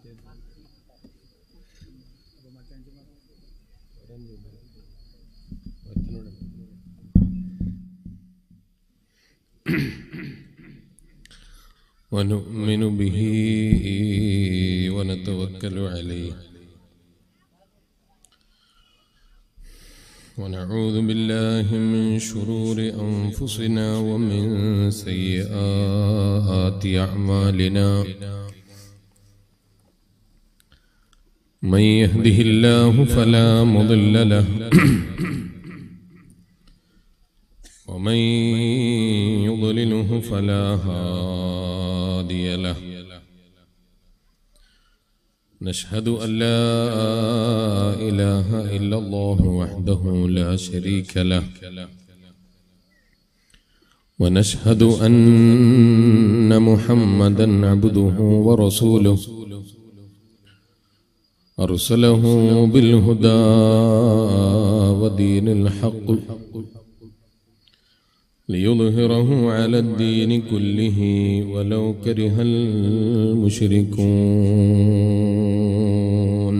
ونؤمن به ونتوكل عليه ونعوذ بالله من شرور أنفسنا ومن سيئات أعمالنا من يهده الله فلا مضل له ومن يضلله فلا هادي له نشهد أن لا إله إلا الله وحده لا شريك له ونشهد أن محمدا عبده ورسوله أرسله بالهدى ودين الحق ليظهره على الدين كله ولو كره المشركون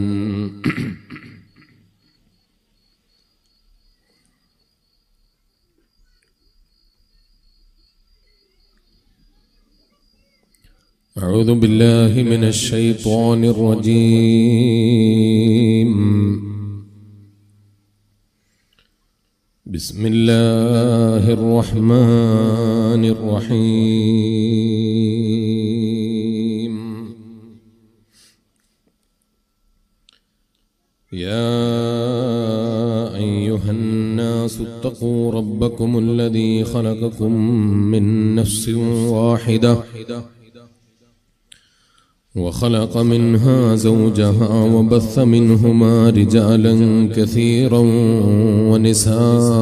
أعوذ بالله من الشيطان الرجيم بسم الله الرحمن الرحيم يا أيها الناس اتقوا ربكم الذي خلقكم من نفس واحدة وخلق منها زوجها وبث منهما رجالا كثيرا ونساء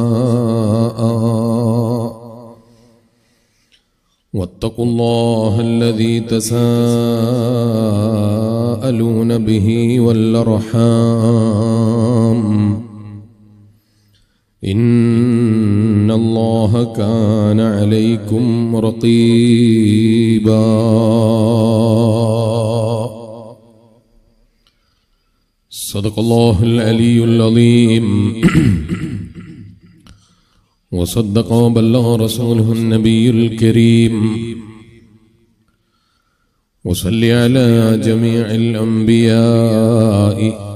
واتقوا الله الذي تساءلون به والارحام ان الله كان عليكم رقيبا صدق الله العلي العظيم وصدق وبلغ رسوله النبي الكريم وصل على جميع الأنبياء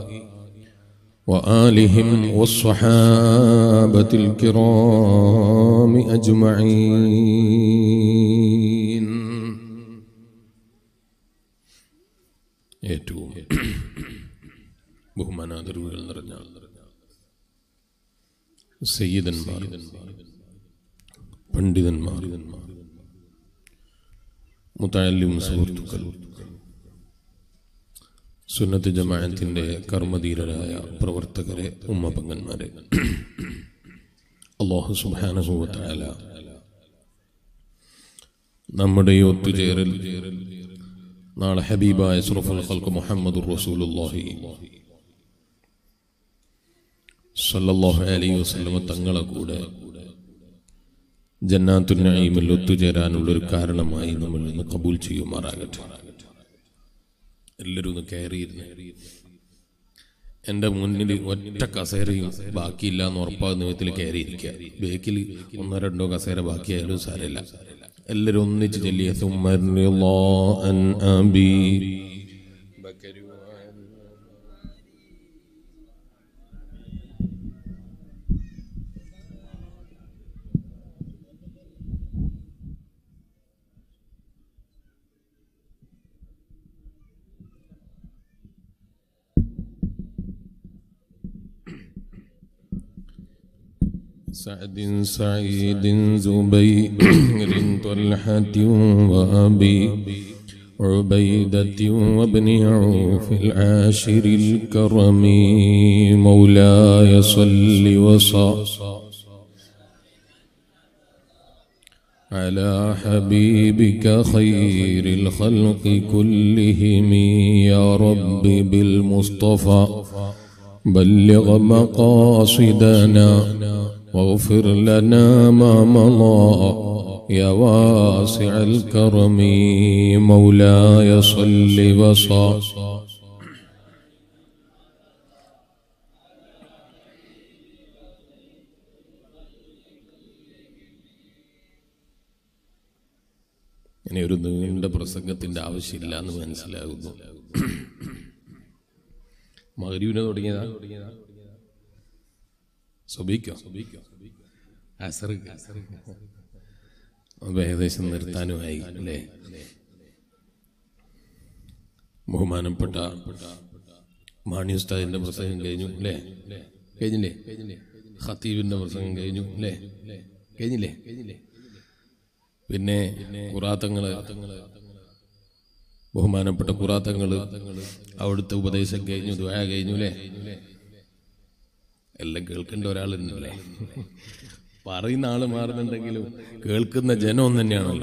وآلهم والصحابة الكرام أجمعين ഏറ്റവും ബഹുമാനാദരവുകൾ നിറഞ്ഞ സയ്യിദന്മാർ പണ്ഡിതന്മാർ മുത്താലിം സുഹൃത്തുക്കൾ സുന്നത്ത് ജമാഅത്തിന്റെ കർമ്മധീരരായ പ്രവർത്തകരെ ഉമ്മപങ്കന്മാരെ അള്ളാഹു സുബാനുഭവത്തായ നമ്മുടെ ഈ ഒത്തുചേരൽ നാളെ ഹബീബായ സുറഫുൽ ഖൽക്ക് മുഹമ്മദ് റസൂലുള്ളാഹി സല്ലല്ലാഹു അലൈഹി വസല്ലമ തങ്ങളെ കൂടെ ജന്നാത്തുൽ നഈമിൽ ഒത്തുചേരാനുള്ള ഒരു കാരണമായി നമ്മൾ ഇന്ന് കബൂൽ ചെയ്യുമാറാകട്ടെ എല്ലാവരും ഒന്ന് കയറിയിരുന്ന് എൻ്റെ മുന്നിൽ ഒറ്റ കസേരയും ബാക്കിയില്ല എന്ന് ഉറപ്പാകുന്ന വിധത്തിൽ കയറിയിരിക്കുക ബേക്കിൽ ഒന്നോ രണ്ടോ കസേര ബാക്കിയായാലും സാരമില്ല എല്ലാവരും ഒന്നിച്ച് ചെല്ലിയ സുമ്മറിളോ അൻ അബി سعد سعيد زبير طلحة وأبي عبيدة وابن عوف العاشر الكرم مولاي صل وصل على حبيبك خير الخلق كلهم يا رب بالمصطفى بلغ مقاصدنا واغفر لنا ما مضى يا واسع الكرم مولاي صل وصل ഇനി ഒരു നീണ്ട പ്രസംഗത്തിന്റെ ആവശ്യമില്ല എന്ന് മനസ്സിലാകുന്നു മകരൂന തുടങ്ങിയതാ സുബിക്കോ അസർ അപ്പൊ ഏകദേശം നിർത്താനുമായി അല്ലേ ബഹുമാനപ്പെട്ട മാണി ഉസ്താദിന്റെ പ്രസംഗം കഴിഞ്ഞു അല്ലേ കഴിഞ്ഞില്ലേ ഖത്തീബിന്റെ പ്രസംഗം കഴിഞ്ഞു അല്ലേ കഴിഞ്ഞില്ലേ പിന്നെ കുറാത്തങ്ങള് ബഹുമാനപ്പെട്ട കുറാത്തങ്ങള് അവിടുത്തെ ഉപദേശം കഴിഞ്ഞു ദ്വായ കഴിഞ്ഞു അല്ലേ എല്ലാം കേൾക്കേണ്ട ഒരാളുണ്ടല്ലേ പറയുന്ന ആള് മാറുന്നുണ്ടെങ്കിലും കേൾക്കുന്ന ജനം ഒന്ന് തന്നെയാണല്ലോ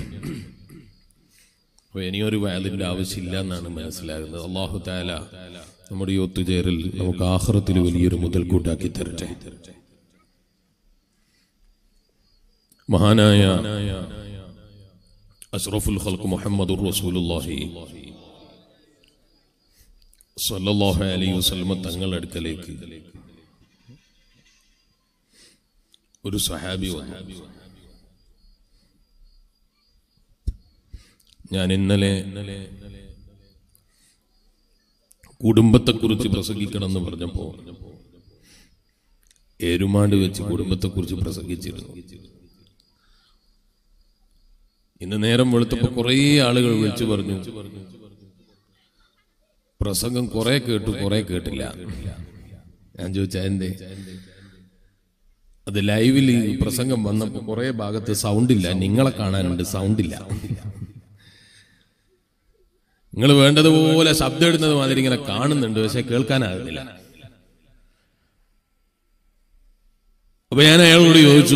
അപ്പൊ ഇനിയൊരു വയലിന്റെ ആവശ്യമില്ല എന്നാണ് മനസ്സിലാകുന്നത് അള്ളാഹു താല നമ്മുടെ ഈ ഒത്തുചേരൽ നമുക്ക് ആഹ്റത്തിൽ വലിയൊരു മുതൽക്കൂട്ടാക്കി തരട്ടെ മഹാനായ അഷ്റഫുൽ ഖൽഖ് മുഹമ്മദുർ റസൂലുള്ളാഹി സല്ലല്ലാഹു അലൈഹി വസല്ലമ തങ്ങളുടെ അടുക്കലേക്ക് ഒരു സഹാബി വന്നു ഞാൻ ഇന്നലെ കുടുംബത്തെക്കുറിച്ച് പ്രസംഗിക്കണമെന്ന് പറഞ്ഞപ്പോ ഏരുമാട് വെച്ച് കുടുംബത്തെക്കുറിച്ച് പ്രസംഗിച്ചിരുന്നു ഇന്ന് നേരം വെളുത്തപ്പോ കുറേ ആളുകൾ വിളിച്ചു പറഞ്ഞു പ്രസംഗം കുറെ കേട്ടു കുറെ കേട്ടില്ല ഞാൻ ചോദിച്ചാ എന്തേ അത് ലൈവിൽ ഈ പ്രസംഗം വന്നപ്പോ കുറെ ഭാഗത്ത് സൗണ്ട് ഇല്ല നിങ്ങളെ കാണാനുണ്ട് സൗണ്ട് ഇല്ല നിങ്ങൾ വേണ്ടതുപോലെ ശബ്ദം ഇടുന്നത് മാതിരി ഇങ്ങനെ കാണുന്നുണ്ട് പക്ഷെ കേൾക്കാനാകുന്നില്ല അപ്പൊ ഞാൻ അയാളോട് ചോദിച്ചു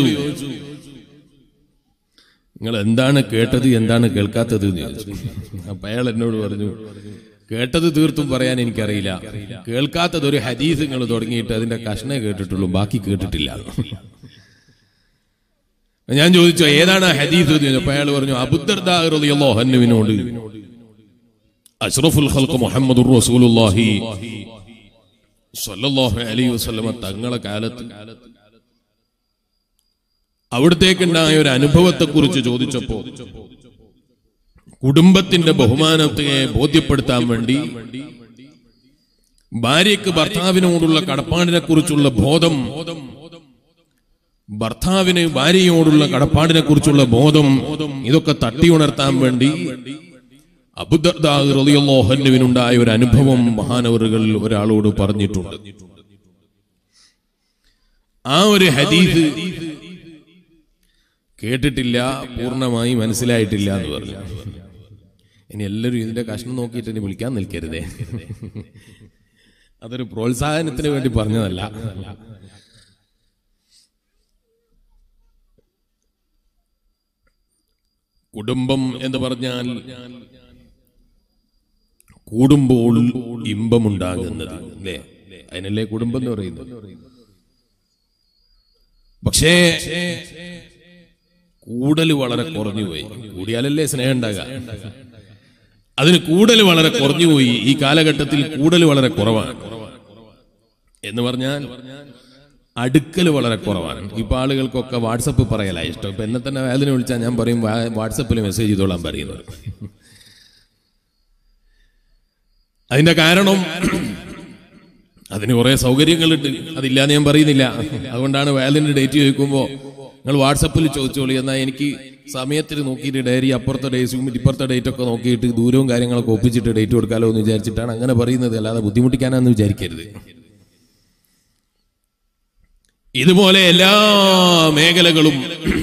നിങ്ങൾ എന്താണ് കേട്ടത് എന്താണ് കേൾക്കാത്തത് എന്ന് ചോദിച്ചു അപ്പൊ അയാൾ എന്നോട് പറഞ്ഞു കേട്ടത് തീർത്തും പറയാൻ എനിക്കറിയില്ല കേൾക്കാത്തത് ഒരു ഹദീസ് നിങ്ങൾ തുടങ്ങിയിട്ട് അതിന്റെ കഷ്ണേ കേട്ടിട്ടുള്ളൂ ബാക്കി കേട്ടിട്ടില്ല ഞാൻ ചോദിച്ചു ഏതാണ് ആ ഹദീസ് എന്ന് ചോദിച്ചപ്പോ അയാൾ പറഞ്ഞു അബുദ്ദർദാഹുവിനോട് അഷ്റഫുൽ ഖൽഖ് മുഹമ്മദുർ റസൂലുള്ളാഹി സ്വല്ലല്ലാഹു അലൈഹി വസല്ലമ തങ്ങളെ കാലത്ത് അവിടത്തേക്കുണ്ടായ ഒരു അനുഭവത്തെ കുറിച്ച് ചോദിച്ചപ്പോ കുടുംബത്തിന്റെ ബഹുമാനത്തെ ബോധ്യപ്പെടുത്താൻ വേണ്ടി ഭാര്യയ്ക്ക് ഭർത്താവിനോടുള്ള കടപ്പാടിനെ കുറിച്ചുള്ള ബോധം ഭർത്താവിന് ഭാര്യയോടുള്ള കടപ്പാടിനെ കുറിച്ചുള്ള ബോധം ഇതൊക്കെ തട്ടിയുണർത്താൻ വേണ്ടി അബുദർദാഹുവിനുണ്ടായ ഒരു അനുഭവം മഹാനവറുകളിൽ ഒരാളോട് പറഞ്ഞിട്ടുണ്ട് ആ ഒരു ഹദീസ് കേട്ടിട്ടില്ല പൂർണ്ണമായി മനസ്സിലായിട്ടില്ല എന്ന് പറഞ്ഞു ഇനി എല്ലാവരും ഇതിന്റെ കഷ്ണം നോക്കിയിട്ട് ഇനി വിളിക്കാൻ നിൽക്കരുതേ അതൊരു പ്രോത്സാഹനത്തിന് വേണ്ടി പറഞ്ഞതല്ല കുടുംബം എന്ന് പറഞ്ഞാൽ കൂടുമ്പോൾ ഇമ്പമുണ്ടാകുന്നത് അല്ലേ അതിനല്ലേ കുടുംബം എന്ന് പറയുന്നത് പക്ഷേ കൂടൽ വളരെ കുറഞ്ഞുപോയി കൂടിയാലല്ലേ സ്നേഹം ഉണ്ടാകുക അതിന് കൂടൽ വളരെ കുറഞ്ഞുപോയി ഈ കാലഘട്ടത്തിൽ കൂടൽ വളരെ കുറവാണ് എന്ന് പറഞ്ഞാൽ അടുക്കൽ വളരെ കുറവാണ് ഇപ്പൊ ആളുകൾക്കൊക്കെ വാട്സപ്പ് പറയല ഇഷ്ടം ഇപ്പൊ എന്നെ തന്നെ വേദന വിളിച്ചാൽ ഞാൻ പറയും വാട്സപ്പിൽ മെസ്സേജ് ചെയ്തോളാൻ പറയുന്നത് അതിന്റെ കാരണം അതിന് കുറെ സൗകര്യങ്ങളുണ്ട് അതില്ലാന്ന് ഞാൻ പറയുന്നില്ല അതുകൊണ്ടാണ് വേലിന്റെ ഡേറ്റ് ചോദിക്കുമ്പോൾ നിങ്ങൾ വാട്സപ്പിൽ ചോദിച്ചോളി എന്നാൽ എനിക്ക് സമയത്തിൽ നോക്കിയിട്ട് ഡയറി അപ്പുറത്തെ ഡേറ്റും ഇപ്പുറത്തെ ഡേറ്റ് ഒക്കെ നോക്കിയിട്ട് ദൂരവും കാര്യങ്ങളൊക്കെ ഒപ്പിച്ചിട്ട് ഡേറ്റ് കൊടുക്കാലോ എന്ന് വിചാരിച്ചിട്ടാണ് അങ്ങനെ പറയുന്നത് അല്ലാതെ ബുദ്ധിമുട്ടിക്കാനാന്ന് വിചാരിക്കരുത് ഇതുപോലെ എല്ലാ മേഖലകളും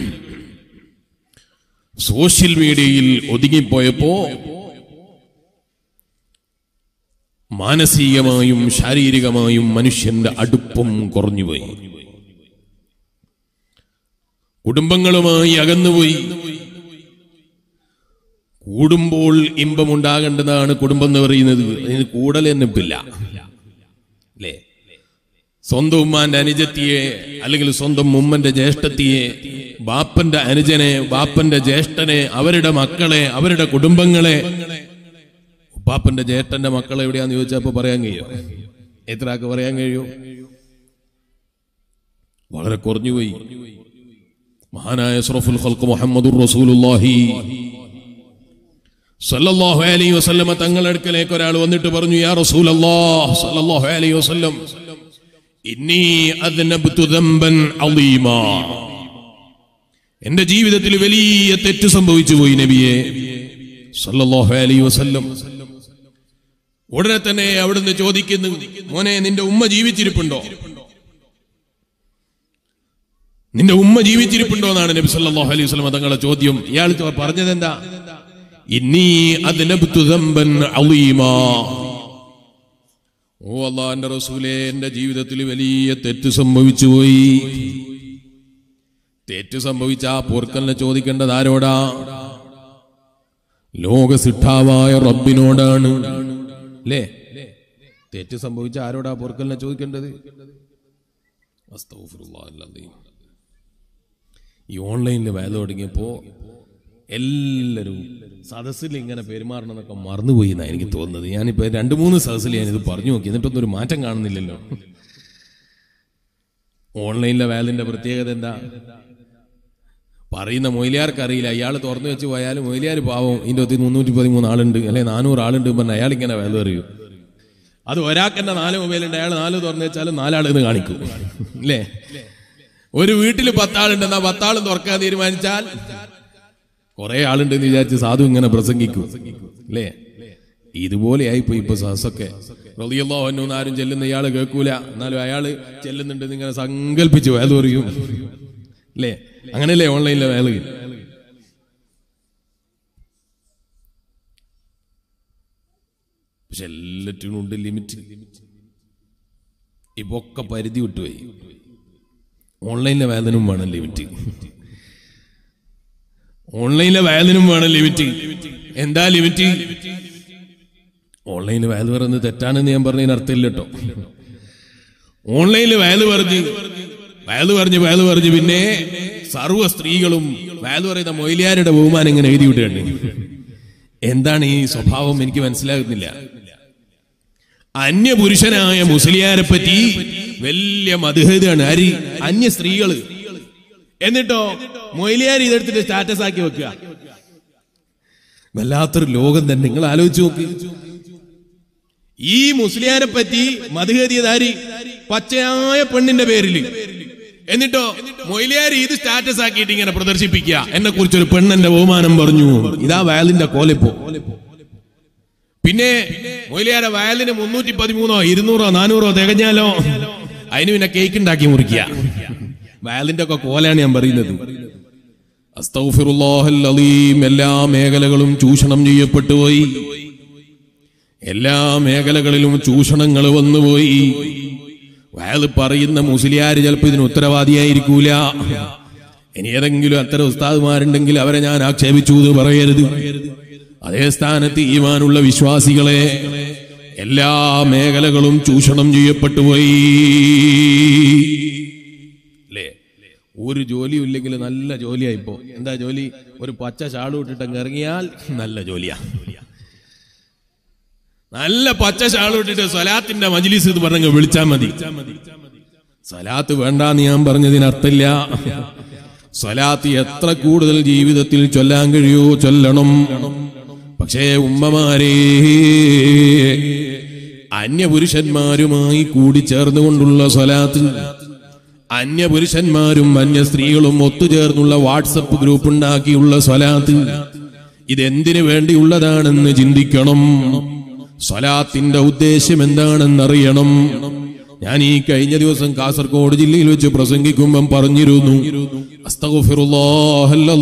സോഷ്യൽ മീഡിയയിൽ ഒതുങ്ങിപ്പോയപ്പോ മാനസികമായും ശാരീരികമായും മനുഷ്യന്റെ അടുപ്പം കുറഞ്ഞുപോയി കുടുംബങ്ങളുമായി അകന്നുപോയി കൂടുമ്പോൾ ഇമ്പമുണ്ടാകേണ്ടതാണ് കുടുംബം എന്ന് പറയുന്നത് അതിന് കൂടൽ എന്നിപ്പില്ല അല്ലേ സ്വന്തം ഉമ്മാന്റെ അനുജത്തിയെ അല്ലെങ്കിൽ സ്വന്തം ഉമ്മന്റെ ജ്യേഷ്ഠത്തിയെ ബാപ്പന്റെ അനുജനെ ബാപ്പന്റെ ജ്യേഷ്ഠനെ അവരുടെ മക്കളെ അവരുടെ കുടുംബങ്ങളെ ഉപ്പാപ്പന്റെ ജ്യേഷ്ഠന്റെ മക്കൾ എവിടെയാന്ന് ചോദിച്ചപ്പോ പറയാൻ കഴിയോ എത്ര ആൾക്ക് പറയാൻ കഴിയോ വളരെ കുറഞ്ഞുപോയി മഹാനായ സുറഫുൽ ഖൽക്ക് മുഹമ്മദുർ റസൂലുള്ളാഹി സല്ലല്ലാഹു അലൈഹി വസല്ലമ തങ്ങളുടെ അടുക്കലേക്ക് ഒരാൾ വന്നിട്ട് പറഞ്ഞു യാ റസൂലല്ലാഹ് സല്ലല്ലാഹു അലൈഹി വസല്ലം ഇന്നി അദ്നബ്തു ദംബൻ അളീമാ എന്റെ ജീവിതത്തിൽ വലിയ തെറ്റ് സംഭവിച്ചു പോയി നബിയെ സല്ലല്ലാഹു അലൈഹി വസല്ലം ഉടനെ തന്നെ അവിടുന്ന് ചോദിക്കുന്നു മോനെ നിന്റെ ഉമ്മ ജീവിച്ചിരിപ്പുണ്ടോ നിന്റെ ഉമ്മ ജീവിച്ചിരിപ്പുണ്ടോ എന്നാണ് നബി സല്ലല്ലാഹു അലൈഹി വസല്ലം തങ്ങളുടെ ചോദ്യം ഇയാൾ ചോ- പറഞ്ഞത് എന്താ ഇന്നീ അദ്നബ്തു ദംബൻ അളീമാ ഓ അള്ളാന്റെ റസൂലേ എന്റെ ജീവിതത്തിൽ വലിയ തെറ്റ് സംഭവിച്ചു പോയി തെറ്റ് സംഭവിച്ച ആ പൊറുക്കലിനെ ചോദിക്കേണ്ടത് ആരോടാ ലോകസിദ്ധാവായ റബ്ബിനോടാണ് അല്ലേ തെറ്റ് സംഭവിച്ച ആരോടാ പൊറുക്കലിനെ ചോദിക്കേണ്ടത് അസ്തഗ്ഫിറുല്ലാഹൽ അലീം. ഈ ഓൺലൈനിൽ വേല തുടങ്ങിയപ്പോ എല്ലാവരും സദസ്സിൽ ഇങ്ങനെ പെരുമാറണം എന്നൊക്കെ മറന്നുപോയി എന്നാണ് എനിക്ക് തോന്നുന്നത് ഞാനിപ്പോ രണ്ട് മൂന്ന് സദസ്സിൽ ഞാനിത് പറഞ്ഞു നോക്കി എന്നിട്ടൊന്നും ഒരു മാറ്റം കാണുന്നില്ലല്ലോ ഓൺലൈനിലെ വേലിന്റെ പ്രത്യേകത എന്താ പറയുന്ന മൊയിലിയാർക്ക് അറിയില്ല അയാൾ തുറന്നു വെച്ച് പോയാൽ മൊയിലിയാർ പാവം ഇതിന്റെ ഒത്തിരി മുന്നൂറ്റി പതിമൂന്ന് ആളുണ്ട് അല്ലെ നാനൂറ് ആളുണ്ട് പറഞ്ഞ അയാൾ ഇങ്ങനെ വേല അറിയൂ അത് ഒരാൾക്ക് തന്നെ നാല് മൊബൈൽ ഉണ്ട് അയാൾ നാല് തുറന്നു വെച്ചാൽ നാലാളെന്ന് കാണിക്കും അല്ലേ ഒരു വീട്ടിൽ പത്താളുണ്ടെന്നാ പത്താളും തുറക്കാൻ തീരുമാനിച്ചാൽ കുറെ ആളുണ്ടെന്ന് വിചാരിച്ച് സാധു ഇങ്ങനെ പ്രസംഗിക്കും അല്ലേ ഇതുപോലെ ആയിപ്പോ ഇപ്പൊ സഹസൊക്കെ റളിയല്ലോ എന്നൊന്നും ആരും ചെല്ലുന്ന ഇയാള് കേൾക്കൂല എന്നാലും അയാള് ചെല്ലുന്നുണ്ട് ഇങ്ങനെ സങ്കല്പിച്ചു വേല പറയും അല്ലേ അങ്ങനെയല്ലേ ഓൺലൈനിലെ വേല പക്ഷെ എല്ലാറ്റിനും ഉണ്ട് ലിമിറ്റ് ഇപ്പൊ ഒക്കെ പരിധി വിട്ടുപോയി ഓൺലൈനിലെ വേദനും വേണം ലിമിറ്റ് ഓൺലൈനിലെ വേദനും വേണം ലിമിറ്റ് എന്താ ലിമിറ്റ് ഓൺലൈനിൽ വയൽ പറയുന്നത് തെറ്റാണെന്ന് ഞാൻ പറഞ്ഞതിന് അർത്ഥമില്ല കേട്ടോ ഓൺലൈനിൽ വയൽ പറഞ്ഞ് വയൽ പറഞ്ഞ് വയൽ പറഞ്ഞ് പിന്നെ സർവ്വ സ്ത്രീകളും വയൽ പറയുന്ന മൊയിലിയാരുടെ ബഹുമാനം ഇങ്ങനെ എഴുതി വിടുകയാണ് എന്താണ് ഈ സ്വഭാവം എനിക്ക് മനസ്സിലാകുന്നില്ല അന്യപുരുഷനായ മുസ്ലിയാരെ പറ്റി വലിയ മധുഹതാണ് അരി അന്യ സ്ത്രീകള് എന്നിട്ടോ മൊയിലിയാർ ഇതെടുത്തിട്ട് സ്റ്റാറ്റസ് ആക്കി വെക്കുക വല്ലാത്തൊരു ലോകം തന്നെ നിങ്ങൾ ആലോചിച്ച് നോക്ക് ഈ മുസ്ലിയാരെ പറ്റി മധുഹരിയതാരി പച്ചയായ പെണ്ണിന്റെ പേരിൽ എന്നിട്ടോ മൊയിലിയാർ ഇത് സ്റ്റാറ്റസ് ആക്കിയിട്ട് ഇങ്ങനെ പ്രദർശിപ്പിക്കുക എന്നെ കുറിച്ച് ഒരു പെണ്ണെന്റെ ബഹുമാനം പറഞ്ഞു ഇതാ വയലിന്റെ കോലിപ്പോ പിന്നെ മൊയിലിയാരെ വയലിന് മുന്നൂറ്റി പതിമൂന്നോ ഇരുന്നൂറോ നാനൂറോ തികഞ്ഞാലോ അതിന് പിന്നെ കേക്ക് ഉണ്ടാക്കി മുറിക്കുക വയലിന്റെ ഒക്കെ കോലാണ് ഞാൻ പറയുന്നത് അസ്തഗ്ഫിറുല്ലാഹൽ അലീം എല്ലാ മേഖലകളും ചൂഷണം ചെയ്യപ്പെട്ടു പോയി എല്ലാ മേഖലകളിലും ചൂഷണങ്ങൾ വന്നുപോയി വയൽ പറയുന്ന മുസ്ലിയാർ ചിലപ്പോൾ ഇതിന് ഉത്തരവാദിയായിരിക്കൂല ഇനി ഏതെങ്കിലും അത്തരം ഉസ്താദുമാരുണ്ടെങ്കിൽ അവരെ ഞാൻ ആക്ഷേപിച്ചു എന്ന് പറയരുത് അതേ സ്ഥാനത്ത് ഈമാനുള്ള വിശ്വാസികളെ എല്ലാ മേഖലകളും ചൂഷണം ചെയ്യപ്പെട്ടു പോയി അല്ലേ ഒരു ജോലിയും ഇല്ലെങ്കിൽ നല്ല ജോലിയാ ഇപ്പോ എന്താ ജോലി ഒരു പച്ച ഷാള് ഇട്ടിട്ട് അങ്ങ് ഇറങ്ങിയാൽ നല്ല ജോലിയാ നല്ല പച്ച ഷാള് ഇട്ടിട്ട് സ്വലാത്തിന്റെ മജ്ലിസ് എന്ന് പറഞ്ഞങ്ങ് വിളിച്ചാൽ മതി സ്വലാത്ത് വേണ്ടാന്ന് ഞാൻ പറഞ്ഞതിന് അർത്ഥമില്ല സ്വലാത്ത് എത്ര കൂടുതൽ ജീവിതത്തിൽ ചൊല്ലാൻ കഴിയോ ചൊല്ലണം പക്ഷേ ഉമ്മമാരെ അന്യപുരുഷന്മാരുമായി കൂടിച്ചേർന്നുകൊണ്ടുള്ള സ്വലാത്ത് അന്യപുരുഷന്മാരും അന്യ സ്ത്രീകളും ഒത്തുചേർന്നുള്ള വാട്സപ്പ് ഗ്രൂപ്പ് ഉണ്ടാക്കിയുള്ള സ്വലാത്ത് ഇതെന്തിനു വേണ്ടിയുള്ളതാണെന്ന് ചിന്തിക്കണം സ്വലാത്തിന്റെ ഉദ്ദേശ്യം എന്താണെന്നറിയണം ഞാൻ ഈ കഴിഞ്ഞ ദിവസം കാസർഗോഡ് ജില്ലയിൽ വെച്ച് പ്രസംഗിക്കുമ്പം പറഞ്ഞിരുന്നു അസ്തഗ്ഫിറുല്ലാഹൽ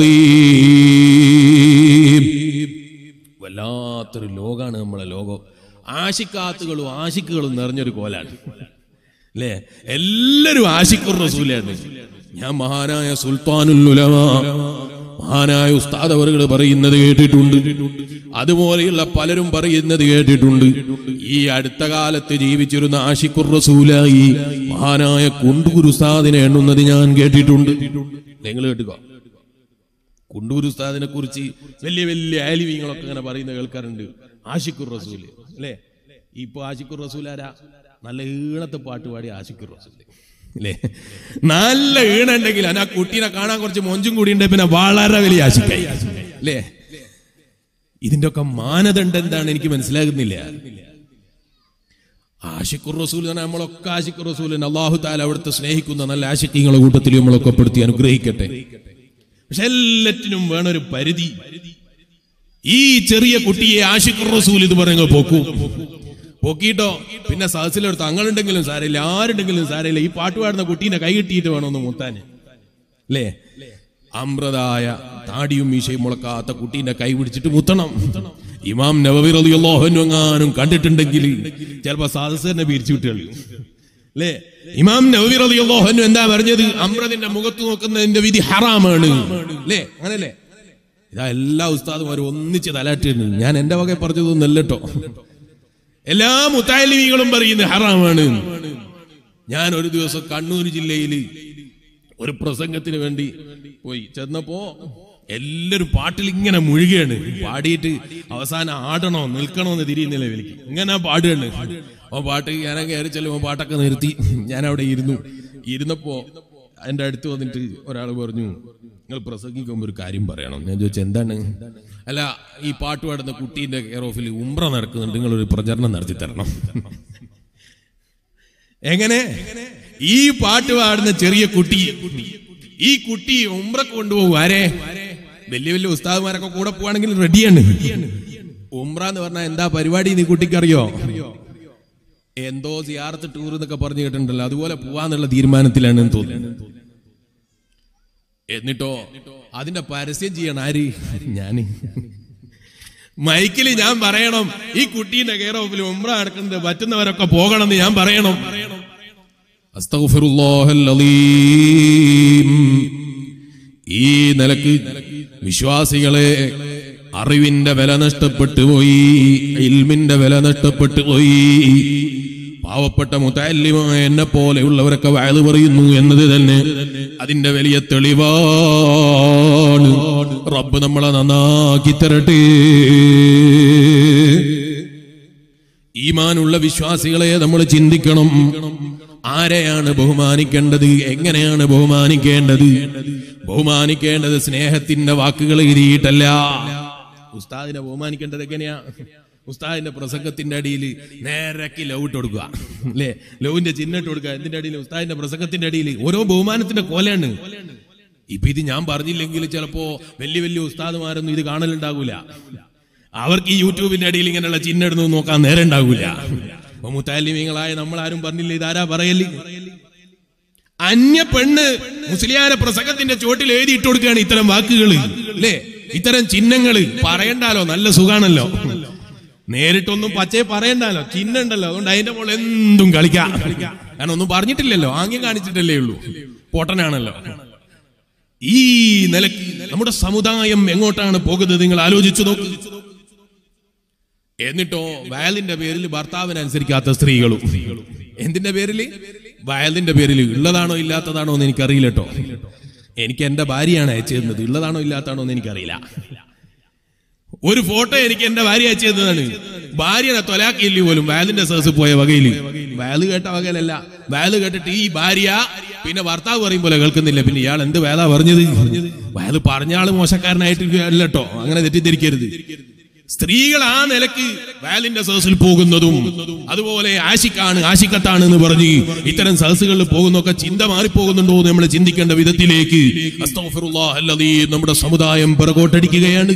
അലീം. വല്ലാത്തൊരു ലോകാണ് നമ്മളെ ലോകം ആശിക്കാത്തുകളും ആശിക്കുകളും നിറഞ്ഞൊരു കോലാണ് അല്ലേ എല്ലാരും ആശിക്കുർ റസൂലാണ് ഞാൻ മഹാനായ സുൽത്താനുൽ ഉലമ മഹാനായ ഉസ്താദ് അവറുകൾ പറയുന്നത് കേട്ടിട്ടുണ്ട് അതുപോലെയുള്ള പലരും പറയുന്നത് കേട്ടിട്ടുണ്ട് ഈ അടുത്ത കാലത്ത് ജീവിച്ചിരുന്ന ആഷിഖുർ റസൂലായി മഹാനായ കുണ്ടൂർ ഉസ്താദിനെ എണ്ണുന്നത് ഞാൻ കേട്ടിട്ടുണ്ട് നിങ്ങൾ കേട്ടുക കുണ്ടൂർ ഉസ്താദിനെ കുറിച്ച് വലിയ വലിയ ആലിമീങ്ങളൊക്കെ ഇങ്ങനെ പറയുന്ന കേൾക്കാറുണ്ട് ആഷിഖുർ റസൂൽ അല്ലേ ഇപ്പൊ ആഷിഖുർ റസൂൽ ആരാ നല്ല ഈണത്തെ പാട്ട് പാടി ആഷിഖുർ റസൂൽ അല്ലേ നല്ല ഈണ ഉണ്ടെങ്കിൽ ആ കുട്ടീനെ കാണാൻ കുറച്ച് മൊഞ്ചും കൂടി ഉണ്ടെങ്കിൽ പിന്നെ വളരെ വലിയ ആശിക്കായി അല്ലേ ഇതിന്റെ ഒക്കെ മാനദണ്ഡം എന്താണ് എനിക്ക് മനസ്സിലാകുന്നില്ല ആഷിഖുർ റസൂൽ എന്ന് പറഞ്ഞാൽ നമ്മളൊക്കെ ആഷിഖുർ റസൂൽ അള്ളാഹു താല അവിടുത്തെ സ്നേഹിക്കുന്ന നല്ല ആഷിഖീങ്ങളുടെ കൂട്ടത്തിൽ നമ്മളൊക്കെ പെടുത്തി അനുഗ്രഹിക്കട്ടെ പക്ഷെ എല്ലാറ്റിനും വേണൊരു പരിധി ഈ ചെറിയ കുട്ടിയെ ആഷിഖുർ റസൂൽ ഇത് പറയുക പോക്കൂ പൊക്കിയിട്ടോ പിന്നെ സഹസിലെടുത്ത് തങ്ങളുണ്ടെങ്കിലും സാരമില്ല ആരുണ്ടെങ്കിലും സാരമില്ല ഈ പാട്ട് പാടുന്ന കുട്ടീനെ കൈ കിട്ടിയിട്ട് വേണമെന്ന് മുത്താന് അല്ലേ അമൃതായ താടിയും മീശയും മുളക്കാത്ത കുട്ടീനെ കൈ പിടിച്ചിട്ട് മുത്തണം ഇമാം നവവി റളിയല്ലാഹു എങ്ങാനും കണ്ടിട്ടുണ്ടെങ്കിൽ ചിലപ്പോ സദസ്സനെ പിരിച്ചു വിട്ട് കളയും അല്ലേ ഇമാം നവവി റളിയല്ലാഹു അൻഹു എന്താ പറഞ്ഞത് അമ്രതിന്റെ മുഖത്ത് നോക്കുന്നതിന്റെ വിധി ഹറാമാണ് അല്ലേ അങ്ങനല്ലേ ഇതാ എല്ലാ ഉസ്താദുമാരും ഒന്നിച്ച് തലാട്ടിരുന്നു ഞാൻ എന്റെ വക പറഞ്ഞതൊന്നല്ല കേട്ടോ എല്ലാ മുത്താലിമികളും പറയുന്നത് ഹറാമാണ് ഞാൻ ഒരു ദിവസം കണ്ണൂർ ജില്ലയിൽ ഒരു പ്രസംഗത്തിന് വേണ്ടി പോയി ചെന്നപ്പോ എല്ലാരും പാട്ടിൽ ഇങ്ങനെ മുഴുകയാണ് പാടിയിട്ട് അവസാനം ആടണോ നിൽക്കണോ എന്ന് തിരിയുന്നില്ല എനിക്ക് ഇങ്ങനെ പാടുകയാണ് ആ പാട്ട് ഞാൻ കയറി ചെല്ലുമ്പോ പാട്ടൊക്കെ നിർത്തി ഞാൻ അവിടെ ഇരുന്നു ഇരുന്നപ്പോ എന്റെ അടുത്ത് വന്നിട്ട് ഒരാൾ പറഞ്ഞു നിങ്ങൾ പ്രസംഗിക്കുമ്പോൾ ഒരു കാര്യം പറയണം ഞാൻ ചോദിച്ചു എന്താണ് അല്ല ഈ പാട്ട് പാടുന്ന കുട്ടീന്റെ കെയർ ഓഫിൽ ഉംറ നടക്കുന്നുണ്ട് നിങ്ങളൊരു പ്രചരണം നടത്തി തരണം എങ്ങനെ ഈ പാട്ട് പാടുന്ന ചെറിയ കുട്ടി ഈ കുട്ടി ഉംറക്ക് കൊണ്ടുപോകും ആരെ വലിയ വലിയ ഉസ്താദ്മാരൊക്കെ കൂടെ പോവാണെങ്കിൽ റെഡിയാണ് ഉംറ എന്ന് പറഞ്ഞാൽ എന്താ പരിപാടി നീ കുട്ടിക്കറിയോ എന്തോ സിയാറത്ത് ടൂർ എന്നൊക്കെ പറഞ്ഞു കേട്ടിട്ടുണ്ടല്ലോ അതുപോലെ പോവാന്നുള്ള തീരുമാനത്തിലാണ് എന്ന് തോന്നുന്നു എന്നിട്ടോ അതിന്റെ പരസ്യം ചെയ്യണം ആര് ഞാന് മൈക്കില് ഞാൻ പറയണം ഈ കുട്ടീന്റെ കെയർ ഓഫിൽ ഉംറ നടക്കുന്നത് പറ്റുന്നവരൊക്കെ പോകണം എന്ന് ഞാൻ പറയണം അസ്തഗ്ഫിറുല്ലാഹൽ അലീം. ഈ നിലക്ക് വിശ്വാസികളെ അറിവിന്റെ വില നഷ്ടപ്പെട്ടു പോയി ഇൽമിന്റെ വില നഷ്ടപ്പെട്ടു പോയി പാവപ്പെട്ട മുത്തല്യമായ എന്നെ പോലെയുള്ളവരൊക്കെ വയത് പറയുന്നു എന്നത് തന്നെ അതിന്റെ വലിയ തെളിവാണ് റബ്ബ് നമ്മളെ നന്നാക്കി തരട്ടെ ഈമാനുള്ള വിശ്വാസികളെ നമ്മൾ ചിന്തിക്കണം ആരെയാണ് ബഹുമാനിക്കേണ്ടത് എങ്ങനെയാണ് ബഹുമാനിക്കേണ്ടത് ബഹുമാനിക്കേണ്ടത് സ്നേഹത്തിന്റെ വാക്കുകൾ എഴുതിയിട്ടല്ല ഉസ്താദിനെ ബഹുമാനിക്കേണ്ടത് എങ്ങനെയാ ഉസ്താദിന്റെ പ്രസംഗത്തിന്റെ അടിയിൽ നേരക്കി ലവ് ഇട്ട് കൊടുക്കുക അല്ലേ ലവിന്റെ ചിഹ്നം ഇട്ട് കൊടുക്കുക എന്തിന്റെ അടിയിൽ ഉസ്താദിന്റെ പ്രസംഗത്തിന്റെ അടിയിൽ ഓരോ ബഹുമാനത്തിന്റെ കോലയാണ് ഇപ്പൊ ഇത് ഞാൻ പറഞ്ഞില്ലെങ്കിൽ ചിലപ്പോ വലിയ വലിയ ഉസ്താദുമാരൊന്നും ഇത് കാണലുണ്ടാകൂല അവർക്ക് ഈ യൂട്യൂബിന്റെ അടിയിൽ ഇങ്ങനെയുള്ള ചിഹ്നം ഇടുന്നു നോക്കാൻ നേരം ഉണ്ടാകൂല അപ്പൊ മുത്താലിമീങ്ങളായ നമ്മൾ ആരും പറഞ്ഞില്ല ഇതാരാ പറയല് അന്യ പെണ്ണ് മുസ്ലിയാരെ പ്രസംഗത്തിന്റെ ചോട്ടിൽ എഴുതി ഇട്ട് കൊടുക്കുകയാണ് ഇത്തരം വാക്കുകൾ അല്ലേ ഇത്തരം ചിഹ്നങ്ങള് പറയണ്ടാലോ നല്ല സുഖാണല്ലോ നേരിട്ടൊന്നും പച്ചയെ പറയണ്ടാലോ ചിഹ്നം ഉണ്ടല്ലോ അതുകൊണ്ട് അതിന്റെ മുകളിൽ എന്തും കളിക്കാം കാരണം ഒന്നും പറഞ്ഞിട്ടില്ലല്ലോ ആംഗ്യം കാണിച്ചിട്ടല്ലേ ഉള്ളൂ പൊട്ടനാണല്ലോ ഈ നിലക്ക് നമ്മുടെ സമുദായം എങ്ങോട്ടാണ് പോകുന്നത് നിങ്ങൾ ആലോചിച്ചു നോക്ക് എന്നിട്ടോ വയലിന്റെ പേരിൽ ഭർത്താവിനെ അനുസരിക്കാത്ത സ്ത്രീകളും എന്തിന്റെ പേരിൽ വയലിന്റെ പേരിൽ ഉള്ളതാണോ ഇല്ലാത്തതാണോ എന്ന് എനിക്കറിയില്ല കേട്ടോ എനിക്ക് എന്റെ ഭാര്യയാണ് അയച്ചു തരുന്നത് ഉള്ളതാണോ ഇല്ലാത്തതാണോ എന്ന് എനിക്കറിയില്ല ഒരു ഫോട്ടോ എനിക്ക് എന്റെ ഭാര്യ അയച്ചു തന്നതാണ് ഭാര്യനെ തൊലാക്കിയില്ല പോലും വയലിന്റെ സേഴ്സ് പോയ വകയില് വയല് കേട്ട വകയിലല്ല വയല് കേട്ടിട്ട് ഈ ഭാര്യ പിന്നെ ഭർത്താവ് പറയും പോലെ കേൾക്കുന്നില്ല പിന്നെ ഇയാൾ എന്ത് വേല പറഞ്ഞത് വയല് പറഞ്ഞ ആള് മോശക്കാരനായിട്ട് അല്ല കേട്ടോ അങ്ങനെ തെറ്റിദ്ധരിക്കരുത് സ്ത്രീകൾ ആ നിലക്ക് വയലിന്റെ സദസ്സിൽ പോകുന്നതും അതുപോലെ ആശിക്കാണ് ആശിക്കത്താണ് എന്ന് പറഞ്ഞ് ഇത്തരം സദസ്സുകളിൽ പോകുന്നൊക്കെ ചിന്ത മാറിപ്പോകുന്നുണ്ടോ എന്ന് നമ്മൾ ചിന്തിക്കേണ്ട വിധത്തിലേക്ക് അസ്തഗ്ഫിറുല്ലാഹ് അല്ലദീ നമ്മുടെ സമുദായം പിറകോട്ടടിക്കുകയാണ്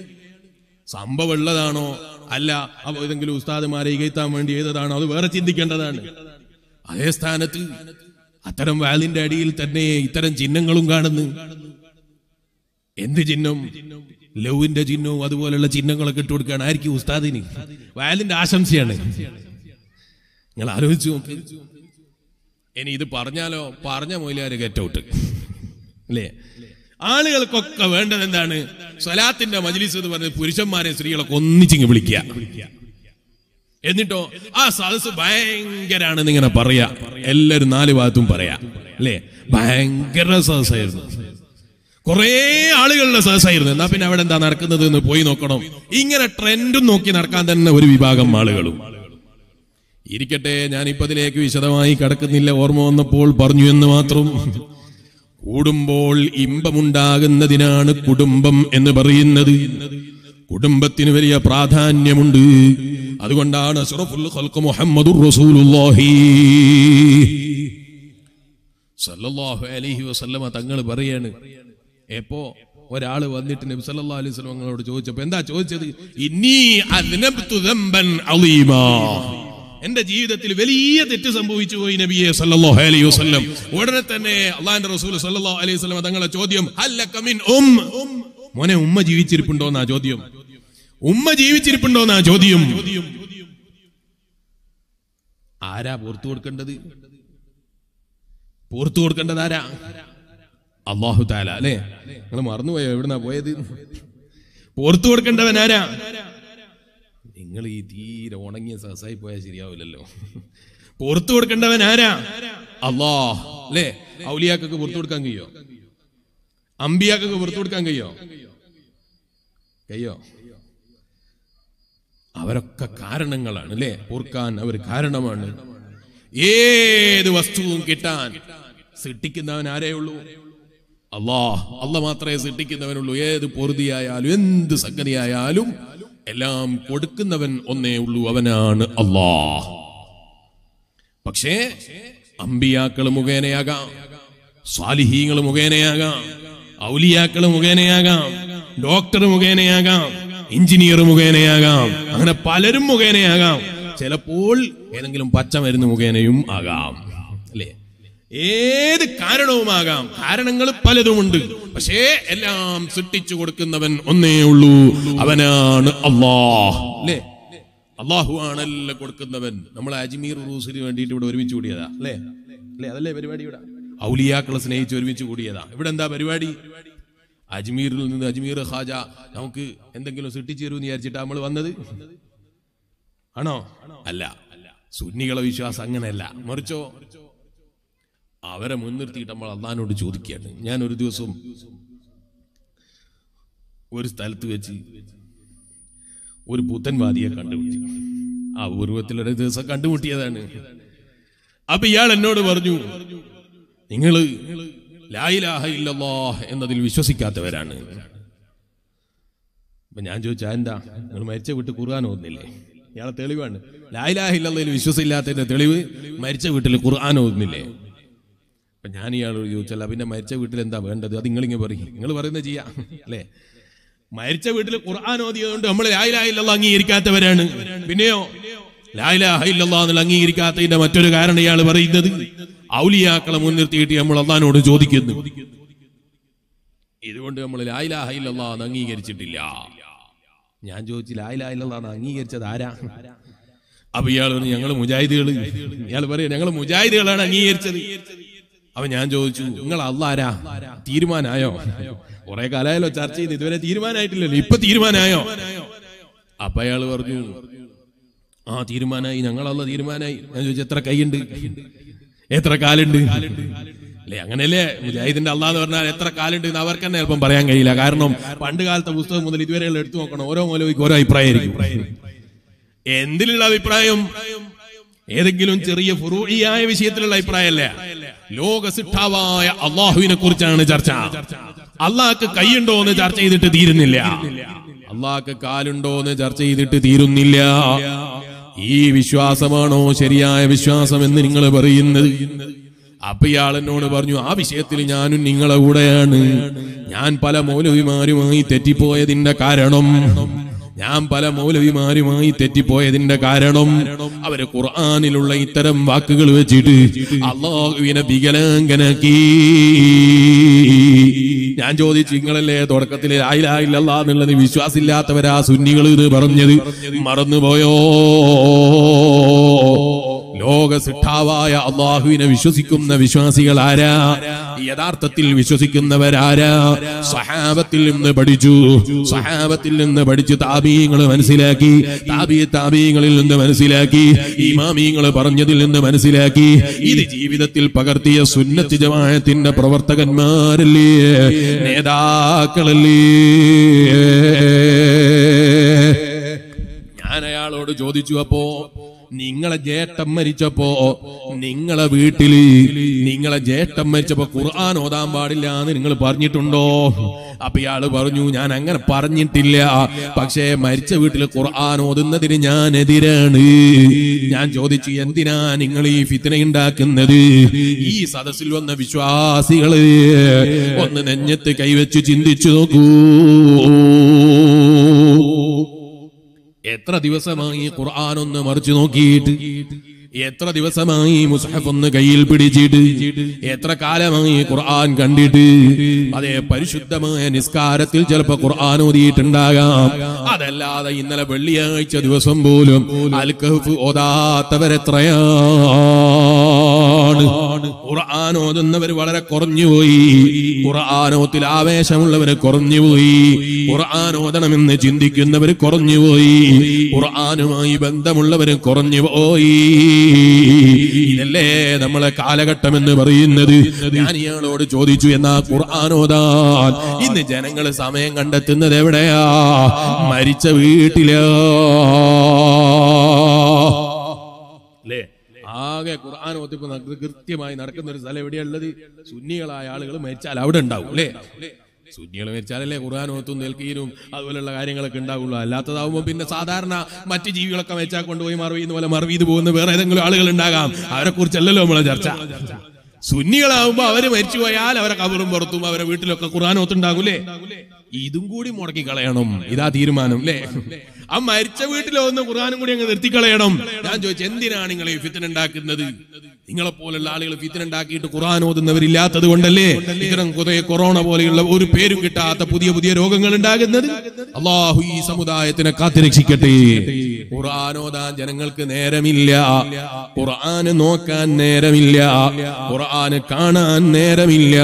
സംഭവം ഉള്ളതാണോ അല്ല അപ്പൊ ഏതെങ്കിലും ഉസ്താദുമാരെ ഇകഴ്ത്താൻ വേണ്ടി ഏതതാണോ അത് വേറെ ചിന്തിക്കേണ്ടതാണ് അതേ സ്ഥാനത്ത് അത്തരം വാലിന്റെ അടിയിൽ തന്നെ ഇത്തരം ചിഹ്നങ്ങളും കാണുന്നു എന്ത് ചിഹ്നം ലവിന്റെ ചിഹ്നവും അതുപോലുള്ള ചിഹ്നങ്ങളൊക്കെ ഇട്ട് കൊടുക്കുകയാണ് ആയിരിക്കും ഉസ്താദിന് വയലിന്റെ ആശംസയാണ് നിങ്ങൾ ആലോചിച്ചു നോക്ക് ഇനി ഇത് പറഞ്ഞാലോ പറഞ്ഞ മൊയിലാര് ഗെറ്റ് ഔട്ട് അല്ലേ ആളുകൾക്കൊക്കെ വേണ്ടത് എന്താണ് സ്വലാത്തിന്റെ മജ്ലിസ് എന്ന് പറഞ്ഞത് പുരുഷന്മാരെ സ്ത്രീകളൊക്കെ ഒന്നിച്ചിങ്ങ് വിളിക്കുക എന്നിട്ടോ ആ സദസ് ഭയങ്കരാണെന്ന് ഇങ്ങനെ പറയാ എല്ലാരും നാല് ഭാഗത്തും പറയാ അല്ലേ ഭയങ്കര സദസ്സായിരുന്നു കുറേ ആളുകളുടെ സദസ്സായിരുന്നു എന്നാ പിന്നെ അവിടെ എന്താ നടക്കുന്നത് എന്ന് പോയി നോക്കണം ഇങ്ങനെ ട്രെൻഡും നോക്കി നടക്കാൻ തന്നെ ഒരു വിഭാഗം ആളുകളും ഇരിക്കട്ടെ ഞാൻ ഇപ്പൊ അതിലേക്ക് വിശദമായി കടക്കുന്നില്ല ഓർമ്മ വന്നപ്പോൾ പറഞ്ഞു എന്ന് മാത്രം കൂടുമ്പോൾ ഇമ്പമുണ്ടാകുന്നതിനാണ് കുടുംബം എന്ന് പറയുന്നത് കുടുംബത്തിന് വലിയ പ്രാധാന്യമുണ്ട് അതുകൊണ്ടാണ് അഷ്റഫുൽ ഖൽഖ് മുഹമ്മദുർ റസൂലുള്ളാഹി സല്ലല്ലാഹു അലൈഹി വസല്ലമ തങ്ങൾ പറയാണ് എപ്പോ ഒരാള് വന്നിട്ട് നബി സല്ലല്ലാഹു അലൈഹി വസല്ലം തങ്ങളോട് ചോദിച്ചപ്പോ എന്താ ചോദിച്ചത് ഇന്നി അദ്നബ്തു ദംബൻ അളീമാ എന്റെ ജീവിതത്തിൽ വലിയ തെറ്റ് സംഭവിച്ചു പോയി നബിയെ സല്ലല്ലാഹു അലൈഹി വസല്ലം ഉടനെ തന്നെ അള്ളാഹിന്റെ റസൂൽ സല്ലല്ലാഹു അലൈഹി വസല്ലം തങ്ങളെ ചോദ്യം ഹല്ലക മിൻ ഉം മോനെ ഉമ്മ ജീവിച്ചിരിപ്പുണ്ടോന്നാ ചോദ്യം ഉമ്മ ജീവിച്ചിരിപ്പുണ്ടോന്നാ ചോദ്യം ആരാ പുറത്തു കൊടുക്കേണ്ടത് പുറത്തു കൊടുക്കേണ്ടത് ആരാ അള്ളാഹു താല അല്ലേ നിങ്ങൾ മറന്നുപോയോ എവിടുന്നാ പോയത് പുറത്തു കൊടുക്കേണ്ടവൻ ആരാ നിങ്ങൾ ഈ തീരെ ഉണങ്ങിയ സസായി പോയാൽ ശരിയാവില്ലല്ലോ പുറത്തു കൊടുക്കേണ്ടവൻ ആരാ അള്ളാ അല്ലേ ഔലിയാക്കൊക്കെ പുറത്തു കൊടുക്കാൻ കഴിയോ അമ്പിയാക്കൊക്കെ പുറത്തു കൊടുക്കാൻ കഴിയോ കഴിയോ അവരൊക്കെ കാരണങ്ങളാണ് അല്ലേ ഓർക്കാൻ അവർ കാരണമാണ് ഏത് വസ്തുവും കിട്ടാൻ സൃഷ്ടിക്കുന്നവൻ ആരേ ഉള്ളൂ അല്ലാ അല്ല മാത്രമേ സൃഷ്ടിക്കുന്നവനുള്ളൂ ഏത് പൊറുതിയായാലും എന്ത് സംഗതിയായാലും എല്ലാം കൊടുക്കുന്നവൻ ഒന്നേ ഉള്ളൂ അവനാണ് അല്ലാ പക്ഷേ അമ്പിയാക്കൾ മുഖേനയാകാം സ്വാലിഹീങ്ങൾ മുഖേനയാകാം ഔലിയാക്കൾ മുഖേനയാകാം ഡോക്ടർ മുഖേനയാകാം എഞ്ചിനീയർ മുഖേനയാകാം അങ്ങനെ പലരും മുഖേനയാകാം ചിലപ്പോൾ ഏതെങ്കിലും പച്ചമരുന്ന് മുഖേനയും ആകാം അല്ലേ ഏത് കാരണവുമാകാം കാരണങ്ങൾ പലതുമുണ്ട് പക്ഷേ എല്ലാം സൃഷ്ടിച്ചു കൊടുക്കുന്നവൻ ഒന്നേ ഉള്ളൂ അവനാണ് അള്ളാഹ് അല്ലേ അള്ളാഹു ആണല്ലോ കൊടുക്കുന്നവൻ നമ്മൾ അജ്മീർ റൂസിന് വേണ്ടിയിട്ട് ഇവിടെ ഒരുമിച്ച് കൂടിയതാ അല്ലേ അല്ലേ അതല്ലേ പരിപാടി ഇവിടെ ഔലിയാക്കളെ സ്നേഹിച്ച് ഒരുമിച്ച് കൂടിയതാ ഇവിടെ എന്താ പരിപാടി അജ്മീറിൽ നിന്ന് അജ്മീർ ഖാജ നമുക്ക് എന്തെങ്കിലും സൃഷ്ടിച്ചു തരുമെന്ന് വിചാരിച്ചിട്ടാ നമ്മൾ വന്നത് ആണോ അല്ല സുന്നികളെ വിശ്വാസം അങ്ങനെയല്ല മറിച്ചോ അവരെ മുൻനിർത്തിയിട്ട് നമ്മൾ അള്ളഹാനോട് ചോദിക്കുകയാണ് ഞാൻ ഒരു ദിവസം ഒരു സ്ഥലത്ത് വെച്ച് ഒരു പുത്തൻവാദിയെ കണ്ടുമുട്ടി ആ ഉരുവത്തിൽ ഒരു ദിവസം കണ്ടുമുട്ടിയതാണ് അപ്പൊ ഇയാൾ എന്നോട് പറഞ്ഞു നിങ്ങള് ലായിലാഹ ഇല്ലല്ലാ എന്നതിൽ വിശ്വസിക്കാത്തവരാണ് അപ്പൊ ഞാൻ ചോദിച്ചാ എന്താ നിങ്ങൾ മരിച്ച വീട്ടിൽ ഖുർആൻ ഓതുന്നില്ലേ ഇയാളെ തെളിവാണ് ലായിലാഹ ഇല്ലല്ലയിൽ വിശ്വസില്ലാത്തതിന്റെ തെളിവ് മരിച്ച വീട്ടിൽ ഖുർആൻ ഓതുന്നില്ലേ അപ്പൊ ഞാൻ ഇയാളോട് ചോദിച്ചല്ല പിന്നെ മരിച്ച വീട്ടിൽ എന്താ വേണ്ടത് അത് നിങ്ങളിങ്ങനെ പറയും നിങ്ങൾ പറയുന്നത് ചെയ്യാം അല്ലേ മരിച്ച വീട്ടിൽ ഖുർആൻ ഓതിയതുകൊണ്ട് നമ്മൾ ലായിലാഹില്ല അംഗീകരിക്കാത്തവരാണ് പിന്നെയോ ലായിലാഹില്ല എന്നുള്ള അംഗീകരിക്കാത്തതിന്റെ മറ്റൊരു കാരണം ഇയാൾ പറയുന്നത് ഔലിയാക്കളെ മുൻനിർത്തിയിട്ട് നമ്മൾ അള്ളഹാനോട് ചോദിക്കുന്നു ഇതുകൊണ്ട് നമ്മൾ ലായിലാഹില്ല എന്ന് അംഗീകരിച്ചിട്ടില്ല ഞാൻ ചോദിച്ചു ലായിലാഹില്ല എന്ന് അംഗീകരിച്ചത് ആരാ അപ്പൊ ഇയാൾ പറഞ്ഞു ഞങ്ങൾ മുജാഹിദുകൾ ഇയാൾ പറയാ ഞങ്ങൾ മുജാഹിദുകളാണ് അംഗീകരിച്ചത് അപ്പൊ ഞാൻ ചോദിച്ചു നിങ്ങൾ അള്ളാരാ തീരുമാനായോ കുറെ കാലമായാലോ ചർച്ച ചെയ്ത് ഇതുവരെ തീരുമാനമായിട്ടില്ലല്ലോ ഇപ്പൊ തീരുമാനമായോ അപ്പൊ അയാൾ പറഞ്ഞു ആ തീരുമാനമായി ഞങ്ങളല്ല തീരുമാനമായി ഞാൻ ചോദിച്ചു എത്ര കൈയുണ്ട് എത്ര കാലുണ്ട് അല്ലെ അങ്ങനെയല്ലേ മുജാഹിദിന്റെ അള്ളാന്ന് പറഞ്ഞാൽ എത്ര കാലുണ്ട് എന്ന് അവർക്ക് തന്നെ അല്പം പറയാൻ കഴിയില്ല കാരണം പണ്ട് കാലത്തെ പുസ്തകം മുതൽ ഇതുവരെയുള്ള എടുത്തു നോക്കണം ഓരോ മൗലവിക്ക് ഓരോ അഭിപ്രായമായിരിക്കും എന്തിലുള്ള അഭിപ്രായം ഏതെങ്കിലും ചെറിയ ഫുറൂഇയായ വിഷയത്തിലുള്ള അഭിപ്രായമല്ല ലോക സിട്ടാവായ അള്ളാഹുവിനെ കുറിച്ചാണ് ചർച്ച അള്ളാഹ്ക്ക് കൈയുണ്ടോ എന്ന് ചർച്ച ചെയ്തിട്ട് തീരുന്നില്ല അള്ളാഹ്ക്ക് കാലുണ്ടോ എന്ന് ചർച്ച ചെയ്തിട്ട് തീരുന്നില്ല ഈ വിശ്വാസമാണോ ശരിയായ വിശ്വാസം എന്ന് നിങ്ങൾ പറയുന്നത് അപ്പൊ ഇയാൾ എന്നോട് പറഞ്ഞു ആ വിഷയത്തിൽ ഞാനും നിങ്ങളെ കൂടെയാണ് ഞാൻ പല മൗലവിമാരുമായി തെറ്റിപ്പോയതിന്റെ കാരണം ഞാൻ പല മൗലവിമാരുമായി തെറ്റിപ്പോയതിന്റെ കാരണം അവര് ഖുർആാനിലുള്ള ഇത്തരം വാക്കുകൾ വെച്ചിട്ട് അള്ളാഹുവിനെ വികലാംഗനാക്കി ഞാൻ ചോദിച്ചു നിങ്ങളല്ലേ തുടക്കത്തിൽ ആയില്ല എന്നുള്ളത് വിശ്വാസില്ലാത്തവരാ സുന്നികൾ ഇത് പറഞ്ഞത് മറന്നുപോയോ ലോക സിട്ടാവായ അള്ളാഹുവിനെ വിശ്വസിക്കുന്ന വിശ്വാസികൾ ആരാ യഥാർത്ഥത്തിൽ വിശ്വസിക്കുന്നവരാരാ സഹാബത്തിൽ നിന്ന് പഠിച്ചു സഹാബത്തിൽ നിന്ന് പഠിച്ച് താപീയങ്ങൾ മനസ്സിലാക്കി താപീ താപീയങ്ങളിൽ നിന്ന് മനസ്സിലാക്കി ഇമാമീങ്ങൾ പറഞ്ഞതിൽ നിന്ന് മനസ്സിലാക്കി ഇത് ജീവിതത്തിൽ പകർത്തിയ സുന്നത്ത് ജമാഅത്തിന്റെ പ്രവർത്തകന്മാരല്ലേ നേതാക്കളല്ലേ ഞാൻ അയാളോട് ചോദിച്ചു അപ്പോ നിങ്ങളെ ജേട്ടൻ മരിച്ചപ്പോ നിങ്ങളെ വീട്ടില് നിങ്ങളെ ജേട്ടൻ മരിച്ചപ്പോ ഖുർആൻ ഓതാൻ പാടില്ല എന്ന് നിങ്ങൾ പറഞ്ഞിട്ടുണ്ടോ അപ്പൊ ഇയാള് പറഞ്ഞു ഞാൻ അങ്ങനെ പറഞ്ഞിട്ടില്ല പക്ഷേ മരിച്ച വീട്ടിൽ ഖുർആൻ ഓതുന്നതിന് ഞാൻ എതിരാണ് ഞാൻ ചോദിച്ചു എന്തിനാ നിങ്ങൾ ഈ ഫിത്തന ഉണ്ടാക്കുന്നത് ഈ സദസ്സിൽ വന്ന വിശ്വാസികള് ഒന്ന് നെഞ്ഞത്ത് കൈവച്ച് ചിന്തിച്ചു നോക്കൂ എത്ര ദിവസമായി ഖുർആൻ ഒന്ന് മറിച്ചു നോക്കിയിട്ട് എത്ര ദിവസമായി മുസ്ഹഫ് ഒന്ന് കയ്യിൽ പിടിച്ചിട്ട് എത്ര കാലമായി ഖുർആൻ കണ്ടിട്ട് അതേ പരിശുദ്ധമായ നിസ്കാരത്തിൽ ചിലപ്പോ ഖുർആൻ ഓതിയിട്ടുണ്ടാകാം അതല്ലാതെ ഇന്നലെ വെള്ളിയാഴ്ച ദിവസം പോലും അൽ കഹ്ഫ് ഓതാത്തവരെത്രയാണ് ഖുർആൻ ഓതുന്നവർ വളരെ കുറഞ്ഞുപോയി ഖുർആാനോത്തിൽ ആവേശമുള്ളവര് കുറഞ്ഞുപോയി ഖുർആൻ ഓതണമെന്ന് ചിന്തിക്കുന്നവർ കുറഞ്ഞുപോയി ഖുർആനുമായി ബന്ധമുള്ളവര് കുറഞ്ഞുപോയി ഇതല്ലേ നമ്മളെ കാലഘട്ടം എന്ന് പറയുന്നത് ഞാൻ ഇയാളോട് ചോദിച്ചു എന്നാ ഖുർആൻ ഓതാൻ ഇന്ന് ജനങ്ങൾ സമയം കണ്ടെത്തുന്നത് എവിടെയാ മരിച്ച വീട്ടിലാ അല്ലേ ആകെ ഖുർആൻ ഓത്തിപ്പോ കൃത്യമായി നടക്കുന്ന ഒരു സ്ഥലം എവിടെയുള്ളത് സുന്നികളായ ആളുകൾ മരിച്ചാൽ അവിടെ ഉണ്ടാവും അല്ലേ സുന്നികൾ മരിച്ചാലല്ലേ ഖുർആൻ ഓത്തും നിൽക്കീനും അതുപോലെയുള്ള കാര്യങ്ങളൊക്കെ ഉണ്ടാവുള്ളൂ അല്ലാത്തതാവുമ്പോൾ പിന്നെ സാധാരണ മറ്റ് ജീവികളൊക്കെ വെച്ചാൽ കൊണ്ടുപോയി മറവിന്ന് പോലെ മറവിന്ന് പോകുന്ന വേറെ ഏതെങ്കിലും ആളുകൾ ഉണ്ടാകാം അവരെ കുറിച്ചല്ലല്ലോ നമ്മളെ ചർച്ച സുന്നികളാവുമ്പോ അവര് മരിച്ചുപോയാൽ അവരെ കബറും പുറത്തും അവരെ വീട്ടിലൊക്കെ ഖുർആൻ ഓത്തുണ്ടാകൂലേ ഇതും കൂടി മുടക്കി കളയണം ഇതാ തീരുമാനം അല്ലേ ആ മരിച്ച വീട്ടിലൊന്ന് ഖുർആാനും കൂടി അങ്ങ് നിർത്തിക്കളയണം ഞാൻ ചോദിച്ചു എന്തിനാണ് നിങ്ങൾ ഈ ഫിത്തൻ ഉണ്ടാക്കുന്നത് നിങ്ങളെ പോലുള്ള ആളുകൾ ഫിത്തൻ ഉണ്ടാക്കിയിട്ട് ഖുർആൻ ഓതുന്നവരില്ലാത്തത് കൊണ്ടല്ലേ ഇത്തരം കുറെ കൊറോണ പോലെയുള്ള ഒരു പേരും കിട്ടാത്ത പുതിയ പുതിയ രോഗങ്ങൾ ഉണ്ടാകുന്നത് അള്ളാഹു ഈ സമുദായത്തിനെ കാത്തുരക്ഷിക്കട്ടെ ഖുർആൻ ഓതാൻ ജനങ്ങൾക്ക് നേരമില്ല ഖുർആൻ നോക്കാൻ നേരമില്ല ഖുർആൻ കാണാൻ നേരമില്ല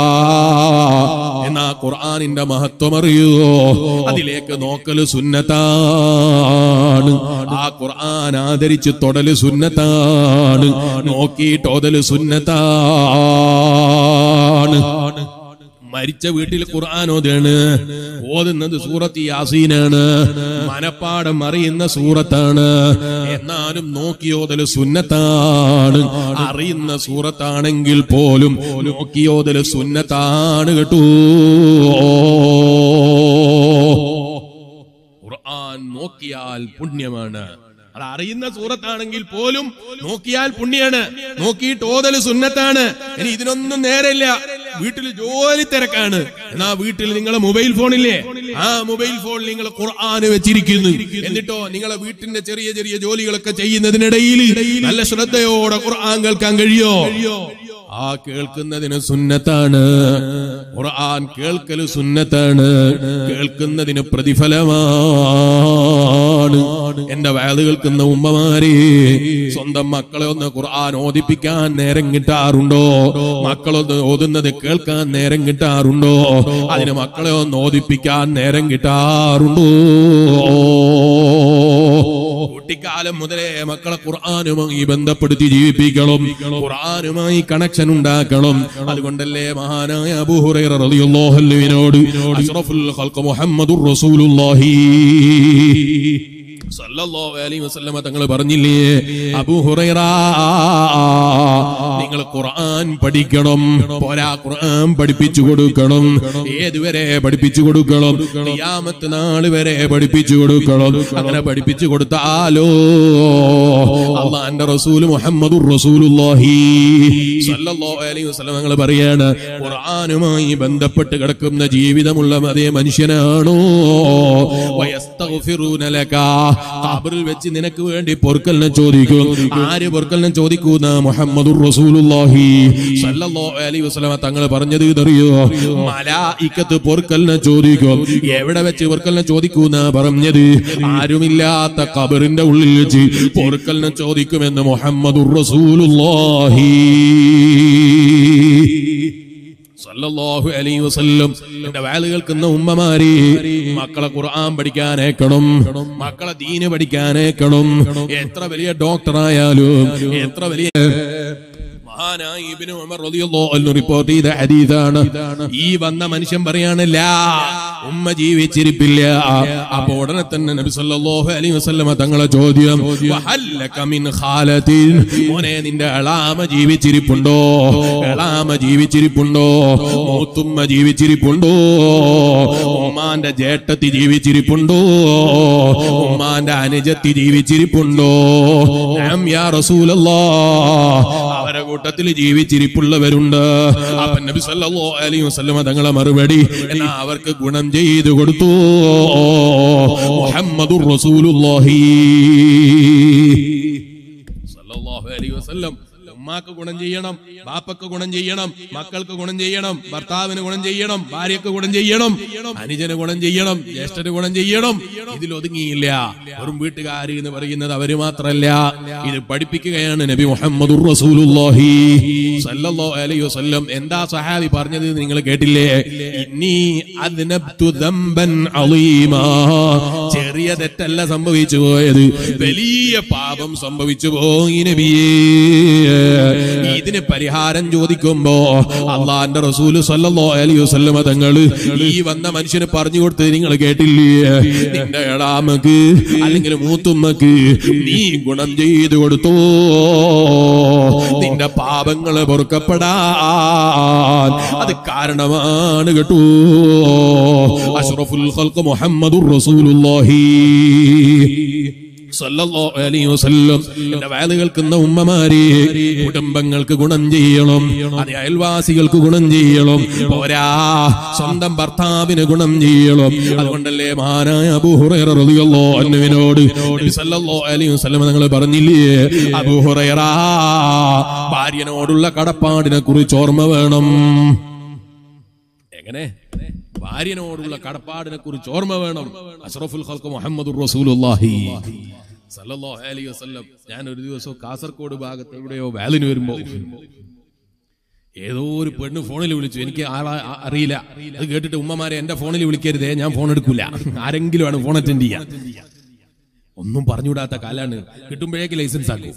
എന്നാ ഖുർആനിന്റെ മഹത്വം അറിയോ അതിലേക്ക് നോക്കല് സുന്നത്താണ് ആ ഖുർആൻ ആദരിച്ച് തൊടല് സുന്നത്താണ് നോക്കിയിട്ട് ഓതല് സുന്നത്താണ് മരിച്ച വീട്ടിൽ ഖുർആൻ ഓതാണ് ഓതുന്നത് സൂറത്ത് യാസീനാണ് മനപ്പാടം അറിയുന്ന സൂറത്താണ് എന്നാലും നോക്കിയോതല് സുന്നത്താണ് അറിയുന്ന സൂറത്താണെങ്കിൽ പോലും നോക്കിയോതല് സുന്നത്താണ് കേട്ടോ ഖുർആൻ നോക്കിയാൽ പുണ്യമാണ് അത് അറിയുന്ന സൂറത്താണെങ്കിൽ പോലും നോക്കിയാൽ പുണ്യാണ് നോക്കിയിട്ട് ഓതല് സുന്നത്താണ് ഇനി ഇതിനൊന്നും നേരമില്ല വീട്ടിൽ ജോലി തിരക്കാണ് എന്നാ വീട്ടിൽ നിങ്ങളെ മൊബൈൽ ഫോണില്ലേ ആ മൊബൈൽ ഫോണിൽ നിങ്ങൾ ഖുർആൻ വെച്ചിരിക്കുന്നു എന്നിട്ടോ നിങ്ങളെ വീട്ടിന്റെ ചെറിയ ചെറിയ ജോലികളൊക്കെ ചെയ്യുന്നതിനിടയിൽ നല്ല ശ്രദ്ധയോടെ ഖുർആൻ കേൾക്കാൻ കഴിയോ ആ കേൾക്കുന്നതിന് സുന്നത്താണ് ഖുർആൻ കേൾക്കല് സുന്നത്താണ് കേൾക്കുന്നതിന് പ്രതിഫലമാണ് എന്റെ വയത് കേൾക്കുന്ന ഉമ്മമാരെ സ്വന്തം മക്കളെ ഒന്ന് ഖുർആൻ ഓദിപ്പിക്കാൻ നേരം കിട്ടാറുണ്ടോ മക്കളൊന്ന് ഓതുന്നത് കേൾക്കാൻ നേരം കിട്ടാറുണ്ടോ അതിന് മക്കളെ ഒന്ന് ഓദിപ്പിക്കാൻ നേരം കിട്ടാറുണ്ടോ കുട്ടിക്കാലം മുതലേ മക്കളെ ഖുർആാനുമായി ബന്ധപ്പെടുത്തി ജീവിപ്പിക്കണം ഖുർആാനുമായി കണക്ഷൻ ഉണ്ടാക്കണം അതുകൊണ്ടല്ലേ മഹാനായ അബൂ ഹുറൈറ റളിയല്ലാഹു അൻഹുവിനോട് അഷ്റഫുൽ ഖൽഖ് മുഹമ്മദുർ റസൂലുള്ളാഹി സല്ലല്ലാഹു അലൈഹി വസല്ലമ തങ്ങൾ പറഞ്ഞില്ലേ അബൂ ഹുറൈറ നിങ്ങൾ ഖുർആൻ പഠിക്കണം പോരാ ഖുർആൻ പഠിപ്പിച്ചു കൊടുക്കണം ഏതുവരെ പഠിപ്പിച്ചു കൊടുക്കണം ഖിയാമത്ത് നാൾ വരെ പഠിപ്പിച്ചു കൊടുക്കണം അങ്ങനെ പഠിപ്പിച്ചു കൊടുത്താലോ അള്ളാന്റെ റസൂൽ മുഹമ്മദുർ റസൂലുള്ളാഹി സല്ലല്ലാഹു അലൈഹി വസല്ലം ഞങ്ങൾ പറയാണ് ഖുർആനുമായി ബന്ധപ്പെട്ട് കിടക്കുന്ന ജീവിതമുള്ള അതേ മനുഷ്യനാണോ വയസ്തഗ്ഫിറൂന ലക ഖബറിൽ വെച്ച് നിനക്ക് വേണ്ടി പൊറുക്കലിനെ ചോദിക്കും ആര് പൊറുക്കലിനെ ചോദിക്കുന്ന മുഹമ്മദുർ റസൂലുള്ളാഹി സല്ലല്ലാഹു അലൈഹി വസല്ലം തങ്ങൾ പറഞ്ഞത് ഇതറിയോ മലായിക്കത്ത് പൊറുക്കലിനെ ചോദിക്കും എവിടെ വെച്ച് പൊറുക്കലിനെ ചോദിക്കുന്ന പറഞ്ഞത് ആരുമില്ലാത്ത ഖബറിന്റെ ഉള്ളിൽ വെച്ച് പൊറുക്കലിനെ ചോദിക്കുമെന്ന് മുഹമ്മദുർ റസൂലുള്ളാഹി സല്ലല്ലാഹു അലൈഹി വസല്ലം എന്റെ വാല് കേൾക്കുന്ന ഉമ്മമാരെ മക്കളെ ഖുർആൻ പഠിക്കാനേക്കണം മക്കളെ ദീന് പഠിക്കാനേക്കണം എത്ര വലിയ ഡോക്ടറായാലും എത്ര വലിയ മഹാനായ ഇബ്നു ഉമർ റളിയല്ലാഹു അൻഹു റിപ്പോർട്ട് ചെയ്ത ഹദീസാണ് ഈ വന്ന മനുഷ്യൻ പറയാനില്ല ഉമ്മ ജീവിച്ചിരിപ്പില്ല അപ്പൊ ഉടനെ തന്നെ നബി സല്ലല്ലാഹു അലൈഹി വസല്ലമ തങ്ങളെ ചോദ്യം വഹല്ലക മിൻ ഖാലത്തിൻ മോനെ നിന്റെ എളാമ ജീവിച്ചിരിപ്പുണ്ടോ എളാമ ജീവിച്ചിരിപ്പുണ്ടോ മൂത്തുമ്മ ജീവിച്ചിരിപ്പുണ്ടോ ഉമ്മാന്റെ ജേട്ടത്തി ജീവിച്ചിരിപ്പുണ്ടോ ഉമ്മാന്റെ അനുജത്തി ജീവിച്ചിരിപ്പുണ്ടോ നാം യാ റസൂലല്ലാ അവരെ കൂട്ടത്തിൽ ജീവിച്ചിരിപ്പുള്ളവരുണ്ട് അപ്പൊ നബി സല്ലല്ലാഹു അലൈഹി വസല്ലമ തങ്ങളെ മറുപടി എന്നാ അവർക്ക് ഗുണം ചെയ്തു കൊടുത്തു മുഹമ്മദുർ റസൂലുള്ളാഹി സല്ലല്ലാഹു അലൈഹി വസല്ലം ഉമ്മാക്ക് ഗുണം ചെയ്യണം ബാപ്പക്ക് ഗുണം ചെയ്യണം മക്കൾക്ക് ഗുണം ചെയ്യണം ഭർത്താവിന് ഗുണം ചെയ്യണം ഭാര്യക്ക് ഗുണം ചെയ്യണം അനുജന് ഗുണം ചെയ്യണം ജ്യേഷ്ഠന് ഗുണം ചെയ്യണം ഇതിൽ ഒതുങ്ങിയില്ല വെറും വീട്ടുകാരി എന്ന് പറയുന്നത് അവര് മാത്രല്ല ഇത് പഠിപ്പിക്കുകയാണ് നബി മുഹമ്മദുർ റസൂലുള്ളാഹി സല്ലല്ലാഹു അലൈഹി വസല്ലം എന്താ സഹാബി പറഞ്ഞത് നിങ്ങൾ കേട്ടില്ലേ ഇന്നി അദ്നബ്തു ദംബൻ അളീമാ ചെറിയ തെറ്റല്ല സംഭവിച്ചു പോയത് വലിയ പാപം സംഭവിച്ചു പോയി നബിയേ ഇതിന് പരിഹാരം ചോദിക്കുമ്പോ അള്ളാന്റെ റസൂല് സല്ലല്ലാഹു അലൈഹി വസല്ലമ തങ്ങള് ഈ വന്ന മനുഷ്യന് പറഞ്ഞു കൊടുത്തത് നിങ്ങൾ കേട്ടില്ലേ നിന്റെ എടാമക്ക് അല്ലെങ്കിൽ മൂത്തുമ്മക്ക് നീ ഗുണം ചെയ്തു കൊടുത്തോ നിന്റെ പാപങ്ങള് പൊറുക്കപ്പെടാൻ അത് കാരണമാണ് കേട്ടോ അഷ്റഫുൽ ഖൽഖ് മുഹമ്മദുർ റസൂലുള്ളാഹി സല്ലല്ലാഹു അലൈഹി വസല്ലം എന്റെ വയല് കേൾക്കുന്ന ഉമ്മമാരെ കുടുംബങ്ങൾക്ക് ഗുണം ചെയ്യണം അതെ അയൽവാസികൾക്ക് ഗുണം ചെയ്യണം പോരാ സ്വന്തം ഭർത്താവിന് ഗുണം ചെയ്യണം അതുകൊണ്ടല്ലേ മഹാനായ അബൂ ഹുറൈറ റളിയല്ലാഹു അൻഹുവിനോട് നബി സല്ലല്ലാഹു അലൈഹി വസല്ലം നിങ്ങൾ പറഞ്ഞില്ലേ അബൂ ഹുറൈറ ഭാര്യനോടുള്ള കടപ്പാടിനെ കുറിച്ച് ഓർമ്മ വേണം എങ്ങനെ ഭാര്യനോടുള്ള കടപ്പാടിനെ കുറിച്ച് ഓർമ്മ വേണം അഷ്റഫുൽ ഖൽഖ് മുഹമ്മദുർ റസൂലുള്ളാഹി സല്ലല്ലാഹു അലൈഹി വസല്ലം ഞാൻ ഒരു ദിവസം കാസർഗോഡ് ഭാഗത്ത് എവിടെയോ വാലിന് വരുമ്പോ ഏതോ ഒരു പെണ്ണ് ഫോണിൽ വിളിച്ചു എനിക്ക് ആളെ ആ- അറിയില്ല അത് കേട്ടിട്ട് ഉമ്മമാരെ എന്റെ ഫോണിൽ വിളിക്കരുതേ ഞാൻ ഫോൺ എടുക്കൂല ആരെങ്കിലും ആണ് ഫോൺ അറ്റൻഡ് ചെയ്യാൻ ഒന്നും പറഞ്ഞുവിടാത്ത കാലാണ് കിട്ടുമ്പോഴേക്ക് ലൈസൻസ് ആക്കും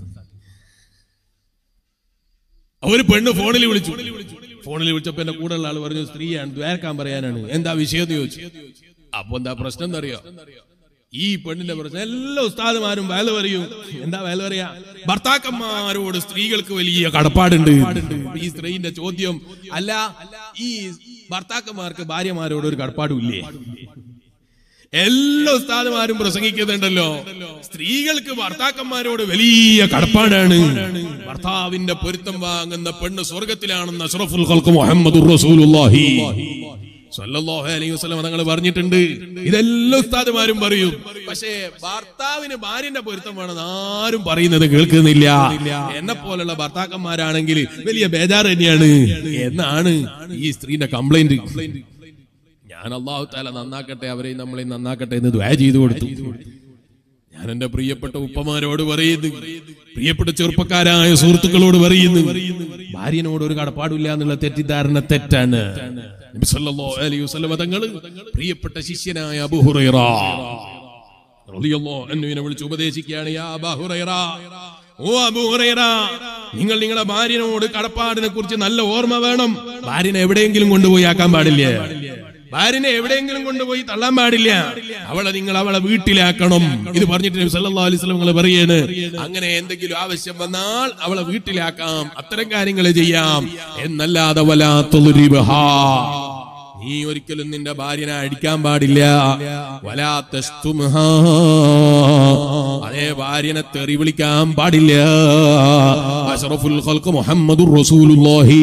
ഒരു പെണ്ണ് ഫോണിൽ വിളിച്ചു ഫോണിൽ വിളിച്ചപ്പോ എന്റെ കൂടെയുള്ള ആള് പറഞ്ഞു സ്ത്രീയാണ് ദ്വാരക്കാൻ പറയാനാണ് എന്താ വിഷയം എന്ന് ചോദിച്ചു അപ്പൊ എന്താ പ്രശ്നം എന്നറിയോ ഈ പെണ്ണിന്റെ പ്രശ്നം എല്ലാ ഉസ്താദുമാരും വേല പറയും എന്താ വേല പറയാ ഭർത്താക്കന്മാരോട് സ്ത്രീകൾക്ക് വലിയ കടപ്പാടുണ്ട് ഈ സ്ത്രീന്റെ ചോദ്യം അല്ല ഈ ഭർത്താക്കന്മാർക്ക് ഭാര്യമാരോട് ഒരു കടപ്പാടും ഇല്ലേ എല്ലാ ഉസ്താദുമാരും പ്രസംഗിക്കുന്നുണ്ടല്ലോ സ്ത്രീകൾക്ക് ഭർത്താക്കന്മാരോട് വലിയ കടപ്പാടാണ് ഭർത്താവിന്റെ പൊരുത്തം വാങ്ങുന്ന പെണ്ണ് സ്വർഗത്തിലാണെന്ന് അഷ്റഫുൽ ഖൽഖ് മുഹമ്മദുർ റസൂലുള്ളാഹി സല്ലല്ലാഹു അലൈഹി വസല്ലം തങ്ങൾ പറഞ്ഞിട്ടുണ്ട് ഇതെല്ലാം ഉസ്താദുമാരും പറയും പക്ഷേ ഭർത്താവിന് ഭാര്യന്റെ പൊരുത്തം വേണമെന്ന് ആരും പറയുന്നത് കേൾക്കുന്നില്ല എന്നെ പോലുള്ള ഭർത്താക്കന്മാരാണെങ്കിൽ വലിയ ബേജാറ് തന്നെയാണ് എന്നാണ് ഈ സ്ത്രീന്റെ കംപ്ലൈന്റ് ഞാൻ അള്ളാഹു താല നന്നാക്കട്ടെ അവരെയും നമ്മളെയും നന്നാക്കട്ടെ എന്ന് ദ്വാ ചെയ്തു കൊടുത്തു ഞാൻ എന്റെ പ്രിയപ്പെട്ട ഉപ്പമാരോട് പറയുന്നു പ്രിയപ്പെട്ട ചെറുപ്പക്കാരായ സുഹൃത്തുക്കളോട് പറയുന്നു ഭാര്യനോട് ഒരു കടപ്പാടില്ല എന്നുള്ള തെറ്റിദ്ധാരണ തെറ്റാണ് നബി സല്ലല്ലാഹു അലൈഹി വസല്ലം തങ്ങൾ പ്രിയപ്പെട്ട ശിഷ്യനായ അബൂ ഹുറൈറ റളിയല്ലാഹു അൻഹുവിനെ വിളിച്ച് ഉപദേശിക്കുകയാണ് യാ അബൂ ഹുറൈറ ഓ അബൂ ഹുറൈറ നിങ്ങൾ നിങ്ങളുടെ ഭാര്യനോട് കടപ്പാടിനെ കുറിച്ച് നല്ല ഓർമ്മ വേണം ഭാര്യനെ എവിടെയെങ്കിലും കൊണ്ടുപോയി ആക്കാൻ പാടില്ല ഭാര്യനെ എവിടെയെങ്കിലും കൊണ്ടുപോയി തള്ളാൻ പാടില്ല അവളെ നിങ്ങൾ അവളെ വീട്ടിലാക്കണം ഇത് പറഞ്ഞിട്ട് നബി സല്ലല്ലാഹു അലൈഹി വസല്ലം നിങ്ങൾ പറയാണ് അങ്ങനെ എന്തെങ്കിലും ആവശ്യം വന്നാൽ അവളെ വീട്ടിലാക്കാം അത്തരം കാര്യങ്ങൾ ചെയ്യാം എന്നല്ലാതെ വലാത്തുരിബഹാ നീ ഒരിക്കലും നിന്റെ ഭാര്യനെ അടിക്കാൻ പാടില്ല വലാ തസ്തുംഹാ. അതേ ഭാര്യനെ തെറി വിളിക്കാൻ പാടില്ല അഷ്റഫുൽ ഖൽഖ് മുഹമ്മദുർ റസൂലുള്ളാഹി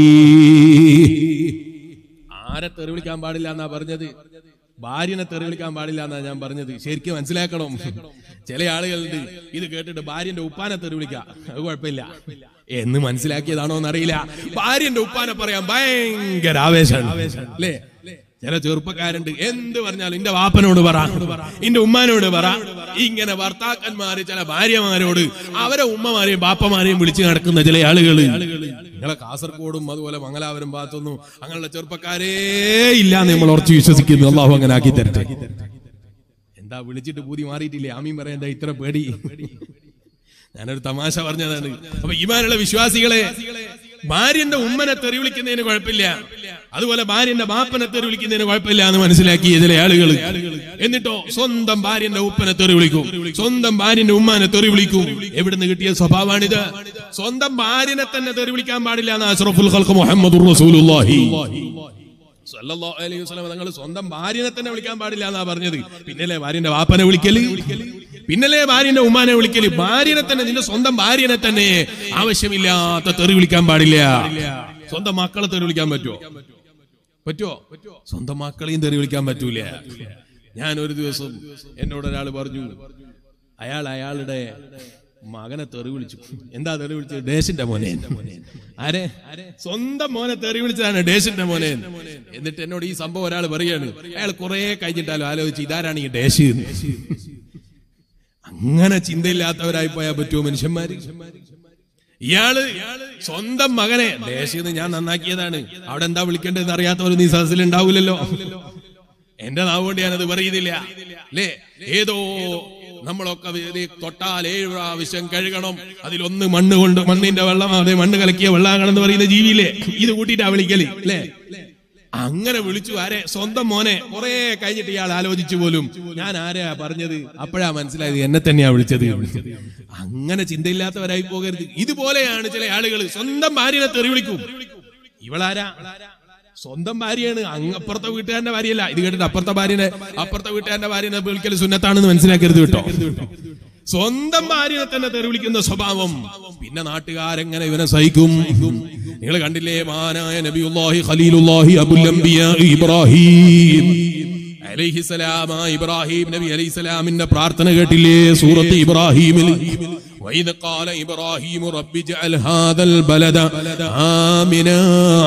ആരെ തെറി വിളിക്കാൻ പാടില്ല എന്നാ പറഞ്ഞത് ഭാര്യനെ തെറി വിളിക്കാൻ പാടില്ല എന്നാ ഞാൻ പറഞ്ഞത് ശരിക്കും മനസ്സിലാക്കണം ചില ആളുകളുണ്ട് ഇത് കേട്ടിട്ട് ഭാര്യന്റെ ഉപ്പാനെ തെറി വിളിക്കാം അത് കുഴപ്പമില്ല എന്ന് മനസ്സിലാക്കിയതാണോ എന്നറിയില്ല ഭാര്യന്റെ ഉപ്പാനെ പറയാൻ ഭയങ്കര ആവേശമാണ് അല്ലേ ചില ചെറുപ്പക്കാരുണ്ട് എന്ത് പറഞ്ഞാലും എന്റെ വാപ്പനോട് പറ എന്റെ ഉമ്മാനോട് പറ ഇങ്ങനെ ഭർത്താക്കന്മാര് ചില ഭാര്യമാരോട് അവരെ ഉമ്മമാരെയും ബാപ്പമാരെയും വിളിച്ചു നടക്കുന്ന ചില ആളുകള് നിങ്ങളെ കാസർഗോഡും അതുപോലെ മംഗലാപുരം ഭാഗത്തൊന്നും അങ്ങനെയുള്ള ചെറുപ്പക്കാരേ ഇല്ല നമ്മൾ ഉറച്ചു വിശ്വസിക്കുന്നു അള്ളാഹു അങ്ങനെ ആക്കി തരട്ടെ എന്താ വിളിച്ചിട്ട് പൂതി മാറിയിട്ടില്ലേ ആമീൻ പറയണ്ട ഇത്ര പേടി ഞാനൊരു തമാശ പറഞ്ഞതാണ് അപ്പൊ ഈമാനുള്ള വിശ്വാസികളെ ഭാര്യന്റെ ഉമ്മനെ തെറി വിളിക്കുന്നതിന് കുഴപ്പമില്ല അതുപോലെ ഭാര്യന്റെ ബാപ്പനെ തെറി വിളിക്കുന്നതിന് കുഴപ്പമില്ല എന്ന് മനസ്സിലാക്കി ചില ആളുകൾ എന്നിട്ടോ സ്വന്തം ഭാര്യന്റെ ഉപ്പനെ തെറി വിളിക്കും സ്വന്തം ഭാര്യന്റെ ഉമ്മാനെ തെറി വിളിക്കും എവിടുന്ന് കിട്ടിയ സ്വഭാവമാണിത് സ്വന്തം ഭാര്യനെ തന്നെ തെറി വിളിക്കാൻ പാടില്ല എന്ന് അഷ്റഫുൽ ഖൽഖ് മുഹമ്മദുർ റസൂലുള്ളാഹി സല്ലല്ലാഹു അലൈഹി വസല്ലം തങ്ങൾ സ്വന്തം ഭാര്യനെ തന്നെ വിളിക്കാൻ പാടില്ല എന്നാ പറഞ്ഞത് പിന്നല്ലേ ഭാര്യന്റെ വാപ്പനെ വിളിക്കല് പിന്നല്ലേ ഭാര്യന്റെ ഉമ്മാനെ വിളിക്കല് ഭാര്യനെ തന്നെ നിന്റെ സ്വന്തം ഭാര്യനെ തന്നെ ആവശ്യമില്ലാത്ത തെറി വിളിക്കാൻ പാടില്ല സ്വന്തം മക്കളെ തെറി വിളിക്കാൻ പറ്റുമോ പറ്റുമോ സ്വന്തം മക്കളെയും തെറി വിളിക്കാൻ പറ്റൂല ഞാൻ ഒരു ദിവസം എന്നോട് ഒരാൾ പറഞ്ഞു അയാൾ അയാളുടെ മകനെ തെറി വിളിച്ചു എന്താ തെറി വിളിച്ചത് ഡേശിന്റെ മോനെ ആരെ സ്വന്തം മോനെ തെറി വിളിച്ചതാണ് ഡേശിന്റെ മോനെ എന്നിട്ട് എന്നോട് ഈ സംഭവം ഒരാൾ പറയാണ് അയാൾ കുറെ കഴിഞ്ഞിട്ടാലും ആലോചിച്ച് ഇതാരാണ് ഈ ഡേശ് എന്ന്. അങ്ങനെ ചിന്തയില്ലാത്തവരായി പോയാൽ പറ്റുമോ മനുഷ്യന്മാര് ഇയാള് സ്വന്തം മകനെ ദേശീന്ന് ഞാൻ നന്നാക്കിയതാണ് അവിടെ എന്താ വിളിക്കേണ്ടതെന്ന് അറിയാത്തവർ നീ സദസ്സിൽ ഉണ്ടാവില്ലല്ലോ എന്റെ നാവ് കൊണ്ട് ഞാനത് പറയുന്നില്ല അല്ലേ ഏതോ നമ്മളൊക്കെ ഇത് തൊട്ടാൽ ഏഴ് പ്രാവശ്യം കഴുകണം അതിലൊന്ന് മണ്ണ് കൊണ്ട് മണ്ണിന്റെ വെള്ളം അതെ മണ്ണ് കലക്കിയ വെള്ളാകണമെന്ന് പറയുന്ന ജീവിയില്ലേ ഇത് കൂട്ടിയിട്ടാ വിളിക്കല് അല്ലേ അങ്ങനെ വിളിച്ചു ആരെ സ്വന്തം മോനെ കുറെ കഴിഞ്ഞിട്ട് ഇയാൾ ആലോചിച്ചു പോലും ഞാൻ ആരെയാ പറഞ്ഞത് അപ്പോഴാ മനസ്സിലായത് എന്നെ തന്നെയാ വിളിച്ചത് അങ്ങനെ ചിന്തയില്ലാത്തവരായി പോകരുത് ഇതുപോലെയാണ് ചില ആളുകൾ സ്വന്തം ഭാര്യനെ തെറി വിളിക്കും ഇവളാരാ സ്വന്തം ഭാര്യയാണ് അങ്ങപ്പുറത്തെ വീട്ടുകാരന്റെ ഭാര്യയല്ല ഇത് കേട്ടിട്ട് അപ്പുറത്തെ ഭാര്യനെ അപ്പുറത്തെ വീട്ടുകാരന്റെ ഭാര്യനെ വിളിക്കൽ സുന്നത്താണെന്ന് മനസ്സിലാക്കരുത് കേട്ടോ സ്വന്തം ഭാര്യനെ തന്നെ തെറി വിളിക്കുന്ന സ്വഭാവം പിന്നെ നാട്ടുകാരെങ്ങനെ ഇവനെ സഹിക്കും നിങ്ങൾ കണ്ടില്ലേ മാനായ നബിയുല്ലാഹി ഖലീലുല്ലാഹി അബുൽ അംബിയ ഇബ്രാഹിം അലൈഹിസലാം ആ ഇബ്രാഹിം നബി അലൈഹിസലാമിന്റെ പ്രാർത്ഥന കേട്ടില്ലേ സൂറത്ത് ഇബ്രാഹിമിൽ وإذ قال إبراهيم رب اجعل هذا البلد آمنا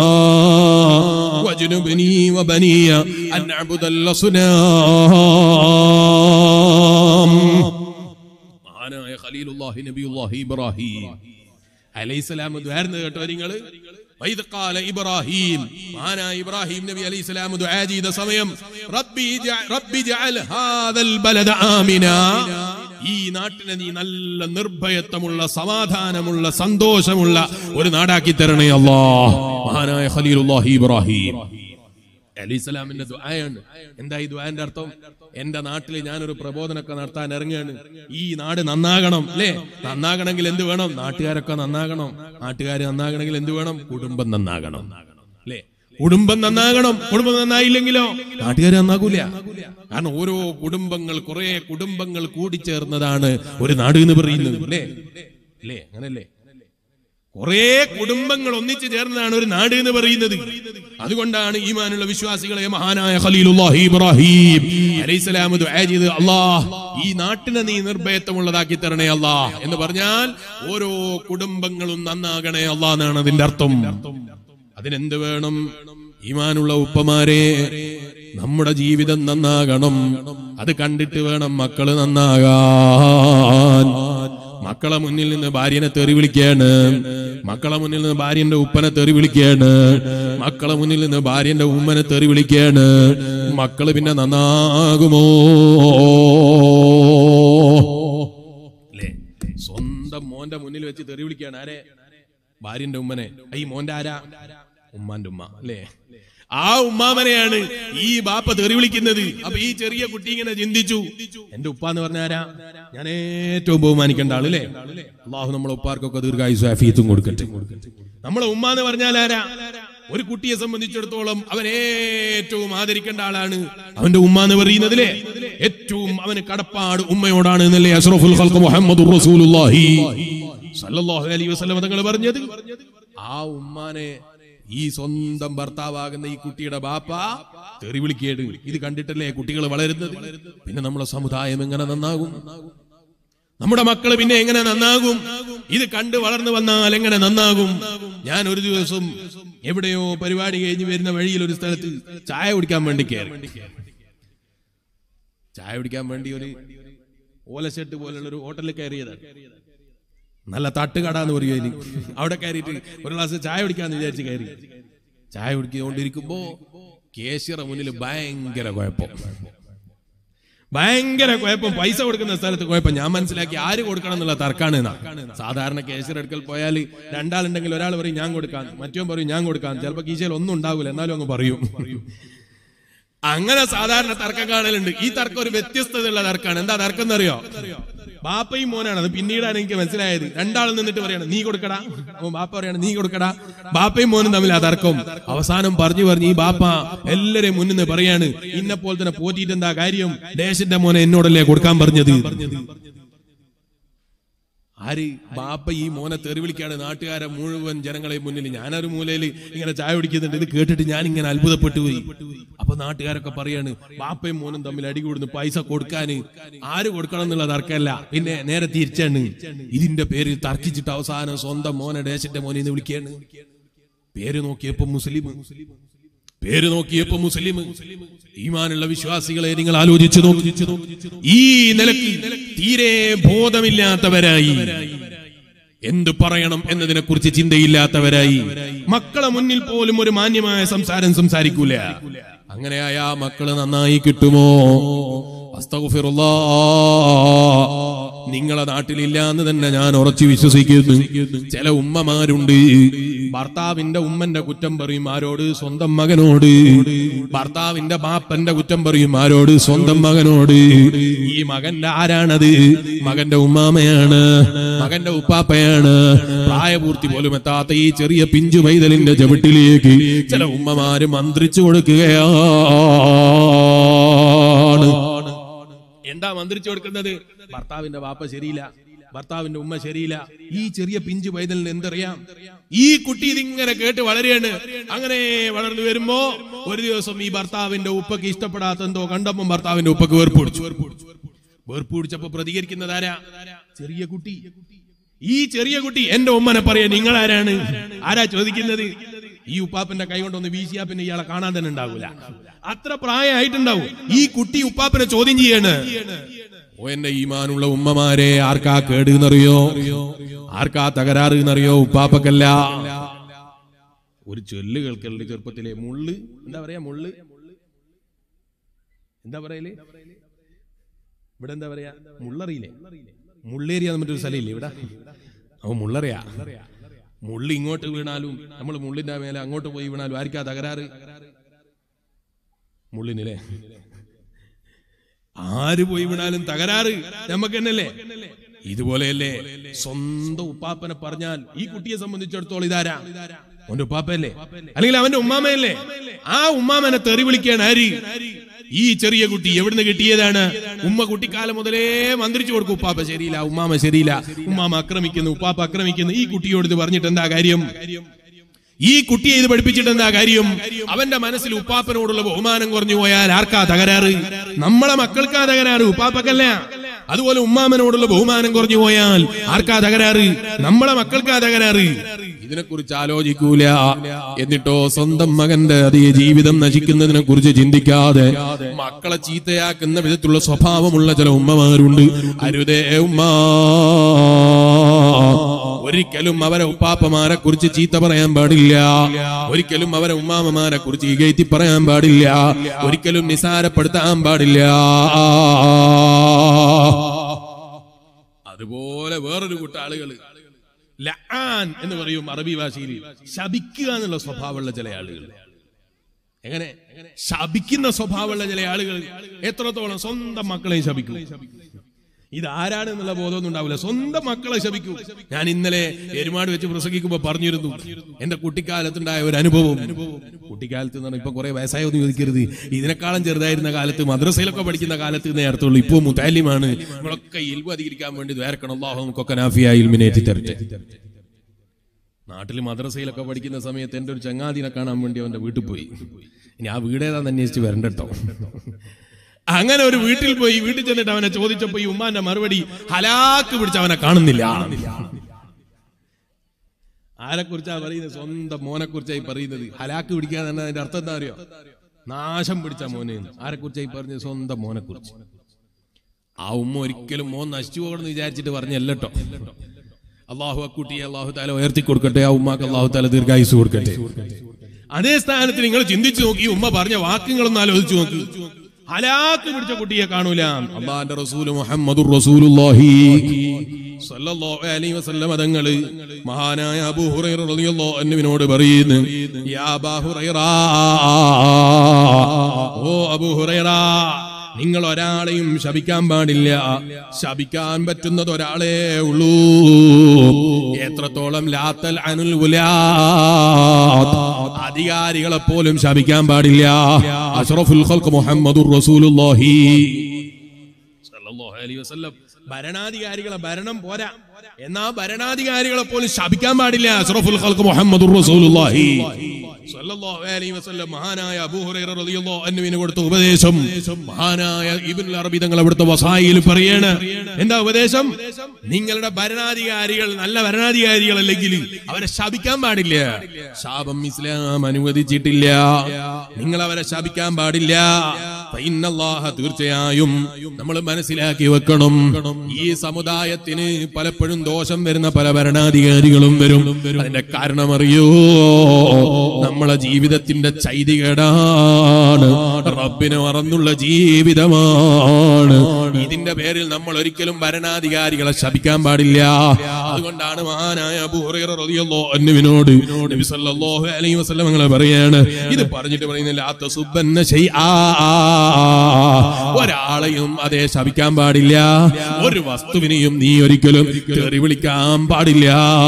واجنبني وبني أن نعبد الأصنام മഹാനായ ഖലീലുല്ലാഹി നബിയുല്ലാഹി ഇബ്രാഹിം അലൈഹിസ്സലാം ദ്വാരുന്നത് കേട്ടോ നിങ്ങള് വൈദ് ഖാല ഇബ്രാഹിം മഹാനായ ഇബ്രാഹിം നബി അലൈഹിസ്സലാം ദുആ ചെയ്ത സമയം റബ്ബി ജഅ- റബ്ബി ജഅൽ ഹാദൽ ബലദ ആമിന ഈ നാട്ടിനെ നീ നല്ല നിർഭയത്വമുള്ള സമാധാനമുള്ള സന്തോഷമുള്ള ഒരു നാടാക്കി തരണേ അല്ലാ മഹാനായ ഖലീലുല്ലാഹി ഇബ്രാഹിം അലിസ്ലാമിന്റെ ദുആയാണ് എന്താ ഈ ദുആന്റെ അർത്ഥം എന്റെ നാട്ടിൽ ഞാനൊരു പ്രബോധനമൊക്കെ നടത്താൻ ഇറങ്ങുകയാണ് ഈ നാട് നന്നാകണം അല്ലേ നന്നാകണമെങ്കിൽ എന്ത് വേണം നാട്ടുകാരൊക്കെ നന്നാകണം നാട്ടുകാർ നന്നാകണമെങ്കിൽ എന്ത് വേണം കുടുംബം നന്നാകണം അല്ലേ കുടുംബം നന്നാകണം കുടുംബം നന്നായില്ലെങ്കിലോ നാട്ടുകാർ നന്നാകൂല കാരണം ഓരോ കുടുംബങ്ങൾ കുറെ കുടുംബങ്ങൾ കൂടിച്ചേർന്നതാണ് ഒരു നാട് എന്ന് പറയുന്നത് അല്ലേ അല്ലേ അങ്ങനല്ലേ കുറെ കുടുംബങ്ങൾ ഒന്നിച്ചു ചേർന്നതാണ് ഒരു നാട് എന്ന് പറയുന്നത് അതുകൊണ്ടാണ് ഈമാനുള്ള വിശ്വാസികളെ മഹാനായ ഖലീലുല്ലാഹി ഇബ്രാഹിം അലൈഹിസ്സലാം ദുആ ചെയ്ത് അല്ലാഹ് ഈ നാട്ടിനെ നീ നിർഭയത്വമുള്ളതാക്കി തരണേ അല്ലാഹ് എന്ന് പറഞ്ഞാൽ ഓരോ കുടുംബങ്ങളും നന്നാകണേ അല്ലാഹ് എന്നാണ് അതിന്റെ അർത്ഥം അതിനെന്ത് വേണം ഈമാനുള്ള ഉപ്പമാരെ നമ്മുടെ ജീവിതം നന്നാകണം അത് കണ്ടിട്ട് വേണം മക്കള് നന്നാകാൻ മക്കളെ മുന്നിൽ നിന്ന് ഭാര്യനെ തെറി വിളിക്കാണ് മക്കളെ മുന്നിൽ നിന്ന് ഭാര്യന്റെ ഉപ്പനെ തെറി വിളിക്കാണ് മക്കളെ മുന്നിൽ നിന്ന് ഭാര്യന്റെ ഉമ്മനെ തെറി വിളിക്കാണ് മക്കള് പിന്നെ നന്നാകുമോ അല്ലേ സ്വന്തം മോന്റെ മുന്നിൽ വെച്ച് തെറി വിളിക്കാണ് ആരെ ഭാര്യന്റെ ഉമ്മനെ ഈ മോന്റെ ആരാ ഉമ്മാന്റെ ഉമ്മ അല്ലേ ആ ഉമ്മാമനെയാണ് ഈ ബാപ്പ തെറി വിളിക്കുന്നത് അപ്പൊ ഈ ചെറിയ കുട്ടി ഇങ്ങനെ ചിന്തിച്ചു എന്റെ ഉപ്പ എന്ന് പറഞ്ഞ ആരാ ഞാൻ ഏറ്റവും ബഹുമാനിക്കേണ്ട ആളല്ലേ അള്ളാഹു നമ്മളെ ഉപ്പാർക്കൊക്കെ ദീർഘായുസ് ആഫിയത്തും കൊടുക്കട്ടെ നമ്മളെ ഉമ്മ എന്ന് പറഞ്ഞാൽ ആരാ ഒരു കുട്ടിയെ സംബന്ധിച്ചിടത്തോളം അവൻ ഏറ്റവും ആദരിക്കേണ്ട ആളാണ് അവന്റെ ഉമ്മ എന്ന് പറയുന്നതിലെ ഏറ്റവും അവന് കടപ്പാട് ഉമ്മയോടാണ് എന്നല്ലേ അഷ്റഫുൽ ഖൽഖ് മുഹമ്മദുർ റസൂലുള്ളാഹി സല്ലല്ലാഹു അലൈഹി വസല്ലം തങ്ങൾ പറഞ്ഞത് ആ ഉമ്മാനെ ഈ സ്വന്തം ഭർത്താവാകുന്ന ഈ കുട്ടിയുടെ ബാപ്പ തെറി വിളിക്കേട് ഇത് കണ്ടിട്ടല്ലേ കുട്ടികൾ വളരുന്നത് പിന്നെ നമ്മുടെ സമുദായം എങ്ങനെ നന്നാകും നമ്മുടെ മക്കള് പിന്നെ എങ്ങനെ നന്നാകും ഇത് കണ്ട് വളർന്നു വന്നാൽ എങ്ങനെ നന്നാകും ഞാൻ ഒരു ദിവസം എവിടെയോ പരിപാടി കഴിഞ്ഞ് വരുന്ന വഴിയിൽ ഒരു സ്ഥലത്ത് ചായ കുടിക്കാൻ വേണ്ടി കയറി ചായ കുടിക്കാൻ വേണ്ടി ഒരു ഓലശെട്ട് പോലുള്ള ഒരു ഹോട്ടലിൽ കയറിയതാണ് നല്ല തട്ടുകട എന്ന് പറയും അതിന് അവിടെ കയറിയിട്ട് ഒരു ഗ്ലാസ് ചായ കുടിക്കാന്ന് വിചാരിച്ച് കയറി ചായ കുടിക്കൊണ്ടിരിക്കുമ്പോ കേശിയുടെ മുന്നിൽ ഭയങ്കര കുഴപ്പം ഭയങ്കര കുഴപ്പം പൈസ കൊടുക്കുന്ന സ്ഥലത്ത് കുഴപ്പം ഞാൻ മനസ്സിലാക്കി ആര് കൊടുക്കണം എന്നുള്ള തർക്കാണ് എന്നാ. സാധാരണ കേസർ എടുക്കൽ പോയാൽ രണ്ടാളുണ്ടെങ്കിൽ ഒരാൾ പറയും ഞാൻ കൊടുക്കാം മറ്റോ പറയും ഞാൻ കൊടുക്കാം ചിലപ്പോൾ കീശയിൽ ഒന്നും ഉണ്ടാവില്ല എന്നാലും അങ്ങ് പറയും അങ്ങനെ സാധാരണ തർക്കം കാണലുണ്ട് ഈ തർക്കം ഒരു വ്യത്യസ്തതയുള്ള തർക്കമാണ് എന്താ തർക്കം എന്നറിയോ ബാപ്പയും മോനാണ് അത് പിന്നീടാണ് എനിക്ക് മനസ്സിലായത് രണ്ടാളും നിന്നിട്ട് പറയാണ് നീ കൊടുക്കടാ അപ്പൊ ബാപ്പ പറയാണ് നീ കൊടുക്കടാ ബാപ്പയും മോനും തമ്മിൽ ആ തർക്കം അവസാനം പറഞ്ഞു പറഞ്ഞു ഈ ബാപ്പ എല്ലാരെയും മുന്നിൽ നിന്ന് പറയാണ് ഇന്നെ പോലെ തന്നെ പോറ്റിയിട്ട് എന്താ കാര്യം ദേശന്റെ മോനെ എന്നോടല്ലേ കൊടുക്കാൻ പറഞ്ഞത് ആര് ബാപ്പ ഈ മോനെ തെറി വിളിക്കാണ് നാട്ടുകാരെ മുഴുവൻ ജനങ്ങളെ മുന്നിൽ ഞാനൊരു മൂലയിൽ ഇങ്ങനെ ചായ കുടിക്കുന്നുണ്ട് ഇത് കേട്ടിട്ട് ഞാൻ ഇങ്ങനെ അത്ഭുതപ്പെട്ടു പോയി അപ്പൊ നാട്ടുകാരൊക്കെ പറയാണ് ബാപ്പയും മോനും തമ്മിൽ അടികൂടുന്നു പൈസ കൊടുക്കാന് ആര് കൊടുക്കണം എന്നുള്ള തർക്കമല്ല പിന്നെ നേരെ തിരിച്ചാണ് ഇതിന്റെ പേരിൽ തർക്കിച്ചിട്ട് അവസാനം സ്വന്തം മോനെ ദേശന്റെ മോനെ എന്ന് വിളിക്കുകയാണ് പേര് നോക്കിയപ്പോ മുസ്ലിം പേര് നോക്കിയപ്പോ മുസ്ലിം ഈമാനുള്ള വിശ്വാസികളെ നിങ്ങൾ ആലോചിച്ചു നോക്കി ഈ നിലക്ക് തീരെ ബോധമില്ലാത്തവരായി എന്ത് പറയണം എന്നതിനെ കുറിച്ച് ചിന്തയില്ലാത്തവരായി മക്കളെ മുന്നിൽ പോലും ഒരു മാന്യമായ സംസാരം സംസാരിക്കൂല അങ്ങനെയായ ആ മക്കള് നന്നായി കിട്ടുമോ അസ്തഗ്ഫിറുല്ലാ. നിങ്ങളെ നാട്ടിലില്ല എന്ന് തന്നെ ഞാൻ ഉറച്ചു വിശ്വസിക്കുന്നു ചില ഉമ്മമാരുണ്ട് ഭർത്താവിന്റെ ഉമ്മന്റെ കുറ്റം പറയും ആരോട് സ്വന്തം മകനോട് ഭർത്താവിന്റെ ബാപ്പന്റെ കുറ്റം പറയും ആരോട് സ്വന്തം മകനോട് ഈ മകന്റെ ആരാണത് മകന്റെ ഉമ്മാമയാണ് മകന്റെ ഉപ്പാപ്പയാണ് പ്രായപൂർത്തി പോലും എത്താത്ത ഈ ചെറിയ പിഞ്ചു പൈതലിന്റെ ചവിട്ടിലേക്ക് ചില ഉമ്മമാര് മന്ത്രിച്ചു കൊടുക്കുകയാണ് എന്താ മന്ത്രിച്ചു കൊടുക്കുന്നത് ഭർത്താവിന്റെ വാപ്പ ശരിയില്ല ഭർത്താവിന്റെ ഉമ്മ ശരിയില്ല ഈ ചെറിയ പിഞ്ചു പൈതലിന് എന്തറിയാം ഈ കുട്ടി ഇതിങ്ങനെ കേട്ട് വളരെയാണ് അങ്ങനെ വളർന്നു വരുമ്പോ ഒരു ദിവസം ഈ ഭർത്താവിന്റെ ഉപ്പക്ക് ഇഷ്ടപ്പെടാത്ത എന്തോ കണ്ടപ്പം ഭർത്താവിന്റെ ഉപ്പക്ക് വേർപ്പ് പിടിച്ചു വേർപ്പ് പിടിച്ചപ്പോ പ്രതികരിക്കുന്നത് ആരാ ചെറിയ കുട്ടി ഈ ചെറിയ കുട്ടി എന്റെ ഉമ്മനെ പറയാ നിങ്ങൾ ആരാണ് ആരാ ചോദിക്കുന്നത് ഈ ഉപ്പാപ്പന്റെ കൈ കൊണ്ടൊന്ന് വീശിയാ പിന്നെ ഇയാളെ കാണാൻ തന്നെ ഉണ്ടാവൂല അത്ര പ്രായമായിട്ടുണ്ടാവും ഈ കുട്ടി ഉപ്പാപ്പനെ ചോദ്യം ചെയ്യാണ് ഓ എന്റെ ഈമാനുള്ള ഉമ്മമാരെ ആർക്കാ കേട് എന്നറിയോ ആർക്കാ തകരാറ് എന്നറിയോ ഉപ്പാപ്പക്കല്ല ഒരു ചൊല്ല് കേൾക്കലുണ്ട് ചെറുപ്പത്തിലെ മുള്ള് എന്താ പറയാ മുള്ള് എന്താ പറയല് ഇവിടെ എന്താ പറയാ മുള്ളറിയില്ലേ മുള്ളേരിയ മറ്റൊരു സ്ഥലമില്ലേ ഇവിടെ അവ മുള്ളറിയാ മുള്ളി ഇങ്ങോട്ട് വീണാലും നമ്മൾ മുള്ളിന്റെ മേലെ അങ്ങോട്ട് പോയി വീണാലും ആർക്കാ തകരാറ് മുള്ളിനല്ലേ ആര് പോയി വീണാലും തകരാറ് നമുക്ക് തന്നെയല്ലേ ഇതുപോലെയല്ലേ സ്വന്തം ഉപ്പാപ്പനെ പറഞ്ഞാൽ ഈ കുട്ടിയെ സംബന്ധിച്ചിടത്തോളം ഇതാരാ അവന്റെ ഉപ്പാപ്പയല്ലേ അല്ലെങ്കിൽ അവന്റെ ഉമ്മാമയല്ലേ ആ ഉമ്മാമനെ തെറി വിളിക്കാണ് ആര് ഈ ചെറിയ കുട്ടി എവിടുന്ന് കിട്ടിയതാണ് ഉമ്മ കുട്ടിക്കാലം മുതലേ മന്ത്രിച്ചു കൊടുക്കും ഉപ്പാപ്പ ശരിയില്ല ഉമ്മാമ ശരിയില്ല ഉമ്മാമ ആക്രമിക്കുന്നു ഉപ്പാപ്പ ആക്രമിക്കുന്നു ഈ കുട്ടിയോട് ഇത് പറഞ്ഞിട്ട് എന്താ കാര്യം ഈ കുട്ടിയെ ഇത് പഠിപ്പിച്ചിട്ട് എന്താ കാര്യം അവന്റെ മനസ്സിൽ ഉപ്പാപ്പനോടുള്ള ബഹുമാനം കുറഞ്ഞു പോയാൽ ആർക്കാ തകരാറ് നമ്മളെ മക്കൾക്കാ തകരാറ് ഉപ്പാപ്പക്കല്ല അതുപോലെ ഉമ്മാമനോടുള്ള ബഹുമാനം കുറഞ്ഞു പോയാൽ ആർക്കാ തകരാറ് നമ്മളെ മക്കൾക്കാ തകരാറ് ഇതിനെക്കുറിച്ച് ആലോചിക്കൂല എന്നിട്ടോ സ്വന്തം മകന്റെ അതേ ജീവിതം നശിക്കുന്നതിനെ കുറിച്ച് ചിന്തിക്കാതെ മക്കളെ ചീത്തയാക്കുന്ന വിധത്തിലുള്ള സ്വഭാവമുള്ള ചില ഉമ്മമാരുണ്ട് അരുതേ ഉമ്മ ഒരിക്കലും അവരെ ഉപ്പാപ്പമാരെ കുറിച്ച് ചീത്ത പറയാൻ പാടില്ല ഒരിക്കലും അവരെ ഉമ്മാമമാരെ കുറിച്ച് ഇകയറ്റി പറയാൻ പാടില്ല ഒരിക്കലും നിസാരപ്പെടുത്താൻ പാടില്ല അതുപോലെ വേറൊരു കൂട്ട ആളുകള് ലആൻ എന്ന് പറയും അറബി ഭാഷയിൽ ശപിക്കുക എന്നുള്ള സ്വഭാവമുള്ള ചില ആളുകൾ എങ്ങനെ ശപിക്കുന്ന സ്വഭാവമുള്ള ചില ആളുകൾ എത്രത്തോളം സ്വന്തം മക്കളെയും ശപിക്കും ഇത് ആരാണെന്നുള്ള ബോധമൊന്നും ഉണ്ടാവില്ല സ്വന്തം മക്കളെ ശപിക്കും ഞാൻ ഇന്നലെ എരുമാട് വെച്ച് പ്രസംഗിക്കുമ്പോ പറഞ്ഞിരുന്നു എന്റെ കുട്ടിക്കാലത്തുണ്ടായ ഒരു അനുഭവം കുട്ടിക്കാലത്ത് എന്ന് പറഞ്ഞാൽ ഇപ്പൊ കുറെ വയസ്സായൊന്നും ചോദിക്കരുത് ഇതിനേക്കാളും ചെറുതായിരുന്ന കാലത്ത് മദ്രസയിലൊക്കെ പഠിക്കുന്ന കാലത്ത് നേരത്തുള്ളൂ ഇപ്പൊ മുത്താലിമാണ് നമ്മളൊക്കെ ഇൽവ് അധികരിക്കാൻ വേണ്ടി ദ്വാരക്കണം അള്ളാഹു നമുക്കൊക്കെ നാഫിയ ഇൽമിനേറ്റി തരട്ടെ നാട്ടിൽ മദ്രസയിലൊക്കെ പഠിക്കുന്ന സമയത്ത് എന്റെ ഒരു ചങ്ങാതിനെ കാണാൻ വേണ്ടി അവന്റെ വീട്ടിൽ പോയി ഇനി ആ വീട് ഏതാന്ന് അന്വേഷിച്ച് വരണ്ടട്ടോ അങ്ങനെ ഒരു വീട്ടിൽ പോയി വീട്ടിൽ ചെന്നിട്ട് അവനെ ചോദിച്ചപ്പോ ഈ ഉമ്മാന്റെ മറുപടി ഹലാക്ക് പിടിച്ച് അവനെ കാണുന്നില്ല ആരെ കുറിച്ചാ പറയുന്നത് സ്വന്തം മോനെ കുറിച്ചായി പറയുന്നത് ഹലാക്ക് പിടിക്കുക തന്നെ അതിന്റെ അർത്ഥം എന്താ അറിയോ നാശം പിടിച്ച മോനെ ആരെ കുറിച്ചായി പറഞ്ഞത് സ്വന്തം മോനെ കുറിച്ച് ആ ഉമ്മ ഒരിക്കലും മോൻ നശിച്ചു പോകണമെന്ന് വിചാരിച്ചിട്ട് പറഞ്ഞല്ലോ അള്ളാഹു അക്കുട്ടിയെ അള്ളാഹു താല ഉയർത്തി കൊടുക്കട്ടെ ആ ഉമ്മാക്ക് അള്ളാഹു താല ദീർഘായുസ് കൊടുക്കട്ടെ അതേ സ്ഥാനത്ത് നിങ്ങൾ ചിന്തിച്ചു നോക്കി ഉമ്മ പറഞ്ഞ വാക്കുകളൊന്ന് ആലോചിച്ചു നോക്കി ഹലാക്ക് പിടിച്ച കുട്ടിയെ കാണൂല അള്ളാന്റെ റസൂല് മുഹമ്മദുർ റസൂലുള്ളാഹി സല്ലല്ലാഹു അലൈഹി വസല്ലം തങ്ങള് മഹാനായ അബൂ ഹുറൈറ റളിയല്ലാഹു അൻഹുവിനോട് പറയുന്നു യാ അബൂ ഹുറൈറ ഓ അബൂ ഹുറൈറ നിങ്ങൾ ഒരാളെയും ശപിക്കാൻ പാടില്ല ശപിക്കാൻ പറ്റുന്നത് ഒരാളേ ഉള്ളൂ എത്രത്തോളം ലാത്തൽ അനുൽ ഉലാത്ത് അധികാരികളെ പോലും ശപിക്കാൻ പാടില്ല അഷ്റഫുൽ ഖൽഖ് മുഹമ്മദുർ റസൂലുള്ളാഹി സല്ലല്ലാഹു അലൈഹി വസല്ലം ഭരണാധികാരികളെ ഭരണം പോരാ എന്നാ ഭരണാധികാരികളെ പോലും ശപിക്കാൻ പാടില്ല അഷ്റഫുൽ ഖൽഖ് മുഹമ്മദുർ റസൂലുള്ളാഹി സല്ലല്ലാഹു അലൈഹി വസല്ലം മഹാനായ അബൂ ഹുറൈറ റളിയല്ലാഹു അൻഹുവിന് കൊടുത്ത ഉപദേശം മഹാനായ ഇബ്നുൽ അറബി തങ്ങൾ അവിടുത്തെ വസായിൽ പറയാണ് എന്താ ഉപദേശം നിങ്ങളുടെ ഭരണാധികാരികൾ നല്ല ഭരണാധികാരികളല്ലെങ്കിൽ അവരെ ശപിക്കാൻ പാടില്ല ശാപം ഇസ്ലാം അനുവദിച്ചിട്ടില്ല നിങ്ങൾ അവരെ ശപിക്കാൻ പാടില്ല ഫഇന്നല്ലാഹ തീർച്ചയായും നമ്മൾ മനസ്സിലാക്കി വെക്കണം ഈ സമുദായത്തിന് പലപ്പോഴും ദോഷം വരുന്ന പല ഭരണാധികാരികളും വരും അതിന്റെ കാരണം അറിയോ നമ്മളെ ജീവിതത്തിന്റെ ചൈതികേടാണ് റബ്ബിനെ മറന്നുള്ള ജീവിതമാണ് ഇതിന്റെ പേരിൽ നമ്മൾ ഒരിക്കലും ഭരണാധികാരികളെ ശപിക്കാൻ പാടില്ല അതുകൊണ്ടാണ് മഹാനായ അബൂ ഹുറൈറ റളിയല്ലാഹു അൻഹുവിനോട് നബി സല്ലല്ലാഹു അലൈഹി വസല്ലം ഞങ്ങളെ പറയാണ് ഇത് പറഞ്ഞിട്ട് പറയുന്നില്ല ലാ തസുബ്ബന്ന ശൈആ ഒരാളെയും അതേ ശപിക്കാൻ പാടില്ല ഒരു വസ്തുവിനെയും നീ ഒരിക്കലും തെറി വിളിക്കാൻ പാടില്ല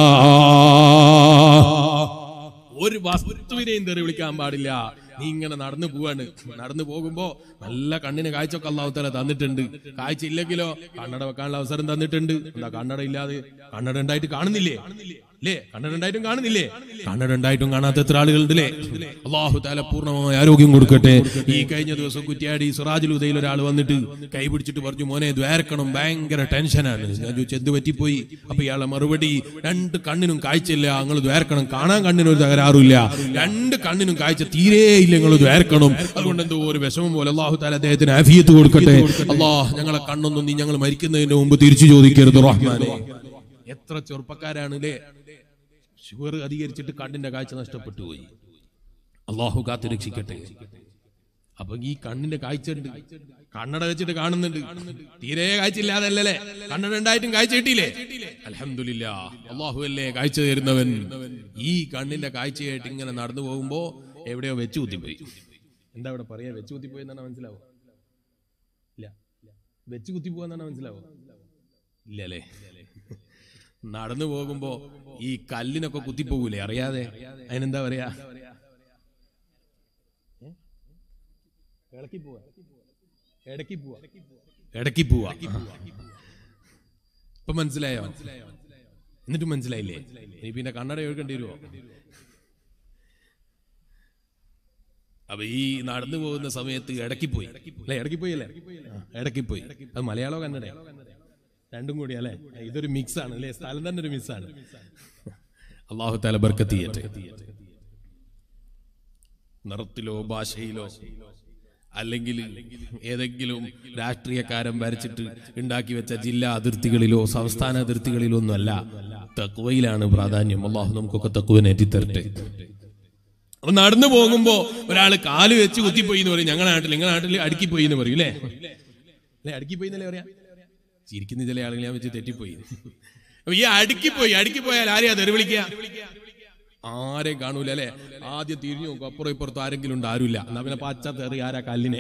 ഒരു വസ്തുവിനെയും തെറി വിളിക്കാൻ പാടില്ല നീ ഇങ്ങനെ നടന്നു പോവാണ് നടന്നു പോകുമ്പോ നല്ല കണ്ണിന് കാഴ്ചയൊക്കെ അള്ളാഹുത്തല തന്നിട്ടുണ്ട് കാഴ്ച ഇല്ലെങ്കിലോ കണ്ണട വെക്കാനുള്ള അവസരം തന്നിട്ടുണ്ട് എന്താ കണ്ണട ഇല്ലാതെ കണ്ണട ഉണ്ടായിട്ട് കാണുന്നില്ലേ അല്ലേ കണ്ണട ഉണ്ടായിട്ടും കാണുന്നില്ലേ കണ്ണട ഉണ്ടായിട്ടും കാണാത്ത എത്ര ആളുകളുണ്ടല്ലേ അള്ളാഹു താല പൂർണ്ണമായ ആരോഗ്യം കൊടുക്കട്ടെ ഈ കഴിഞ്ഞ ദിവസം കുറ്റിയാടി സിറാജുൽ ഉദയിൽ ഒരാൾ വന്നിട്ട് കൈ പിടിച്ചിട്ട് പറഞ്ഞു മോനെ ദ്വാരക്കണം ഭയങ്കര ടെൻഷനാണ് ഞാൻ ചോദിച്ചു എന്ത് പറ്റിപ്പോയി അപ്പൊ ഇയാളെ മറുപടി രണ്ട് കണ്ണിനും കാഴ്ചയില്ല നിങ്ങൾ ദ്വാരക്കണം കാണാൻ കണ്ണിനൊരു തകരാറില്ല രണ്ട് കണ്ണിനും കാഴ്ച തീരെ ഇല്ല നിങ്ങൾ ദ്വാരക്കണം അതുകൊണ്ട് എന്തോ ഒരു വിഷമം പോലെ അള്ളാഹു താല അദ്ദേഹത്തിന് ആഫിയത്ത് കൊടുക്കട്ടെ അള്ളാഹ് ഞങ്ങളെ കണ്ണൊന്നും നീ ഞങ്ങൾ മരിക്കുന്നതിന് മുമ്പ് തിരിച്ചു ചോദിക്കരുത് റഹ്മാനെ എത്ര ചെറുപ്പക്കാരാണ് അല്ലേ ഷുഗർ അധികരിച്ചിട്ട് കണ്ണിന്റെ കാഴ്ച നഷ്ടപ്പെട്ടു പോയി അള്ളാഹു കാത്തു രക്ഷിക്കട്ടെ അപ്പൊ ഈ കണ്ണിന്റെ കാഴ്ച ഉണ്ട് കണ്ണട വെച്ചിട്ട് കാണുന്നുണ്ട് തീരെ കാഴ്ച ഇല്ലാതല്ലേ കണ്ണട ഉണ്ടായിട്ടും കാഴ്ച കിട്ടിയില്ലേ അലഹമില്ല അള്ളാഹു അല്ലേ കാഴ്ച തരുന്നവൻ ഈ കണ്ണിന്റെ കാഴ്ചയായിട്ട് ഇങ്ങനെ നടന്നു പോകുമ്പോ എവിടെയോ വെച്ച് കുത്തിപ്പോയി എന്താ ഇവിടെ പറയാ വെച്ച് കുത്തിപ്പോയി എന്നാണ് മനസ്സിലാവോ ഇല്ല വെച്ച് കുത്തിപ്പോയെന്നാണ് മനസ്സിലാവോ ഇല്ല അല്ലേ നടന്നു പോകുമ്പോ ഈ കല്ലിനൊക്കെ കുത്തിപ്പോകൂലേ അറിയാതെ അതിനെന്താ പറയാ ഇടക്കി പോവാ ഇടക്കി പോവാ ഇടക്കി പോവാ ഇപ്പൊ മനസ്സിലായോ എന്നിട്ട് മനസ്സിലായില്ലേ ഇനി പിന്നെ കണ്ണട എഴുക്കേണ്ടി വരുമോ അപ്പൊ ഈ നടന്നു പോകുന്ന സമയത്ത് ഇടക്കി പോയി അല്ലെ ഇടക്കി പോയി അല്ലേ ഇടക്കി പോയി അത് മലയാളോ കന്നഡ രണ്ടും കൂടി അല്ലെ ഇതൊരു മിക്സ് ആണ് അല്ലെ സ്ഥലം തന്നെ ഒരു മിക്സ് ആണ് അള്ളാഹു താല ബർക്കത്ത് ചെയ്യട്ടെ നിറത്തിലോ ഭാഷയിലോ അല്ലെങ്കിൽ ഏതെങ്കിലും രാഷ്ട്രീയക്കാരൻ വരച്ചിട്ട് ഉണ്ടാക്കി വെച്ച ജില്ലാ അതിർത്തികളിലോ സംസ്ഥാന അതിർത്തികളിലോ ഒന്നുമല്ല തക്വയിലാണ് പ്രാധാന്യം അള്ളാഹു നമുക്കൊക്കെ തക്കുവനേറ്റി തരട്ടെ അപ്പൊ നടന്നു പോകുമ്പോ ഒരാൾ കാല് വെച്ച് കുത്തിപ്പോയി എന്ന് പറയും ഞങ്ങളുടെ നാട്ടിൽ നിങ്ങളുടെ നാട്ടിൽ അടുക്കിപ്പോയി എന്ന് പറയും അല്ലേ അല്ലെ അടുക്കിപ്പോയി എന്നല്ലേ പറയാ ചിരിക്കുന്ന ചില ആളുകൾ ഞാൻ വെച്ച് തെറ്റിപ്പോയി അപ്പൊ ഈ അടുക്കിപ്പോയി അടുക്കിപ്പോയാൽ ആരെയാ തെറി വിളിക്കുക ആരെയും കാണൂല അല്ലെ ആദ്യം തിരിഞ്ഞു നോക്കും അപ്പുറം ഇപ്പുറത്തും ആരെങ്കിലും ഉണ്ട് ആരുമില്ല എന്നാ പിന്നെ പച്ച തെറി ആരാ കല്ലിനെ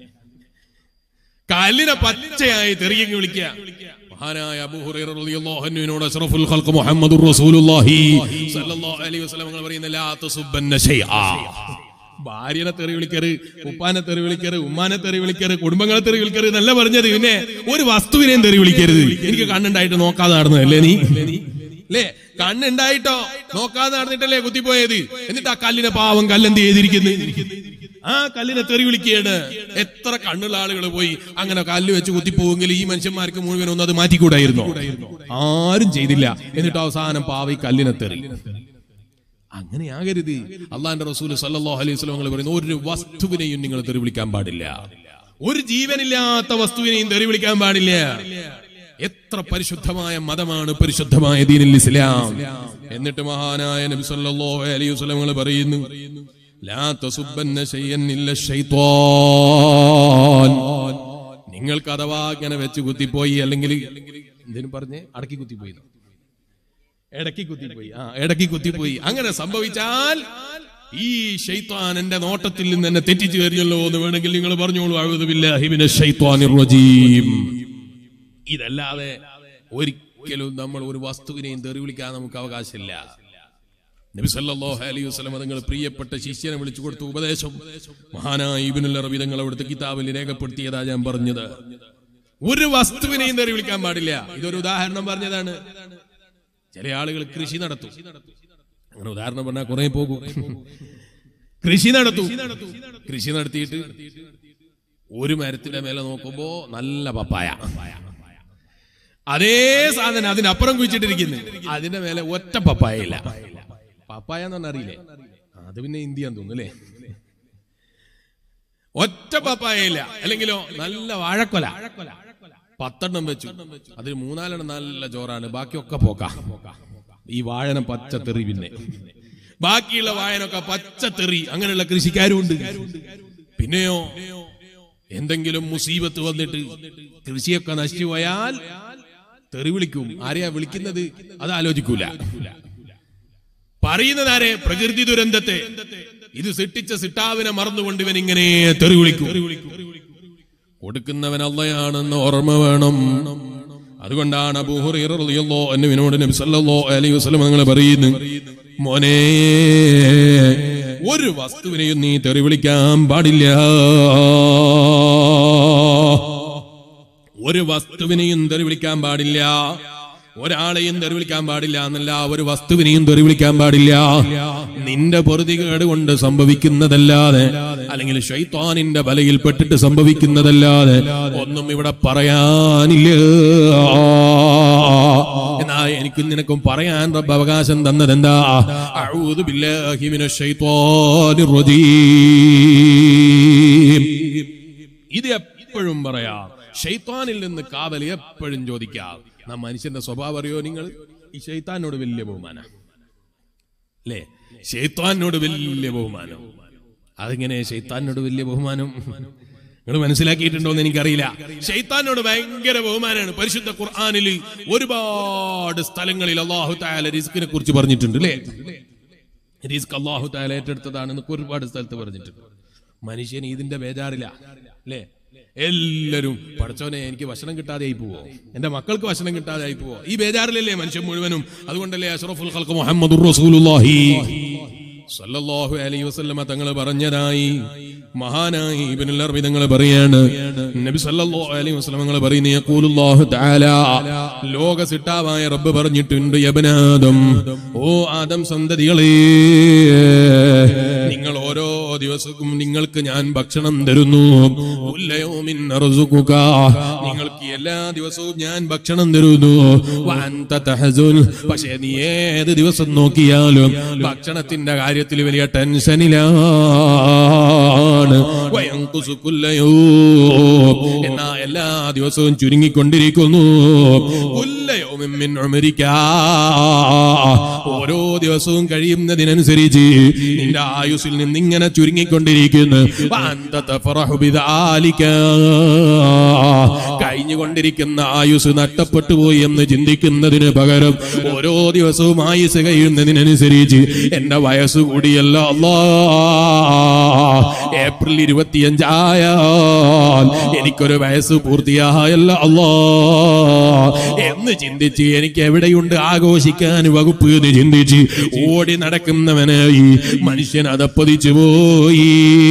കല്ലിനെ പച്ചയായി തെറിയെങ്കിൽ വിളിക്കുക മഹാനായ അബൂ ഹുറൈറ റളിയല്ലാഹു അൻഹുവിനോട് അഷ്റഫുൽ ഖൽഖ് മുഹമ്മദുർ റസൂലുള്ളാഹി സ്വല്ലല്ലാഹു അലൈഹി വസല്ലം നിങ്ങൾ പറയുന്ന ലാ തസുബ്ബന്ന ശൈആ ഭാര്യനെ തെറി വിളിക്കറ് ഉപ്പാനെ തെറി വിളിക്കറ് ഉമ്മാനെ തെറി വിളിക്കറ് കുടുംബങ്ങളെ തെറി വിളിക്കറ് എന്നല്ല പറഞ്ഞത് പിന്നെ ഒരു വസ്തുവിനെയും തെറി വിളിക്കരുത് എനിക്ക് കണ്ണുണ്ടായിട്ട് നോക്കാതെ നടന്നതല്ലേ നീ അല്ലേ കണ്ണുണ്ടായിട്ടോ നോക്കാതെ നടന്നിട്ടല്ലേ കുത്തിപ്പോയത് എന്നിട്ട് ആ കല്ലിനെ പാവം കല്ലെന്ത് ചെയ്തിരിക്കുന്നു ആ കല്ലിനെ തെറി വിളിക്കുകയാണ് എത്ര കണ്ണുള്ള ആളുകൾ പോയി അങ്ങനെ കല്ല് വെച്ച് കുത്തിപ്പോവെങ്കിൽ ഈ മനുഷ്യന്മാർക്ക് മുഴുവൻ ഒന്നും അത് മാറ്റിക്കൂടായിരുന്നോ ആരും ചെയ്തില്ല എന്നിട്ട് അവസാനം പാവ ഈ കല്ലിനെ തെറി അങ്ങനെയാകരുത് അള്ളാന്റെ റസൂൽ സല്ലല്ലാഹു അലൈഹി വസല്ലം നിങ്ങൾ പറയുന്നു ഒരു വസ്തുവിനെയും നിങ്ങൾ തെറി വിളിക്കാൻ പാടില്ല ഒരു ജീവനില്ലാത്ത വസ്തുവിനെയും തെറി വിളിക്കാൻ പാടില്ല എത്ര പരിശുദ്ധമായ മതമാണ് പരിശുദ്ധമായ ദീനിൽ ഇസ്ലാം എന്നിട്ട് മഹാനായ നബി സല്ലല്ലാഹു അലൈഹി വസല്ലം പറയുന്നു ലാ തസുബ്ബന്ന ശൈഅൻ ഇല്ല ശൈത്വാൻ നിങ്ങൾക്ക് അഥവാ ഇങ്ങനെ വെച്ച് കുത്തിപ്പോയി അല്ലെങ്കിൽ എന്തിനും പറഞ്ഞേ അടക്കി കുത്തിപ്പോയി ഇടക്കി കുത്തിപ്പോയി ആ ഇടക്കി കുത്തിപ്പോയി അങ്ങനെ സംഭവിച്ചാൽ ഈ ഷെയ്ത്താൻ എന്റെ നോട്ടത്തിൽ നിന്ന് എന്നെ തെറ്റിച്ചു കഴിഞ്ഞല്ലോ എന്ന് വേണമെങ്കിൽ നിങ്ങൾ പറഞ്ഞോളൂ അഴുതു ബില്ലാഹി മിനശ് ശൈത്വാനിർ റജീം ഇതല്ലാതെ ഒരിക്കലും നമ്മൾ ഒരു വസ്തുവിനെയും തെറി വിളിക്കാൻ നമുക്ക് അവകാശമില്ല നബി സല്ലല്ലാഹു അലൈഹി വസല്ലം നിങ്ങൾ പ്രിയപ്പെട്ട ശിഷ്യനെ വിളിച്ചു കൊടുത്ത ഉപദേശം മഹാനായ ഇബ്നുൽ അറബി തങ്ങൾ അവിടുത്തെ കിതാബിൽ രേഖപ്പെടുത്തിയതാ ഞാൻ പറഞ്ഞത് ഒരു വസ്തുവിനെയും തെറി വിളിക്കാൻ പാടില്ല ഇതൊരു ഉദാഹരണം പറഞ്ഞതാണ് ചില ആളുകൾ കൃഷി നടത്തും അങ്ങനെ ഉദാഹരണം പറഞ്ഞാൽ കുറെ പോകും കൃഷി നടത്തും കൃഷി നടത്തിയിട്ട് ഒരു മരത്തിന്റെ മേലെ നോക്കുമ്പോ നല്ല പപ്പായ അതേ സാധനം അതിനപ്പുറം കുഴിച്ചിട്ടിരിക്കുന്നു അതിന്റെ മേലെ ഒറ്റ പപ്പായ ഇല്ല പപ്പായ എന്ന് പറഞ്ഞാൽ അറിയില്ലേ അത് പിന്നെ ഇന്ത്യയാന്ന് തോന്നുന്നു അല്ലേ ഒറ്റ പപ്പായ ഇല്ല അല്ലെങ്കിലോ നല്ല വാഴക്കൊല പത്തെണ്ണം വെച്ചു അതിൽ മൂന്നാലെണ്ണം നല്ല ചോറാണ് ബാക്കിയൊക്കെ പോക്ക ഈ വാഴന പച്ച തെറി പിന്നെ ബാക്കിയുള്ള വായനൊക്കെ പച്ച തെറി അങ്ങനെയുള്ള കൃഷിക്കാരും ഉണ്ട് പിന്നെയോ എന്തെങ്കിലും മുസീബത്ത് വന്നിട്ട് കൃഷിയൊക്കെ നശിച്ചു പോയാൽ തെറി വിളിക്കും ആരെയാ വിളിക്കുന്നത് അത് ആലോചിക്കൂല പറയുന്നത് ആരെ പ്രകൃതി ദുരന്തത്തെ ഇത് സിട്ടിച്ച സിട്ടാവിനെ മറന്നുകൊണ്ട് ഇവൻ ഇങ്ങനെ തെറി വിളിക്കും കൊടുക്കുന്നവൻ അള്ളയാണെന്ന് ഓർമ്മ വേണം അതുകൊണ്ടാണ് അബൂഹുറിയോ എന്നുവിനോട് നബി സല്ലല്ലാഹു അലൈഹി വസല്ലം നിങ്ങൾ പറയുന്നു മോനെ ഒരു വസ്തുവിനെയും നീ തെറി വിളിക്കാൻ പാടില്ല ഒരു വസ്തുവിനെയും തെറി വിളിക്കാൻ പാടില്ല ഒരാളെയും തെറി വിളിക്കാൻ പാടില്ല എന്നല്ല ഒരു വസ്തുവിനെയും തെറി വിളിക്കാൻ പാടില്ല നിന്റെ പൊറുതികേട് കൊണ്ട് സംഭവിക്കുന്നതല്ലാതെ അല്ലെങ്കിൽ ഷൈത്താനിന്റെ ബലയിൽ പെട്ടിട്ട് സംഭവിക്കുന്നതല്ലാതെ ഒന്നും ഇവിടെ പറയാനില്ല എന്നാ എനിക്കും നിനക്കും പറയാൻ റബ്ബ് അവകാശം തന്നതെന്താ അഊദു ബില്ലാഹി മിനശ് ശൈത്വാനിർ റജീം ഇത് എപ്പോഴും പറയാം ഷെയ്ത്താനിൽ നിന്ന് കാവൽ എപ്പോഴും ചോദിക്കാം നാം മനുഷ്യന്റെ സ്വഭാവം അറിയോ നിങ്ങൾ ഈ ഷെയ്ത്താനോട് വലിയ ബഹുമാനം അല്ലേ ഷെയ്ത്താനോട് വലിയ ബഹുമാനം അതെങ്ങനെ ഷെയ്ത്താനോട് വലിയ ബഹുമാനം നിങ്ങൾ മനസ്സിലാക്കിയിട്ടുണ്ടോ എന്ന് എനിക്കറിയില്ല ഷെയ്ത്താനോട് ഭയങ്കര ബഹുമാനമാണ് പരിശുദ്ധ ഖുർആാനിൽ ഒരുപാട് സ്ഥലങ്ങളിൽ അള്ളാഹു താല റിസ്കിനെ കുറിച്ച് പറഞ്ഞിട്ടുണ്ട് അല്ലേ റിസ്ക് അള്ളാഹു താല ഏറ്റെടുത്തതാണെന്ന് ഒരുപാട് സ്ഥലത്ത് പറഞ്ഞിട്ടുണ്ട് മനുഷ്യൻ ഇതിന്റെ ബേജാറില്ല അല്ലേ എല്ലാരും പഠിച്ചോനെ എനിക്ക് ഭക്ഷണം കിട്ടാതെ ആയി പോവോ എന്റെ മക്കൾക്ക് ഭക്ഷണം കിട്ടാതെ ആയി പോവോ ഈ ബേജാറിലല്ലേ മനുഷ്യൻ മുഴുവനും അതുകൊണ്ടല്ലേ അഷ്റഫുൽ ഖൽഖ് മുഹമ്മദുർ റസൂലുള്ളാഹി സല്ലല്ലാഹു അലൈഹി വസല്ലമ തങ്ങൾ പറഞ്ഞതായി മഹാനായി ഇബ്നുൽ അർബി തങ്ങൾ പറയാണ് നബി സല്ലല്ലാഹു അലൈഹി വസല്ലമ തങ്ങൾ പറയുന്നു യഖൂലുല്ലാഹു തആല ലോക സിട്ടാവായ റബ്ബ് പറഞ്ഞിട്ടുണ്ട് യബ്നാദം ഓ ആദം സന്തതികളെ നിങ്ങൾ ഓരോ ദിവസവും നിങ്ങൾക്ക് ഞാൻ ഭക്ഷണം തരുന്നു ഉല്ലയോമിൻ അർസുഖുക. നിങ്ങൾക്ക് എല്ലാ ദിവസവും ഞാൻ ഭക്ഷണം തരുന്നു വഅൻത തഹസുൻ. പക്ഷേ നീ ഏത് ദിവസം നോക്കിയാലും ഭക്ഷണത്തിന്റെ കാര്യത്തിൽ വലിയ ടെൻഷനിലാണ് വയങ്കുസു കുല്ലയോം. എന്നാ എല്ലാ ദിവസവും ചുരുങ്ങിക്കൊണ്ടിരിക്കുന്നു കുല്ലയോമിൻ മിൻ ഉമരിക. ഓരോ ദിവസവും കഴിയുന്നതിനനുസരിച്ച് നിന്റെ ആയുസിൽ നിന്ന് ഇങ്ങനെ ചുരുങ്ങിക്കൊണ്ടിരിക്കുന്നു വഅൻത തഫറഹു ബിദാലിക. കഴിഞ്ഞുകൊണ്ടിരിക്കുന്ന ആയുസ് നഷ്ടപ്പെട്ടു പോയി എന്ന് ചിന്തിക്കുന്നതിന് പകരം ഓരോ ദിവസവും ആയുസ് കഴിയുന്നതിനനുസരിച്ച് എന്റെ വയസ്സ് കൂടിയല്ല അല്ലാ ഏപ്രിൽ ഇരുപത്തിയഞ്ചായാൽ എനിക്കൊരു വയസ്സ് പൂർത്തിയായല്ല അല്ലാ എന്ന് ചിന്തിച്ച് എനിക്ക് എവിടെയുണ്ട് ആഘോഷിക്കാൻ വകുപ്പ് എന്ന് ചിന്തിച്ച് ഓടി നടക്കുന്നവനായി മനുഷ്യൻ അതപ്പതിച്ചു പോയി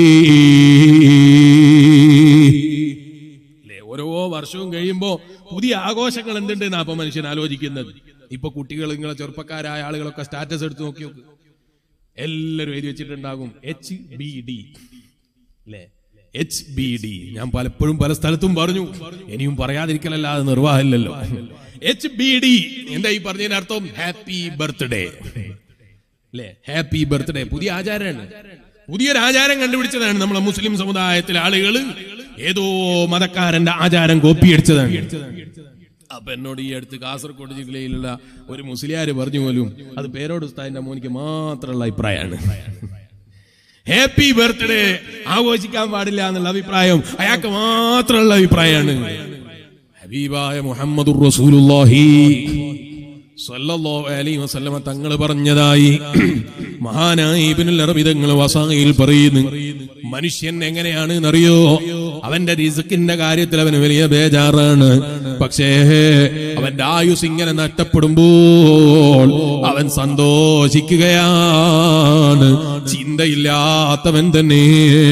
അല്ലേ? ഓരോ വർഷവും കഴിയുമ്പോ പുതിയ ആഘോഷങ്ങൾ എന്തുണ്ട് അപ്പൊ മനുഷ്യൻ ആലോചിക്കുന്നത് ഇപ്പൊ കുട്ടികൾ നിങ്ങളെ ചെറുപ്പക്കാരായ ആളുകളൊക്കെ സ്റ്റാറ്റസ് എടുത്ത് നോക്കി നോക്ക് എല്ലാവരും എഴുതി വെച്ചിട്ടുണ്ടാകും എച്ച് ബി ഡി അല്ലേ എച്ച് ബി ഡി ഞാൻ പലപ്പോഴും പല സ്ഥലത്തും പറഞ്ഞു ഇനിയും പറയാതിരിക്കലല്ലാതെ നിർവാഹമില്ലല്ലോ എച്ച് ബി ഡി എന്താ ഈ പറഞ്ഞതിന് അർത്ഥം ഹാപ്പി ബർത്ത്ഡേ അല്ലേ ഹാപ്പി ബർത്ത്ഡേ പുതിയ ആചാരമാണ് പുതിയൊരു ആചാരം കണ്ടുപിടിച്ചതാണ് നമ്മളെ മുസ്ലിം സമുദായത്തിലെ ആളുകൾ ഏതോ മതക്കാരന്റെ ആചാരം കോപ്പിയടിച്ചതാണ് അപ്പൊ എന്നോട് ഈ അടുത്ത് കാസർഗോഡ് ജില്ലയിലുള്ള ഒരു മുസ്ലിയാര് പറഞ്ഞു പോലും അത് പേരോട് ഉസ്താദിന്റെ മോനിക്ക് മാത്രമുള്ള അഭിപ്രായമാണ് ഹാപ്പി ബർത്ത്ഡേ ആഘോഷിക്കാൻ പാടില്ല എന്നുള്ള അഭിപ്രായം അയാൾക്ക് മാത്രമുള്ള അഭിപ്രായമാണ് ഹബീബായ മുഹമ്മദുർ റസൂലുള്ളാഹി സല്ലല്ലാഹു അലൈഹി വസല്ലമ തങ്ങൾ പറഞ്ഞതായി മഹാനായ ഇബ്നുൽ അറബി തങ്ങൾ വസായിൽ പറയുന്നു മനുഷ്യൻ എങ്ങനെയാണ് എന്നറിയോ അവന്റെ റിസ്കിന്റെ കാര്യത്തിൽ അവന് വലിയ ബേജാറാണ് പക്ഷേ അവന്റെ ആയുസ് ഇങ്ങനെ നഷ്ടപ്പെടുമ്പോൾ അവൻ സന്തോഷിക്കുകയാണ് ചിന്തയില്ലാത്തവൻ തന്നെ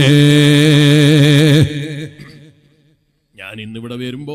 ഞാൻ ഇന്നിവിടെ വരുമ്പോ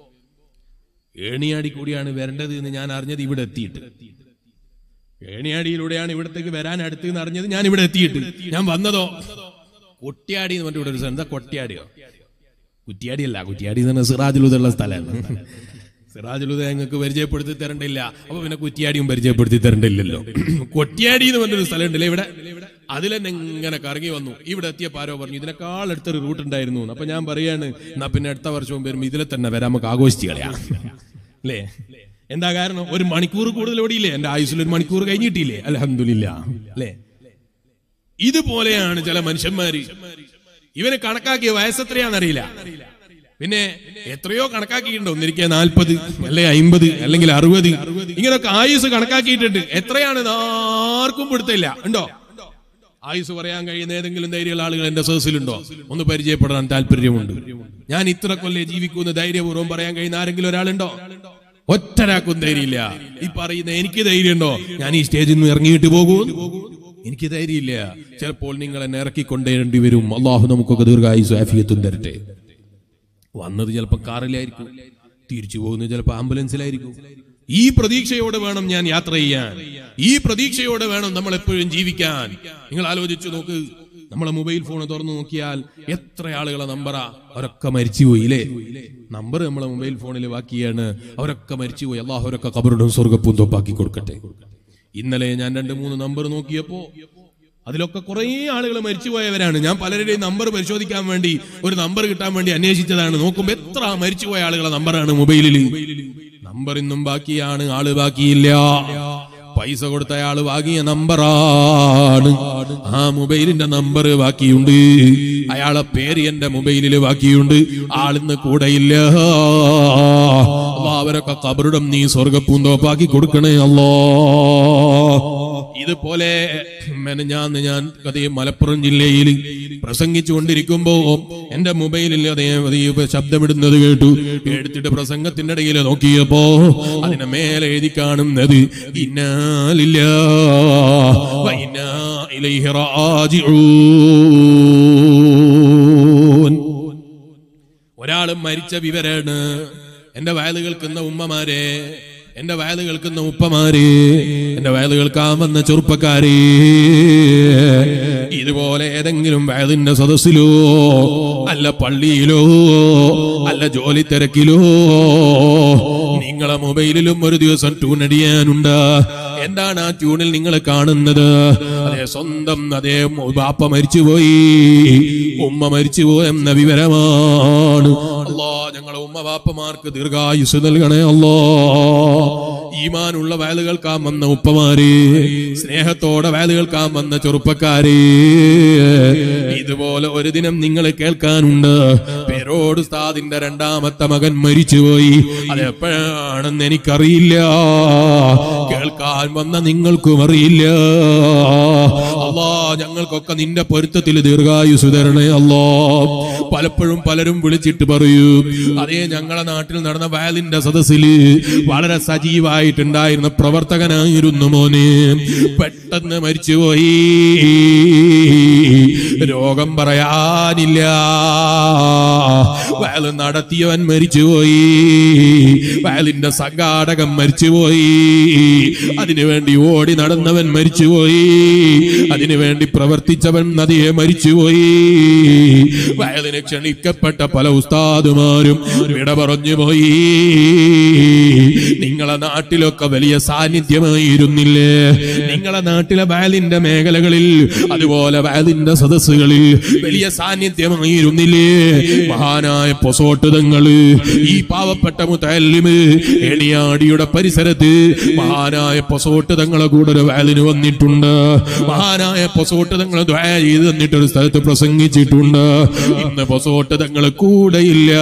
ഏണിയാടി കൂടിയാണ് വരേണ്ടത് എന്ന് ഞാൻ അറിഞ്ഞത് ഇവിടെ എത്തിയിട്ട് ഏണിയാടിയിലൂടെയാണ് ഇവിടത്തേക്ക് വരാൻ അടുത്ത് എന്ന് അറിഞ്ഞത് ഞാൻ ഇവിടെ എത്തിയിട്ട് ഞാൻ വന്നതോ കൊട്ടിയാടി എന്ന് പറഞ്ഞിട്ട് ഇവിടെ ഒരു സ്ഥലം എന്താ കൊട്ടിയാടിയോ കുറ്റിയാടിയല്ല കുറ്റിയാടി എന്ന് പറഞ്ഞാൽ സിറാജുലുദുള്ള സ്ഥലമാണ് സിറാജുലുദ ഞങ്ങൾക്ക് പരിചയപ്പെടുത്തി തരണ്ടില്ല അപ്പൊ പിന്നെ കുറ്റിയാടിയും പരിചയപ്പെടുത്തി തരണ്ടില്ലല്ലോ കൊട്ടിയാടി എന്ന് പറഞ്ഞൊരു സ്ഥലം ഉണ്ടല്ലേ ഇവിടെ അതിൽ തന്നെ ഇങ്ങനെ കറങ്ങി വന്നു ഇവിടെ എത്തിയപ്പോ ആരോ പറഞ്ഞു ഇതിനേക്കാൾ അടുത്തൊരു റൂട്ട് ഉണ്ടായിരുന്നു എന്ന്. അപ്പൊ ഞാൻ പറയാണ് എന്നാ പിന്നെ അടുത്ത വർഷവും വരുമ്പോ ഇതിലെ തന്നെ വരാം നമുക്ക് ആഘോഷിച്ച് കളയാം അല്ലേ എന്താ കാരണം ഒരു മണിക്കൂർ കൂടുതൽ ഓടിയില്ലേ എന്റെ ആയുസ്സിൽ ഒരു മണിക്കൂർ കഴിഞ്ഞിട്ടില്ലേ അലഹമില്ല അല്ലേ ഇതുപോലെയാണ് ചില മനുഷ്യന്മാര് ഇവന് കണക്കാക്കിയ വയസ്സെത്രയാണെന്നറിയില്ല പിന്നെ എത്രയോ കണക്കാക്കിയിട്ടുണ്ട് ഒന്നിരിക്കെ നാൽപ്പത് അല്ലെ അമ്പത് അല്ലെങ്കിൽ അറുപത് ഇങ്ങനൊക്കെ ആയുസ് കണക്കാക്കിയിട്ടുണ്ട് എത്രയാണ് ആർക്കും പിടുത്തില്ല ഉണ്ടോ ആയുസ് പറയാൻ കഴിയുന്ന ഏതെങ്കിലും ധൈര്യമുള്ള ആളുകൾ എന്റെ സേഴ്സിലുണ്ടോ ഒന്ന് പരിചയപ്പെടാൻ താല്പര്യമുണ്ട് ഞാൻ ഇത്ര കൊല്ലേ ജീവിക്കുന്ന ധൈര്യപൂർവ്വം പറയാൻ കഴിയുന്ന ആരെങ്കിലും ഒരാളുണ്ടോ ഒറ്റരാക്കും ധൈര്യമില്ല ഈ പറയുന്ന എനിക്ക് ധൈര്യമുണ്ടോ ഞാൻ ഈ സ്റ്റേജിൽ നിന്ന് ഇറങ്ങിയിട്ട് പോകൂ എനിക്ക് ധൈര്യമില്ല ചിലപ്പോൾ നിങ്ങൾ എന്നെ ഇറക്കിക്കൊണ്ടേണ്ടി വരും അള്ളാഹു നമുക്കൊക്കെ ദീർഘായുസ് ആഫിയത്തും തരട്ടെ വന്നത് ചിലപ്പോൾ കാറിലായിരിക്കും തിരിച്ചു പോകുന്നത് ചിലപ്പോൾ ആംബുലൻസിലായിരിക്കും ഈ പ്രതീക്ഷയോടെ വേണം ഞാൻ യാത്ര ചെയ്യാൻ ഈ പ്രതീക്ഷയോടെ വേണം നമ്മൾ എപ്പോഴും ജീവിക്കാൻ നിങ്ങൾ ആലോചിച്ചു നോക്ക് നമ്മളെ മൊബൈൽ ഫോൺ തുറന്നു നോക്കിയാൽ എത്ര ആളുകളെ നമ്പറാ അവരൊക്കെ മരിച്ചുപോയി ഇല്ലേ നമ്പർ നമ്മളെ മൊബൈൽ ഫോണിൽ ബാക്കിയാണ് അവരൊക്കെ മരിച്ചുപോയി അള്ളാഹു അവരൊക്കെ കബറുടും സ്വർഗപ്പും തൊപ്പാക്കി കൊടുക്കട്ടെ ഇന്നലെ ഞാൻ രണ്ട് മൂന്ന് നമ്പർ നോക്കിയപ്പോ അതിലൊക്കെ കുറേ ആളുകൾ മരിച്ചുപോയവരാണ് ഞാൻ പലരുടെയും നമ്പർ പരിശോധിക്കാൻ വേണ്ടി ഒരു നമ്പർ കിട്ടാൻ വേണ്ടി അന്വേഷിച്ചതാണ് നോക്കുമ്പോ എത്ര മരിച്ചുപോയ ആളുകളെ നമ്പറാണ് മൊബൈലിൽ നമ്പർ ഇന്നും ബാക്കിയാണ് ആള് ബാക്കിയില്ല പൈസ കൊടുത്ത ആള് വാങ്ങിയ നമ്പറാണ് ആ മൊബൈലിന്റെ നമ്പർ ബാക്കിയുണ്ട് അയാളെ പേര് എന്റെ മൊബൈലിൽ ബാക്കിയുണ്ട് ആളിന്ന് കൂടെയില്ല അള്ളാ, അവരൊക്കെ കബറിടം നീ സ്വർഗപ്പൂന്തോപ്പാക്കി കൊടുക്കണേ അല്ലോ ഇതുപോലെ മെനഞ്ഞാന്ന് ഞാൻ അതേ മലപ്പുറം ജില്ലയിൽ പ്രസംഗിച്ചു കൊണ്ടിരിക്കുമ്പോ എന്റെ മൊബൈലിൽ അതേ അതേ ശബ്ദമിടുന്നത് കേട്ടു എടുത്തിട്ട് പ്രസംഗത്തിന്റെ ഇടയിൽ നോക്കിയപ്പോ അതിനെ മേലെ എഴുതി കാണുന്നത് ഇന്നാലില്ല വൈനാ ഇലൈഹി റാജിഊൻ ഒരാളും മരിച്ച വിവരാണ് എന്റെ വയല് കേൾക്കുന്ന ഉമ്മമാരെ എന്റെ വയല് കേൾക്കുന്ന ഉപ്പമാരെ എന്റെ വയല് കേൾക്കാൻ വന്ന ചെറുപ്പക്കാരെ ഇതുപോലെ ഏതെങ്കിലും വയലിന്റെ സദസ്സിലോ അല്ല പള്ളിയിലോ അല്ല ജോലി തിരക്കിലോ നിങ്ങളെ മൊബൈലിലും ഒരു ദിവസം ട്യൂൺ അടിയാനുണ്ട് എന്താണ് ആ ട്യൂണിൽ നിങ്ങൾ കാണുന്നത് അതേ സ്വന്തം അതേ ബാപ്പ മരിച്ചുപോയി ഉമ്മ മരിച്ചുപോയി എന്ന വിവരമാണ് അല്ലോ ഞങ്ങളെ ഉമ്മ ബാപ്പമാർക്ക് ദീർഘായുസ് നൽകണേ അല്ലോ ഈമാനുള്ള വയല് കേൾക്കാൻ വന്ന ഉപ്പമാര് സ്നേഹത്തോടെ വയല് കേൾക്കാൻ വന്ന ചെറുപ്പക്കാര് ഇതുപോലെ ഒരു ദിനം നിങ്ങൾ കേൾക്കാനുണ്ട് പേരോട് ഉസ്താദിന്റെ രണ്ടാമത്തെ മകൻ മരിച്ചുപോയി അത് എപ്പോഴാണെന്ന് എനിക്കറിയില്ല കേൾക്കാൻ വന്ന നിങ്ങൾക്കും അറിയില്ല അല്ലാ ഞങ്ങൾക്കൊക്കെ നിന്റെ പൊരുത്തത്തിൽ ദീർഘായുസ് തരണേ അല്ലോ പലപ്പോഴും പലരും വിളിച്ചിട്ട് പറയൂ അതേ ഞങ്ങളെ നാട്ടിൽ നടന്ന വയലിന്റെ സദസ്സില് വളരെ സജീവായിട്ടുണ്ടായിരുന്ന പ്രവർത്തകനായിരുന്നു മോനെ പെട്ടെന്ന് മരിച്ചുപോയി രോഗം പറയാനില്ല വയൽ നടത്തിയവൻ മരിച്ചുപോയി വയലിന്റെ സംഘാടകൻ മരിച്ചുപോയി അതിനുവേണ്ടി ഓടി നടന്നവൻ മരിച്ചുപോയി അതിനുവേണ്ടി പ്രവർത്തിച്ചവൻ നദിയെ മരിച്ചുപോയി വയലിന് ക്ഷണിക്കപ്പെട്ട പല ഉസ്താദുമാരും വിട പറഞ്ഞു പോയി നിങ്ങളെ നാട്ടിലൊക്കെ വലിയ സാന്നിധ്യമായിരുന്നില്ലേ നിങ്ങളെ നാട്ടിലെ വയലിന്റെ മേഖലകളിൽ അതുപോലെ വയലിന്റെ സദസ്സുകളിൽ വലിയ സാന്നിധ്യമായിരുന്നില്ലേ മഹാനായ പൊസോട്ടുതങ്ങള് ഈ പാവപ്പെട്ട മുത്തല്ലിമ് എളിയാടിയുടെ പരിസരത്ത് മഹാൻ മഹാനായ പൊസോട്ട് തങ്ങളെ കൂടെ ഒരു വാലിന് വന്നിട്ടുണ്ട് മഹാനായ പൊസോട്ട് തങ്ങൾ ദ്വാ ചെയ്ത് തന്നിട്ട് ഒരു സ്ഥലത്ത് പ്രസംഗിച്ചിട്ടുണ്ട് ഇന്ന് പൊസോട്ട് തങ്ങൾ കൂടെയില്ല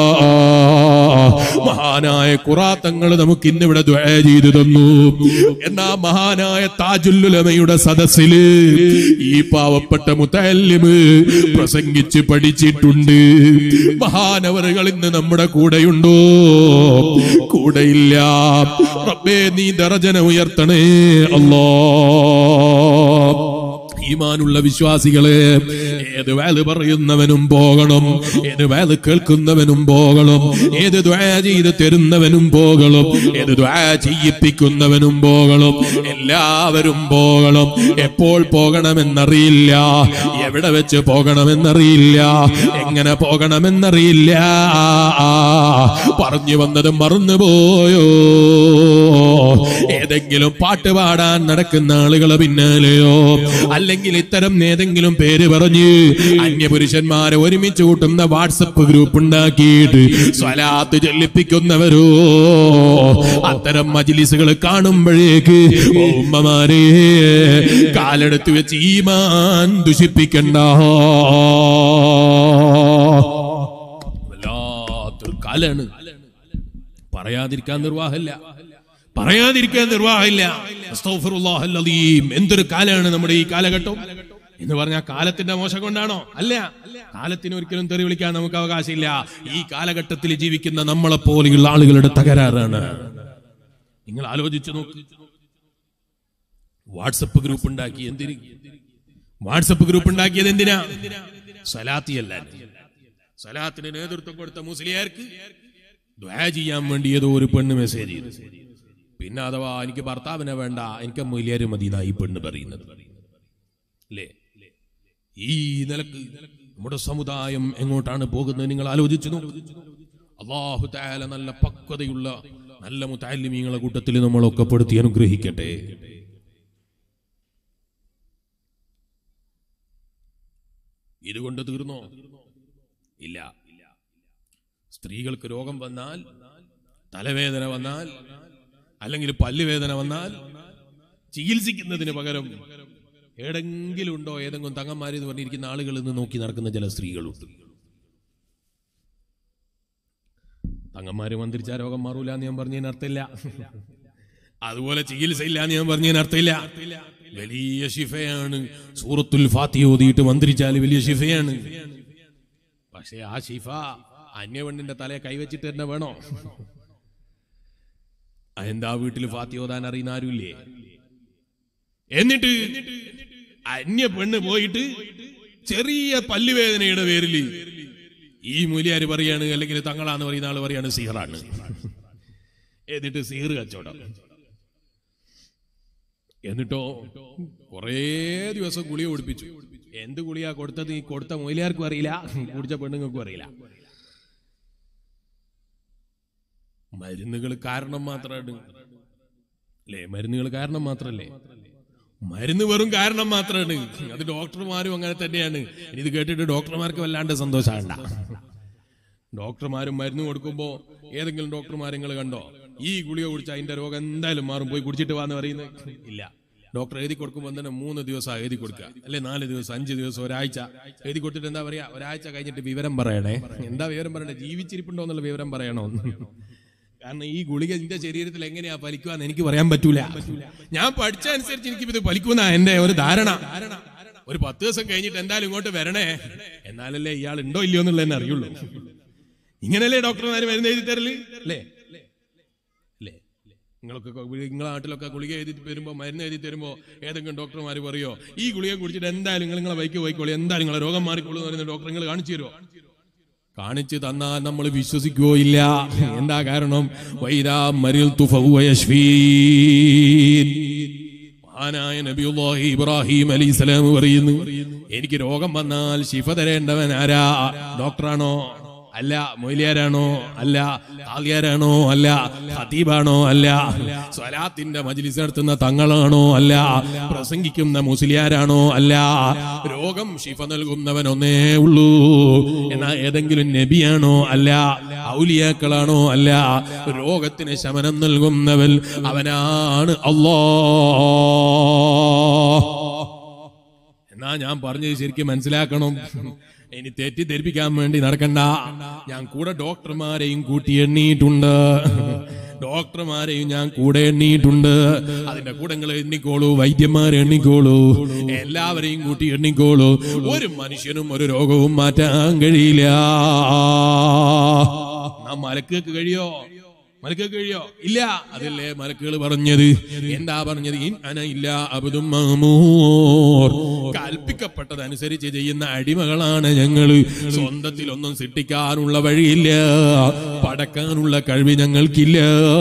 മഹാനായ കുറാത്തങ്ങൾ നമുക്ക് ഇന്നിവിടെ ദ്വാ ചെയ്തു തന്നു എന്നാ മഹാനായ താജുല്ലുലമയുടെ സദസ്സില് ഈ പാവപ്പെട്ട മുത്തല്ലിമ് പ്രസംഗിച്ച് പഠിച്ചിട്ടുണ്ട് മഹാനവറുകൾ ഇന്ന് നമ്മുടെ കൂടെയുണ്ടോ കൂടെയില്ല റബ്ബേ നീ ദറജന ഉയർത്തണേ അല്ലോ ഈമാനുള്ള വിശ്വാസികളെ ഏത് വേല് പറയുന്നവനും പോകണം ഏത് വേല് കേൾക്കുന്നവനും പോകണം ഏത് ദ്വാ ചെയ്ത് തരുന്നവനും പോകണം ഏത് ദ്വാ ചെയ്യിപ്പിക്കുന്നവനും പോകണം എല്ലാവരും പോകണം എപ്പോൾ പോകണമെന്നറിയില്ല എവിടെ വെച്ച് പോകണമെന്നറിയില്ല എങ്ങനെ പോകണമെന്നറിയില്ല പറഞ്ഞു വന്നത് മറന്നുപോയോ ഏതെങ്കിലും പാട്ട് പാടാൻ നടക്കുന്ന ആളുകളെ പിന്നാലെയോ അല്ലെങ്കിൽ ഇത്തരം ഏതെങ്കിലും പേര് പറഞ്ഞ് അന്യപുരുഷന്മാരെ ഒരുമിച്ച് കൂട്ടുന്ന വാട്സപ്പ് ഗ്രൂപ്പ് ഉണ്ടാക്കിയിട്ട് സ്വലാത്ത് ചൊല്ലിപ്പിക്കുന്നവരോ അത്തരം മജിലിസുകൾ കാണുമ്പോഴേക്ക് ഓ ഉമ്മമാരെ കാലെടുത്ത് വെച്ച് ഈമാൻ ദുഷിപ്പിക്കണ്ട വല്ലാത്തൊരു കാലാണ് പറയാതിരിക്കാൻ നിർവാഹമില്ല പറയാതിരിക്കാൻ നിർവാഹമില്ല അസ്തഗ്ഫിറുല്ലാഹൽ അലീം. എന്തൊരു കാലാണ് നമ്മുടെ ഈ കാലഘട്ടം എന്ന് പറഞ്ഞാൽ കാലത്തിന്റെ മോശം കൊണ്ടാണോ അല്ല കാലത്തിന് ഒരിക്കലും തെറി വിളിക്കാൻ നമുക്ക് അവകാശമില്ല ഈ കാലഘട്ടത്തിൽ ജീവിക്കുന്ന നമ്മളെ പോലെയുള്ള ആളുകളുടെ തകരാറാണ് നിങ്ങൾ ആലോചിച്ചു നോക്ക് വാട്സപ്പ് ഗ്രൂപ്പ് ഉണ്ടാക്കി എന്തിന് വാട്സപ്പ് ഗ്രൂപ്പ് ഉണ്ടാക്കിയത് എന്തിനാ സലാത്തിയല്ല സലാത്തിന് നേതൃത്വം കൊടുത്ത മുസ്ലിയാർക്ക് ദ്വാ ചെയ്യാൻ വേണ്ടി ഏതോ ഒരു പെണ്ണ് മെസ്സേജ് ചെയ്തു പിന്നെ അഥവാ എനിക്ക് ഭർത്താവിനെ വേണ്ട എനിക്ക് മൊയിലേര് മതി എന്നാ ഈ പെണ്ണ് പറയുന്നത് അല്ലേ ഈ നിലക്ക് നമ്മുടെ സമുദായം എങ്ങോട്ടാണ് പോകുന്നത് നിങ്ങൾ ആലോചിച്ചു നോക്കൂ അള്ളാഹു താല നല്ല പക്വതയുള്ള നല്ല മുത്താലിമീങ്ങളെ കൂട്ടത്തിൽ നമ്മളൊക്കെ പെടുത്തി അനുഗ്രഹിക്കട്ടെ ഇതുകൊണ്ട് തീർന്നോ ഇല്ല സ്ത്രീകൾക്ക് രോഗം വന്നാൽ തലവേദന വന്നാൽ അല്ലെങ്കിൽ പല്ലുവേദന വന്നാൽ ചികിത്സിക്കുന്നതിന് പകരം എവിടെങ്കിലും ഉണ്ടോ ഏതെങ്കിലും തങ്ങന്മാര് എന്ന് പറഞ്ഞിരിക്കുന്ന ആളുകൾ നിന്ന് നോക്കി നടക്കുന്ന ചില സ്ത്രീകളുണ്ട് തങ്ങന്മാര് മന്ത്രിച്ച രോഗം മാറൂല എന്ന് ഞാൻ പറഞ്ഞതിന് അർത്ഥമില്ല അതുപോലെ ചികിത്സ ഇല്ല എന്ന് ഞാൻ പറഞ്ഞതിന് അർത്ഥമില്ല വലിയ ശിഫയാണ് സൂറത്തുൽ ഫാത്തി ഓതിയിട്ട് മന്ത്രിച്ചാൽ വലിയ ശിഫയാണ് പക്ഷേ ആ ശിഫ അന്യവണ്ണിന്റെ തലയെ കൈവച്ചിട്ട് തന്നെ വേണോ എന്താ വീട്ടിൽ ഫാത്തി ഓതാൻ അറിയുന്ന ആരുമില്ലേ എന്നിട്ട് അന്യ പെണ്ണ് പോയിട്ട് ചെറിയ പല്ലുവേദനയുടെ പേരിൽ ഈ മൂലിയാര് പറയാണ് അല്ലെങ്കിൽ തങ്ങളാന്ന് പറയുന്ന ആള് പറയാണ് സീഹറാണ് എന്നിട്ട് സീഹർ കച്ചവടം എന്നിട്ടോ കുറേ ദിവസം ഗുളിക കുടിപ്പിച്ചു എന്ത് ഗുളിക കൊടുത്തത് ഈ കൊടുത്ത മൊയിലാർക്കും അറിയില്ല കുടിച്ച പെണ്ണുങ്ങൾക്കും അറിയില്ല മരുന്നുകൾ കാരണം മാത്രമാണ് അല്ലേ മരുന്നുകൾ കാരണം മാത്രല്ലേ മരുന്ന് വെറും കാരണം മാത്രമാണ് അത് ഡോക്ടർമാരും അങ്ങനെ തന്നെയാണ് ഇനി ഇത് കേട്ടിട്ട് ഡോക്ടർമാർക്ക് വല്ലാണ്ട് സന്തോഷമാണ്ട ഡോക്ടർമാരും മരുന്ന് കൊടുക്കുമ്പോ ഏതെങ്കിലും ഡോക്ടർമാർ നിങ്ങൾ കണ്ടോ ഈ ഗുളിക കുടിച്ചാൽ അതിന്റെ രോഗം എന്തായാലും മാറും പോയി കുടിച്ചിട്ട് വാന്ന് പറയുന്നത് ഇല്ല ഡോക്ടർ എഴുതി കൊടുക്കുമ്പോൾ തന്നെ മൂന്ന് ദിവസം എഴുതി കൊടുക്കുക അല്ലെ നാല് ദിവസം അഞ്ച് ദിവസം ഒരാഴ്ച എഴുതി കൊടുത്തിട്ട് എന്താ പറയാ ഒരാഴ്ച കഴിഞ്ഞിട്ട് വിവരം പറയണേ എന്താ വിവരം പറയണേ ജീവിച്ചിരിപ്പുണ്ടോ എന്നുള്ള വിവരം പറയണോ കാരണം ഈ ഗുളിക എന്റെ ശരീരത്തിൽ എങ്ങനെയാ ഫലിക്കുവാന്ന് എനിക്ക് പറയാൻ പറ്റൂല ഞാൻ പഠിച്ച അനുസരിച്ച് എനിക്ക് ഇത് ഫലിക്കുന്ന എന്റെ ഒരു ധാരണ ഒരു പത്ത് ദിവസം കഴിഞ്ഞിട്ട് എന്തായാലും ഇങ്ങോട്ട് വരണേ എന്നാലല്ലേ ഇയാൾ ഉണ്ടോ ഇല്ലയോ എന്നുള്ളത് തന്നെ അറിയുള്ളൂ ഇങ്ങനല്ലേ ഡോക്ടർമാർ മരുന്ന് എഴുതി തരല് അല്ലേ അല്ലേ നിങ്ങളൊക്കെ കൊ- നിങ്ങളെ നാട്ടിലൊക്കെ ഗുളിക എഴുതി തരുമ്പോ മരുന്ന് എഴുതി തരുമ്പോ ഏതെങ്കിലും ഡോക്ടർമാർ പറയോ ഈ ഗുളിക കുടിച്ചിട്ട് എന്തായാലും നിങ്ങൾ നിങ്ങളെ ബൈക്ക് പോയിക്കോളൂ എന്തായാലും നിങ്ങളെ രോഗം മാറിക്കോളൂ എന്ന് പറയുന്ന ഡോക്ടർ നിങ്ങൾ കാണിച്ചു തരുമോ കാണിച്ചു തന്നാൽ നമ്മൾ വിശ്വസിക്കുകയോ ഇല്ല എന്താ കാരണം വൈരാ മരിൽ മഹാനായ നബിയുല്ലാഹി ഇബ്രാഹിം അലി സ്വലാം പറയുന്നു എനിക്ക് രോഗം വന്നാൽ ശിഫ തരേണ്ടവൻ ആരാ ഡോക്ടറാണോ അല്ല മൊയ്ലിയാരാണോ അല്ല താലിയാരാണോ അല്ല ഖതീബാണോ അല്ല സ്വലാത്തിന്റെ മജ്ലിസ് നടത്തുന്ന തങ്ങളാണോ അല്ല പ്രസംഗിക്കുന്ന മുസ്ലിയാരാണോ അല്ല രോഗം ശിഫ നൽകുന്നവൻ ഒന്നേ ഉള്ളൂ എന്നാ ഏതെങ്കിലും നബിയാണോ അല്ല ഔലിയാക്കളാണോ അല്ല രോഗത്തിന് ശമനം നൽകുന്നവൻ അവനാണ് അല്ലാ എന്നാ ഞാൻ പറഞ്ഞത് ശരിക്കും മനസ്സിലാക്കണം ഇനി തെറ്റിദ്ധരിപ്പിക്കാൻ വേണ്ടി നടക്കണ്ട ഞാൻ കൂടെ ഡോക്ടർമാരെയും കൂട്ടി എണ്ണിയിട്ടുണ്ട് ഡോക്ടർമാരെയും ഞാൻ കൂടെ എണ്ണിയിട്ടുണ്ട് അതിന്റെ കൂടെ നിങ്ങൾ എണ്ണിക്കോളൂ വൈദ്യന്മാരെ എണ്ണിക്കോളൂ എല്ലാവരെയും കൂട്ടി എണ്ണിക്കോളൂ ഒരു മനുഷ്യനും ഒരു രോഗവും മാറ്റാൻ കഴിയില്ല നാം മലക്കേക്ക് കഴിയോ മലക്കേക്ക് കഴിയോ ഇല്ല അതല്ലേ മലക്കുകൾ പറഞ്ഞത് എന്താ പറഞ്ഞത് ഇൻ അന ഇല്ല അബുദും മഹ്മൂർ കൽപ്പിക്കപ്പെട്ടതനുസരിച്ച് ചെയ്യുന്ന അടിമകളാണ് ഞങ്ങള് സ്വന്തത്തിൽ ഒന്നും സൃഷ്ടിക്കാനുള്ള വഴിയില്ല പടക്കാനുള്ള കഴിവ് ഞങ്ങൾക്കില്ല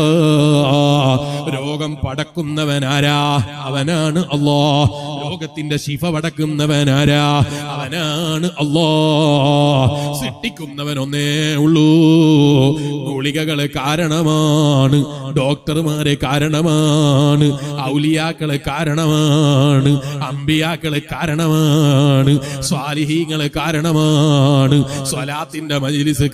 രോഗം പടക്കുന്നവനാരാ അവനാണ് അള്ളാ രോഗത്തിന്റെ ശിഫ പടക്കുന്നവനാരാ അവനാണ് അള്ളാ സൃഷ്ടിക്കുന്നവൻ ഒന്നേ ഉള്ളൂ ഗുളികകള് കാരണമാണ് ഡോക്ടർമാരെ കാരണമാണ് ഔലിയാക്കള് കാരണമാണ് അമ്പിയാക്കള് കാരണമാണ് സ്വാലിഹീങ്ങള് കാരണമാണ് സ്വലാത്തിന്റെ മജിലിസ്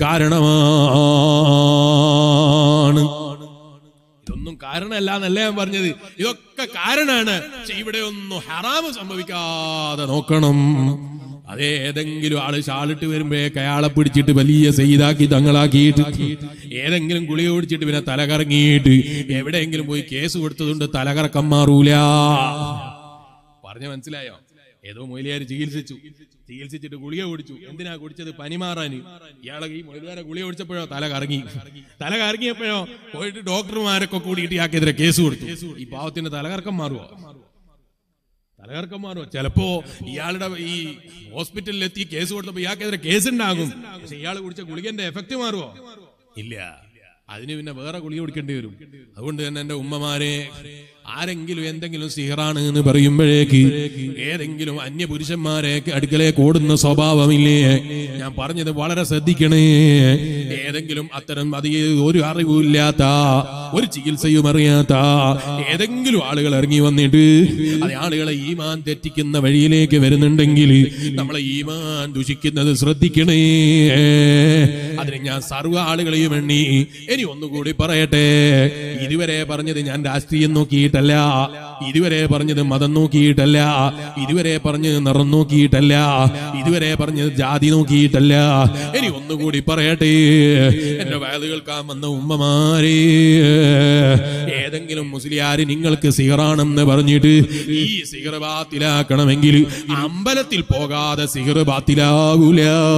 കാരണമാണ് ഇതൊന്നും കാരണമല്ല എന്നല്ല ഞാൻ പറഞ്ഞത് ഇതൊക്കെ കാരണമാണ് പക്ഷെ ഇവിടെ ഒന്നും ഹറാമ് സംഭവിക്കാതെ നോക്കണം അതേ ഏതെങ്കിലും ആള് ഷാളിട്ട് വരുമ്പോഴേക്ക് അയാളെ പിടിച്ചിട്ട് വലിയ സെയ്താക്കി തങ്ങളാക്കിയിട്ട് ഏതെങ്കിലും ഗുളിക പിടിച്ചിട്ട് പിന്നെ തല കറങ്ങിയിട്ട് എവിടെയെങ്കിലും പോയി കേസ് കൊടുത്തതുകൊണ്ട് തലകറക്കം മാറൂല പറഞ്ഞ മനസ്സിലായോ ഏതോ മൊയിലിയാര് ചികിത്സിച്ചു ചികിത്സിച്ചിട്ട് ഗുളിക കുടിച്ചു എന്തിനാ കുടിച്ചത് പനി മാറാന് ഇയാളെ ഈ മൊയിലിയാരെ ഗുളിക കുടിച്ചപ്പോഴോ തല കറങ്ങി തല കറങ്ങിയപ്പോഴോ പോയിട്ട് ഡോക്ടർമാരൊക്കെ കൂടിയിട്ട് ഇയാൾക്കെതിരെ കേസ് കൊടുത്തു ഈ പാവത്തിന്റെ തലകറക്കം മാറുമോ തലകറക്കം മാറുമോ ചിലപ്പോ ഇയാളുടെ ഈ ഹോസ്പിറ്റലിൽ എത്തി കേസ് കൊടുത്തപ്പോ ഇയാൾക്കെതിരെ കേസ് ഉണ്ടാകും പക്ഷെ ഇയാൾ കുടിച്ച ഗുളികന്റെ എഫക്ട് മാറുമോ ഇല്ല അതിന് പിന്നെ വേറെ ഗുളിക കുടിക്കേണ്ടി വരും അതുകൊണ്ട് തന്നെ എന്റെ ഉമ്മമാരെ ആരെങ്കിലും എന്തെങ്കിലും സിഹറാണ് എന്ന് പറയുമ്പോഴേക്ക് ഏതെങ്കിലും അന്യ പുരുഷന്മാരെ അടുക്കലേക്ക് ഓടുന്ന സ്വഭാവമില്ലേ ഞാൻ പറഞ്ഞത് വളരെ ശ്രദ്ധിക്കണേ ഏതെങ്കിലും അത്തരം അധികം ഒരു അറിവുമില്ലാത്ത ഒരു ചികിത്സയും അറിയാത്ത ഏതെങ്കിലും ആളുകൾ ഇറങ്ങി വന്നിട്ട് അത് ആളുകളെ ഈമാൻ തെറ്റിക്കുന്ന വഴിയിലേക്ക് വരുന്നുണ്ടെങ്കിൽ നമ്മളെ ഈമാൻ ദുഷിക്കുന്നത് ശ്രദ്ധിക്കണേ അതിന് ഞാൻ സർവ്വ ആളുകളെയും എണ്ണി ഇനി ഒന്നുകൂടി പറയട്ടെ ഇതുവരെ പറഞ്ഞത് ഞാൻ രാഷ്ട്രീയം നോക്കിയിട്ടല്ല ഇതുവരെ പറഞ്ഞത് മതം നോക്കിയിട്ടല്ല ഇതുവരെ പറഞ്ഞത് നിറം നോക്കിയിട്ടല്ല ഇതുവരെ പറഞ്ഞത് ജാതി നോക്കിയിട്ടല്ല ഇനി ഒന്നുകൂടി പറയട്ടെ എന്റെ വയല് കേൾക്കാൻ വന്ന ഉമ്മമാരെ ഏതെങ്കിലും മുസ്ലിയാര് നിങ്ങൾക്ക് സിഹറാണെന്ന് പറഞ്ഞിട്ട് ഈ സിഹർ ബാത്തിലാക്കണമെങ്കിൽ അമ്പലത്തിൽ പോകാതെ സിഹർ ബാത്തിലാകൂല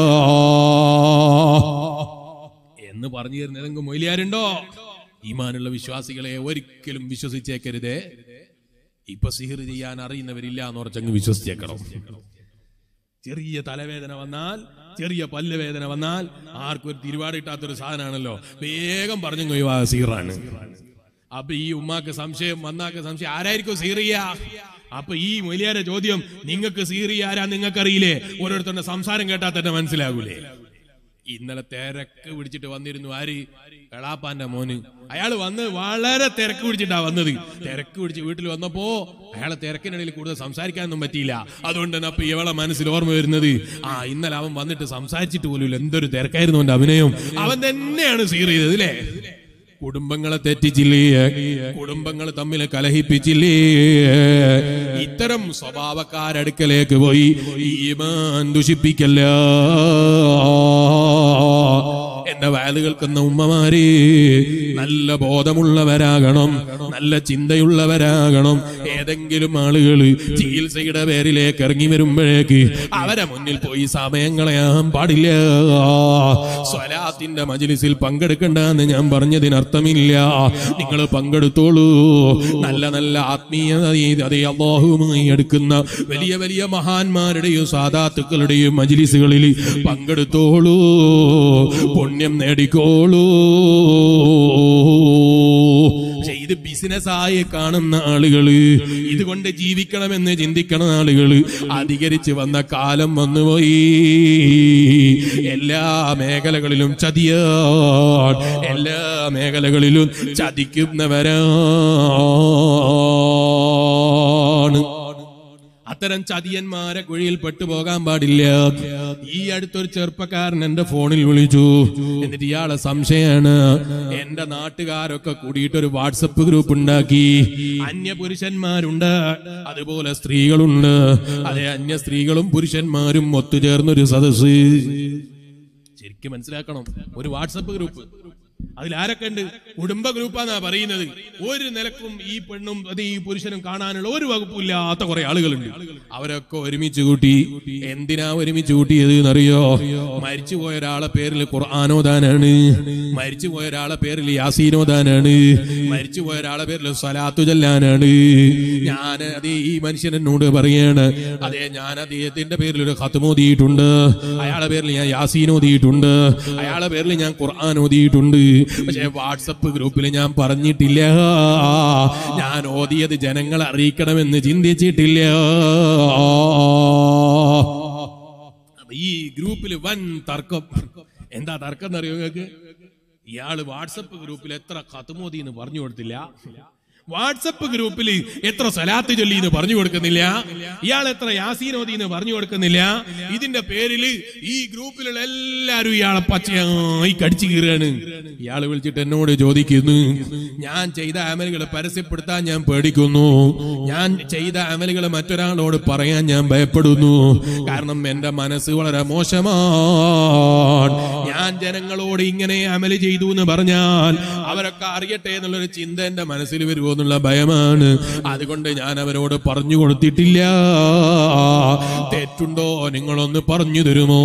എന്ന് പറഞ്ഞു തരുന്നതെങ്കിൽ മൊയിലിയാരുണ്ടോ ഈമാനുള്ള വിശ്വാസികളെ ഒരിക്കലും വിശ്വസിച്ചേക്കരുതേ ഇപ്പൊ സിഹിർ ചെയ്യാൻ അറിയുന്നവരില്ല എന്ന് ഉറച്ചങ്ങ് വിശ്വസിച്ചേക്കണം ചെറിയ തലവേദന വന്നാൽ ചെറിയ പല്ലുവേദന വന്നാൽ ആർക്കും ഒരു തിരുവാടിട്ടാത്തൊരു സാധനമാണല്ലോ വേഗം പറഞ്ഞു ഒഴിവാ സീറാണ് അപ്പൊ ഈ ഉമ്മാക്ക് സംശയം വന്നാക്ക് സംശയം ആരായിരിക്കും സീറിയ അപ്പൊ ഈ മൊലിയാരെ ചോദ്യം നിങ്ങൾക്ക് സീറിയ ആരാ നിങ്ങൾക്കറിയില്ലേ ഓരോരുത്തരുടെ സംസാരം കേട്ടാൽ തന്നെ മനസ്സിലാകൂലേ ഇന്നലെ തിരക്ക് പിടിച്ചിട്ട് വന്നിരുന്നു ആര് എളാപ്പാന്റെ മോന് അയാൾ വന്ന് വളരെ തിരക്ക് പിടിച്ചിട്ടാ വന്നത് തിരക്ക് പിടിച്ച് വീട്ടിൽ വന്നപ്പോ അയാളെ തിരക്കിനിടയിൽ കൂടുതൽ സംസാരിക്കാനൊന്നും പറ്റിയില്ല അതുകൊണ്ട് തന്നെ അപ്പൊ ഇവളെ മനസ്സിൽ ഓർമ്മ വരുന്നത് ആ ഇന്നലെ അവൻ വന്നിട്ട് സംസാരിച്ചിട്ട് പോലും എന്തൊരു തിരക്കായിരുന്നു അവന്റെ അഭിനയം അവൻ തന്നെയാണ് സീർ ചെയ്തത് അല്ലേ കുടുംബങ്ങളെ തെറ്റിച്ചില്ലേ കുടുംബങ്ങൾ തമ്മിൽ കലഹിപ്പിച്ചില്ലേ ഇത്തരം സ്വഭാവക്കാരടുക്കലേക്ക് പോയി ഈമാൻ ദുഷിപ്പിക്കല്ല എന്റെ വയല് കേൾക്കുന്ന ഉമ്മമാരെ നല്ല ബോധമുള്ളവരാകണം നല്ല ചിന്തയുള്ളവരാകണം ഏതെങ്കിലും ആളുകൾ ചികിത്സയുടെ പേരിലേക്ക് ഇറങ്ങി വരുമ്പോഴേക്ക് അവരെ മുന്നിൽ പോയി സമയം കളയാൻ പാടില്ല സ്വലാത്തിന്റെ മജിലിസിൽ പങ്കെടുക്കണ്ടെന്ന് ഞാൻ പറഞ്ഞതിനർത്ഥമില്ല നിങ്ങൾ പങ്കെടുത്തോളൂ നല്ല നല്ല ആത്മീയത അതേ അള്ളാഹുമായി എടുക്കുന്ന വലിയ വലിയ മഹാന്മാരുടെയും സാധാത്തുക്കളുടെയും മജിലിസുകളിൽ പങ്കെടുത്തോളൂ പുണ്യം നേടിക്കോളൂ പക്ഷെ ഇത് ബിസിനസ്സായി കാണുന്ന ആളുകള് ഇതുകൊണ്ട് ജീവിക്കണമെന്ന് ചിന്തിക്കണ ആളുകള് അധികരിച്ച് വന്ന കാലം വന്നുപോയി എല്ലാ മേഖലകളിലും ചതിയാണ് എല്ലാ മേഖലകളിലും ചതിക്കുന്നവരാണ് അത്തരം ചതിയന്മാരെ കുഴിയിൽ പെട്ടുപോകാൻ പാടില്ല ഈ അടുത്തൊരു ചെറുപ്പക്കാരൻ എന്റെ ഫോണിൽ വിളിച്ചു എന്നിട്ട് ഇയാളെ സംശയമാണ് എന്റെ നാട്ടുകാരൊക്കെ കൂടിയിട്ട് ഒരു വാട്സപ്പ് ഗ്രൂപ്പ് ഉണ്ടാക്കി അന്യ പുരുഷന്മാരുണ്ട് അതുപോലെ സ്ത്രീകളുണ്ട് അതെ അന്യ സ്ത്രീകളും പുരുഷന്മാരും ഒത്തുചേർന്നൊരു സദസ് ശരിക്കും മനസ്സിലാക്കണം ഒരു വാട്സപ്പ് ഗ്രൂപ്പ് അതിൽ ആരൊക്കെ ഉണ്ട് കുടുംബ ഗ്രൂപ്പാന്നാ പറയുന്നത് ഒരു നിലക്കും ഈ പെണ്ണും അത് ഈ പുരുഷനും കാണാനുള്ള ഒരു വകുപ്പില്ലാത്ത കുറെ ആളുകളുണ്ട് അവരൊക്കെ ഒരുമിച്ച് കൂട്ടി എന്തിനാ ഒരുമിച്ച് കൂട്ടിയത് എന്നറിയോ മരിച്ചുപോയ ഒരാളെ പേരിൽ ഖുർആാനോദാനാണ് മരിച്ചുപോയ ഒരാളെ പേരിൽ യാസീനോദാനാണ് മരിച്ചുപോയ ഒരാളെ പേരിൽ സ്വലാത്തു ചൊല്ലാനാണ് ഞാൻ അതേ ഈ മനുഷ്യൻ എന്നോട് പറയാണ് അതെ ഞാൻ അദ്ദേഹത്തിന്റെ പേരിൽ ഒരു ഖത്തുമോദിയിട്ടുണ്ട് അയാളെ പേരിൽ ഞാൻ യാസീൻ ഓതിയിട്ടുണ്ട് അയാളെ പേരിൽ ഞാൻ ഖുർആൻ ഓതിയിട്ടുണ്ട് പക്ഷെ വാട്സപ്പ് ഗ്രൂപ്പിൽ ഞാൻ പറഞ്ഞിട്ടില്ല ഞാൻ ഓതിയത് ജനങ്ങളെ അറിയിക്കണമെന്ന് ചിന്തിച്ചിട്ടില്ല അപ്പൊ ഈ ഗ്രൂപ്പിൽ വൻ തർക്കം എന്താ തർക്കം എന്നറിയോ നിങ്ങൾക്ക് ഇയാള് വാട്സപ്പ് ഗ്രൂപ്പിൽ എത്ര കത്തുമോദി എന്ന് പറഞ്ഞു കൊടുത്തില്ല വാട്സപ്പ് ഗ്രൂപ്പിൽ എത്ര സലാത്ത് ചൊല്ലി എന്ന് പറഞ്ഞു കൊടുക്കുന്നില്ല ഇയാൾ എത്ര യാസീനോദി എന്ന് പറഞ്ഞു കൊടുക്കുന്നില്ല ഇതിന്റെ പേരിൽ ഈ ഗ്രൂപ്പിലുള്ള എല്ലാരും ഇയാളെ പച്ചയായി കടിച്ചു കീറുകയാണ് ഇയാൾ വിളിച്ചിട്ട് എന്നോട് ചോദിക്കുന്നു ഞാൻ ചെയ്ത അമലുകൾ പരസ്യപ്പെടുത്താൻ ഞാൻ പേടിക്കുന്നു ഞാൻ ചെയ്ത അമലുകൾ മറ്റൊരാളോട് പറയാൻ ഞാൻ ഭയപ്പെടുന്നു കാരണം എന്റെ മനസ്സ് വളരെ മോശമാണ് ഞാൻ ജനങ്ങളോട് ഇങ്ങനെ അമല് ചെയ്തു എന്ന് പറഞ്ഞാൽ അവരൊക്കെ അറിയട്ടെ എന്നുള്ളൊരു ചിന്ത എന്റെ മനസ്സിൽ വരുമോ എന്നുള്ള ഭയമാണ് അതുകൊണ്ട് ഞാൻ അവരോട് പറഞ്ഞു കൊടുത്തിട്ടില്ല തെറ്റുണ്ടോ നിങ്ങളൊന്ന് പറഞ്ഞു തരുമോ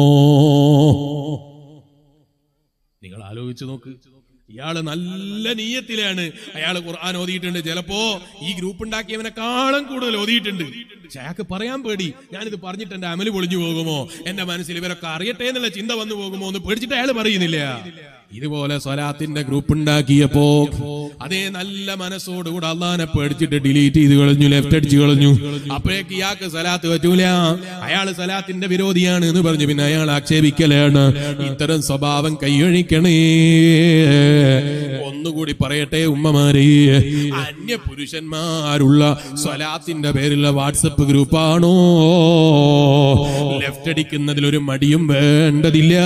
നിങ്ങൾ ആലോചിച്ച് നോക്ക് ഇയാള് നല്ല നീയത്തിലാണ് അയാൾ ഖുർആൻ ഓതിയിട്ടുണ്ട് ചിലപ്പോ ഈ ഗ്രൂപ്പ് ഉണ്ടാക്കിയവനെക്കാളും കൂടുതൽ ഓതിയിട്ടുണ്ട് പക്ഷെ അയാൾക്ക് പറയാൻ പേടി ഞാനിത് പറഞ്ഞിട്ട് എന്റെ അമല് പൊളിഞ്ഞു പോകുമോ എന്റെ മനസ്സിൽ ഇവരൊക്കെ അറിയട്ടെ എന്നുള്ള ചിന്ത വന്നു പോകുമോ എന്ന് പേടിച്ചിട്ട് അയാൾ പറയുന്നില്ല ഇതുപോലെ സ്വലാത്തിന്റെ ഗ്രൂപ്പ് ഉണ്ടാക്കിയപ്പോ അതേ നല്ല മനസ്സോടുകൂടെ അള്ളാനെ പേടിച്ചിട്ട് ഡിലീറ്റ് ചെയ്ത് കളഞ്ഞു ലെഫ്റ്റ് അടിച്ചു കളഞ്ഞു അപ്പോഴേക്ക് ഇയാൾക്ക് സലാത്ത് പറ്റൂല അയാൾ സലാത്തിന്റെ വിരോധിയാണ് എന്ന് പറഞ്ഞു പിന്നെ അയാൾ ആക്ഷേപിക്കലാണ് ഇത്തരം സ്വഭാവം കൈയൊഴിക്കണേ ഒന്നുകൂടി പറയട്ടെ ഉമ്മമാരെ അന്യ പുരുഷന്മാരുള്ള സ്വലാത്തിന്റെ പേരിലുള്ള വാട്സപ്പ് ഗ്രൂപ്പാണോ ലെഫ്റ്റ് അടിക്കുന്നതിൽ ഒരു മടിയും വേണ്ടതില്ല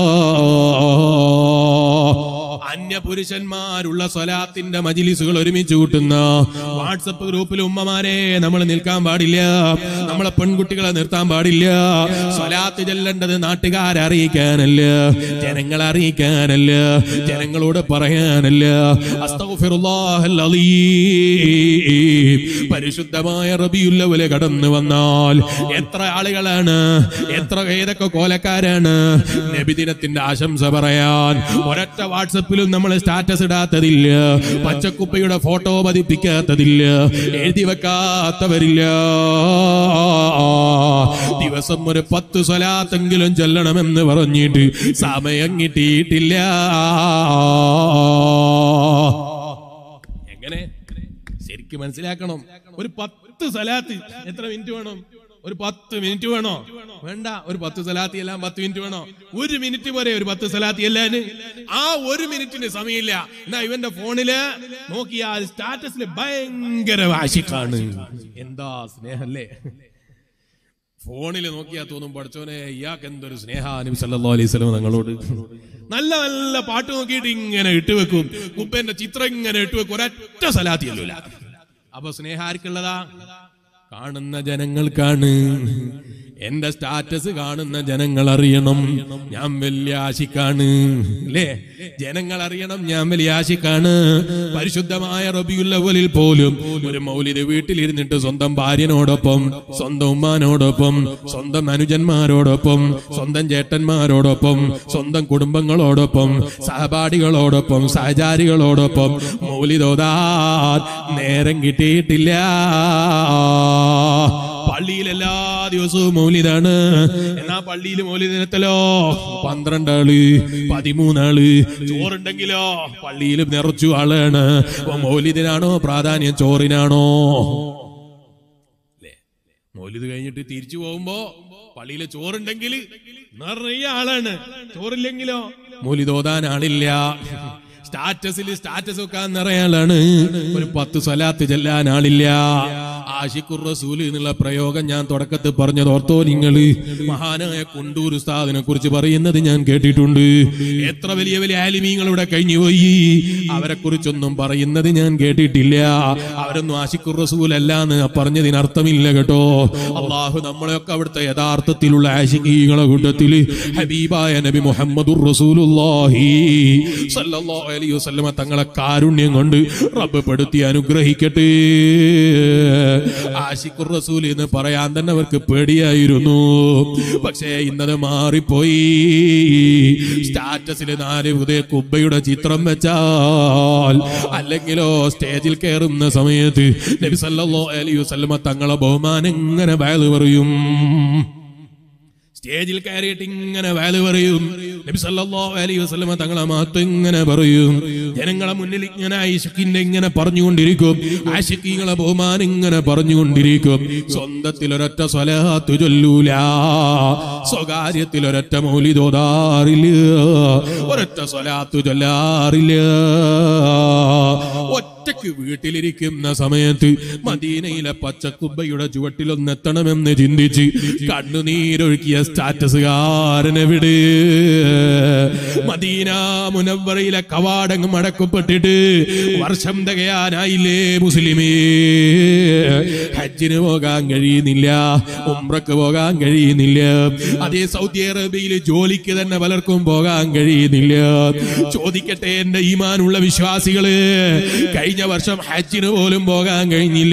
അന്യ പുരുഷന്മാരുള്ള സ്വലാത്തിന്റെ മജിലിസുകൾ ഒരുമിച്ച് കൂട്ടുന്ന വാട്സപ്പ് ഗ്രൂപ്പിൽ ഉമ്മമാരെ നമ്മൾ നിൽക്കാൻ പാടില്ല നമ്മളെ പെൺകുട്ടികളെ നിർത്താൻ പാടില്ല സ്വലാത്ത് ചെല്ലേണ്ടത് നാട്ടുകാരെ അറിയിക്കാനല്ല ജനങ്ങളെ അറിയിക്കാനല്ല ജനങ്ങളോട് പറയാനല്ല അസ്തഗ്ഫിറുല്ലാഹൽ അലീം. പരിശുദ്ധമായ റബിയുല്ലവല് കടന്നു വന്നാൽ എത്ര ആളുകളാണ് എത്ര ഏതൊക്കെ കോലക്കാരാണ് നബിദിനത്തിന്റെ ആശംസ പറയാൻ ഒരൊറ്റ വാട്സപ്പിലും നമ്മൾ സ്റ്റാറ്റസ് ഇടാത്തതില്ല പച്ചക്കുപ്പയുടെ ഫോട്ടോ പതിപ്പിക്കാത്തതില്ല എഴുതി വെക്കാത്തവരില്ല ദിവസം ഒരു പത്ത് സ്വലാത്തെങ്കിലും ചെല്ലണമെന്ന് പറഞ്ഞിട്ട് സമയം കിട്ടിയിട്ടില്ല എങ്ങനെ ശരിക്കും മനസ്സിലാക്കണം ഒരു പത്ത് സലാത്ത് എത്ര മിനിറ്റ് വേണം ഒരു പത്ത് മിനിറ്റ് വേണോ വേണ്ട ഒരു പത്ത് സലാത്തി എല്ലാം പത്ത് മിനിറ്റ് വേണോ ഒരു മിനിറ്റ് പോരെ ഒരു പത്ത് സലാത്തി എല്ലാന് ആ ഒരു മിനിറ്റിന് സമയമില്ല എന്നാ ഇവന്റെ ഫോണില് നോക്കിയാൽ സ്റ്റാറ്റസിൽ ഭയങ്കര വാശിക്കാണ് എന്താ സ്നേഹല്ലേ ഫോണിൽ നോക്കിയാ തോന്നും പഠിച്ചോനെ ഇയാൾക്ക് എന്തൊരു സ്നേഹ നബി സല്ലല്ലാഹു അലൈഹി വസല്ലം തങ്ങളോട് നല്ല നല്ല പാട്ട് നോക്കിയിട്ട് ഇങ്ങനെ ഇട്ടുവെക്കും കുപ്പന്റെ ചിത്രം ഇങ്ങനെ ഇട്ടുവെക്കും ഒരൊറ്റ സലാത്തിയല്ല അപ്പൊ സ്നേഹം ആർക്കുള്ളതാ കാണുന്ന ജനങ്ങൾക്കാണ് എന്റെ സ്റ്റാറ്റസ് കാണുന്ന ജനങ്ങൾ അറിയണം ഞാൻ വലിയ ആശിക്കാണ് അല്ലേ ജനങ്ങൾ അറിയണം ഞാൻ വലിയ ആശിക്കാണ് പരിശുദ്ധമായ റബിയുല്ലവലിൽ പോലും ഒരു മൗലിക വീട്ടിലിരുന്നിട്ട് സ്വന്തം ഭാര്യനോടൊപ്പം സ്വന്തം ഉമ്മാനോടൊപ്പം സ്വന്തം അനുജന്മാരോടൊപ്പം സ്വന്തം ചേട്ടന്മാരോടൊപ്പം സ്വന്തം കുടുംബങ്ങളോടൊപ്പം സഹപാഠികളോടൊപ്പം സഹചാരികളോടൊപ്പം മൗലിതോതാൻ നേരം കിട്ടിയിട്ടില്ല പള്ളിയിൽ എല്ലാ ദിവസവും മൗലിദാണ് എന്നാ പള്ളിയിൽ മൗലിദിനത്തിലോ പന്ത്രണ്ടാള് പതിമൂന്നാള് ചോറുണ്ടെങ്കിലോ പള്ളിയിൽ നിറച്ചു ആളാണ് അപ്പൊ മൗലിദിനാണോ പ്രാധാന്യം ചോറിനാണോ അല്ലേ മൗലിദ് കഴിഞ്ഞിട്ട് തിരിച്ചു പോകുമ്പോ പള്ളിയിലെ ചോറുണ്ടെങ്കിൽ നിറയെ ആളാണ് ചോറില്ലെങ്കിലോ മൗലിദ് ഓതാൻ ആളില്ല സ്റ്റാറ്റസിൽ സ്റ്റാറ്റസ് വെക്കാൻ നിറയെ ആളാണ് ഒരു പത്ത് സ്വലാത്ത് ചെല്ലാൻ ആളില്ല ആഷിഖുർ റസൂൽ എന്നുള്ള പ്രയോഗം ഞാൻ തുടക്കത്തിൽ പറഞ്ഞത് ഓർത്തോ നിങ്ങള് മഹാനായ കുണ്ടൂർ ഉസ്താദിനെ കുറിച്ച് പറയുന്നത് ഞാൻ കേട്ടിട്ടുണ്ട് എത്ര വലിയ വലിയ ആലിമീങ്ങൾ ഇവിടെ കഴിഞ്ഞുപോയി അവരെ കുറിച്ചൊന്നും പറയുന്നത് ഞാൻ കേട്ടിട്ടില്ല അവരൊന്നും ആഷിഖുർ റസൂൽ അല്ല എന്ന് പറഞ്ഞതിന് അർത്ഥമില്ല കേട്ടോ അള്ളാഹു നമ്മളെയൊക്കെ അവിടുത്തെ യഥാർത്ഥത്തിലുള്ള ആഷിഖീകളെ കൂട്ടത്തില് ഹബീബായ നബി മുഹമ്മദുർ റസൂലുള്ളാഹി സല്ലല്ലാഹു അലൈഹി വസല്ലമ തങ്ങളെ കാരുണ്യം കൊണ്ട് റബ്ബ് പെടുത്തി അനുഗ്രഹിക്കട്ടെ ആഷിഖുർ റസൂൽ എന്ന് പറയാൻ തന്നെ അവർക്ക് പേടിയായിരുന്നു പക്ഷേ ഇന്നത് മാറിപ്പോയി സ്റ്റാറ്റസിൽ നാല് ഉദയ കുബ്ബയുടെ ചിത്രം വെച്ചാൽ അല്ലെങ്കിലോ സ്റ്റേജിൽ കയറുന്ന സമയത്ത് നബി സല്ലല്ലാഹു അലൈഹി വസല്ലമ തങ്ങളെ ബഹുമാനം ഇങ്ങനെ വയല് പറയും സ്റ്റേജിൽ കയറിയിട്ട് ഇങ്ങനെ വാല് പറയും നബി സല്ലല്ലാഹു അലൈഹി വസല്ലമ തങ്ങളെ മഹത്വം ഇങ്ങനെ പറയും ജനങ്ങളെ മുന്നിൽ ഇങ്ങനെ ആയിഷക്കിന്റെ ഇങ്ങനെ പറഞ്ഞുകൊണ്ടിരിക്കും ആഷിഖീങ്ങളെ ബഹുമാനം ഇങ്ങനെ പറഞ്ഞുകൊണ്ടിരിക്കും സ്വന്തത്തിൽ ഒരൊറ്റ സ്വലാത്ത് ചൊല്ലൂല സ്വകാര്യത്തിൽ ഒരൊറ്റ മൗലിതോതാറില്ല ഒരൊറ്റ സ്വലാത്ത് ചൊല്ലാറില്ല ഒറ്റക്ക് വീട്ടിലിരിക്കുന്ന സമയത്ത് മദീനയിലെ പച്ചക്കുബ്ബയുടെ ചുവട്ടിലൊന്നെത്തണമെന്ന് ചിന്തിച്ച് കണ്ണുനീരൊഴുക്കിയ സ്റ്റാറ്റസുകാരനെവിടെ മദീന മുനവറയിലെ കവാടങ്ങ് മടക്കപ്പെട്ടിട്ട് വർഷം തികയാനായില്ലേ മുസ്ലിമേ ഹജ്ജിന് പോകാൻ കഴിയുന്നില്ല ഉംറക്ക് പോകാൻ കഴിയുന്നില്ല അതേ സൗദി അറേബ്യയിൽ ജോലിക്ക് തന്നെ പലർക്കും പോകാൻ കഴിയുന്നില്ല ചോദിക്കട്ടെ എന്റെ ഈമാനുള്ള വിശ്വാസികള് കഴിഞ്ഞ വർഷം ഹജ്ജിന് പോലും പോകാൻ കഴിഞ്ഞില്ല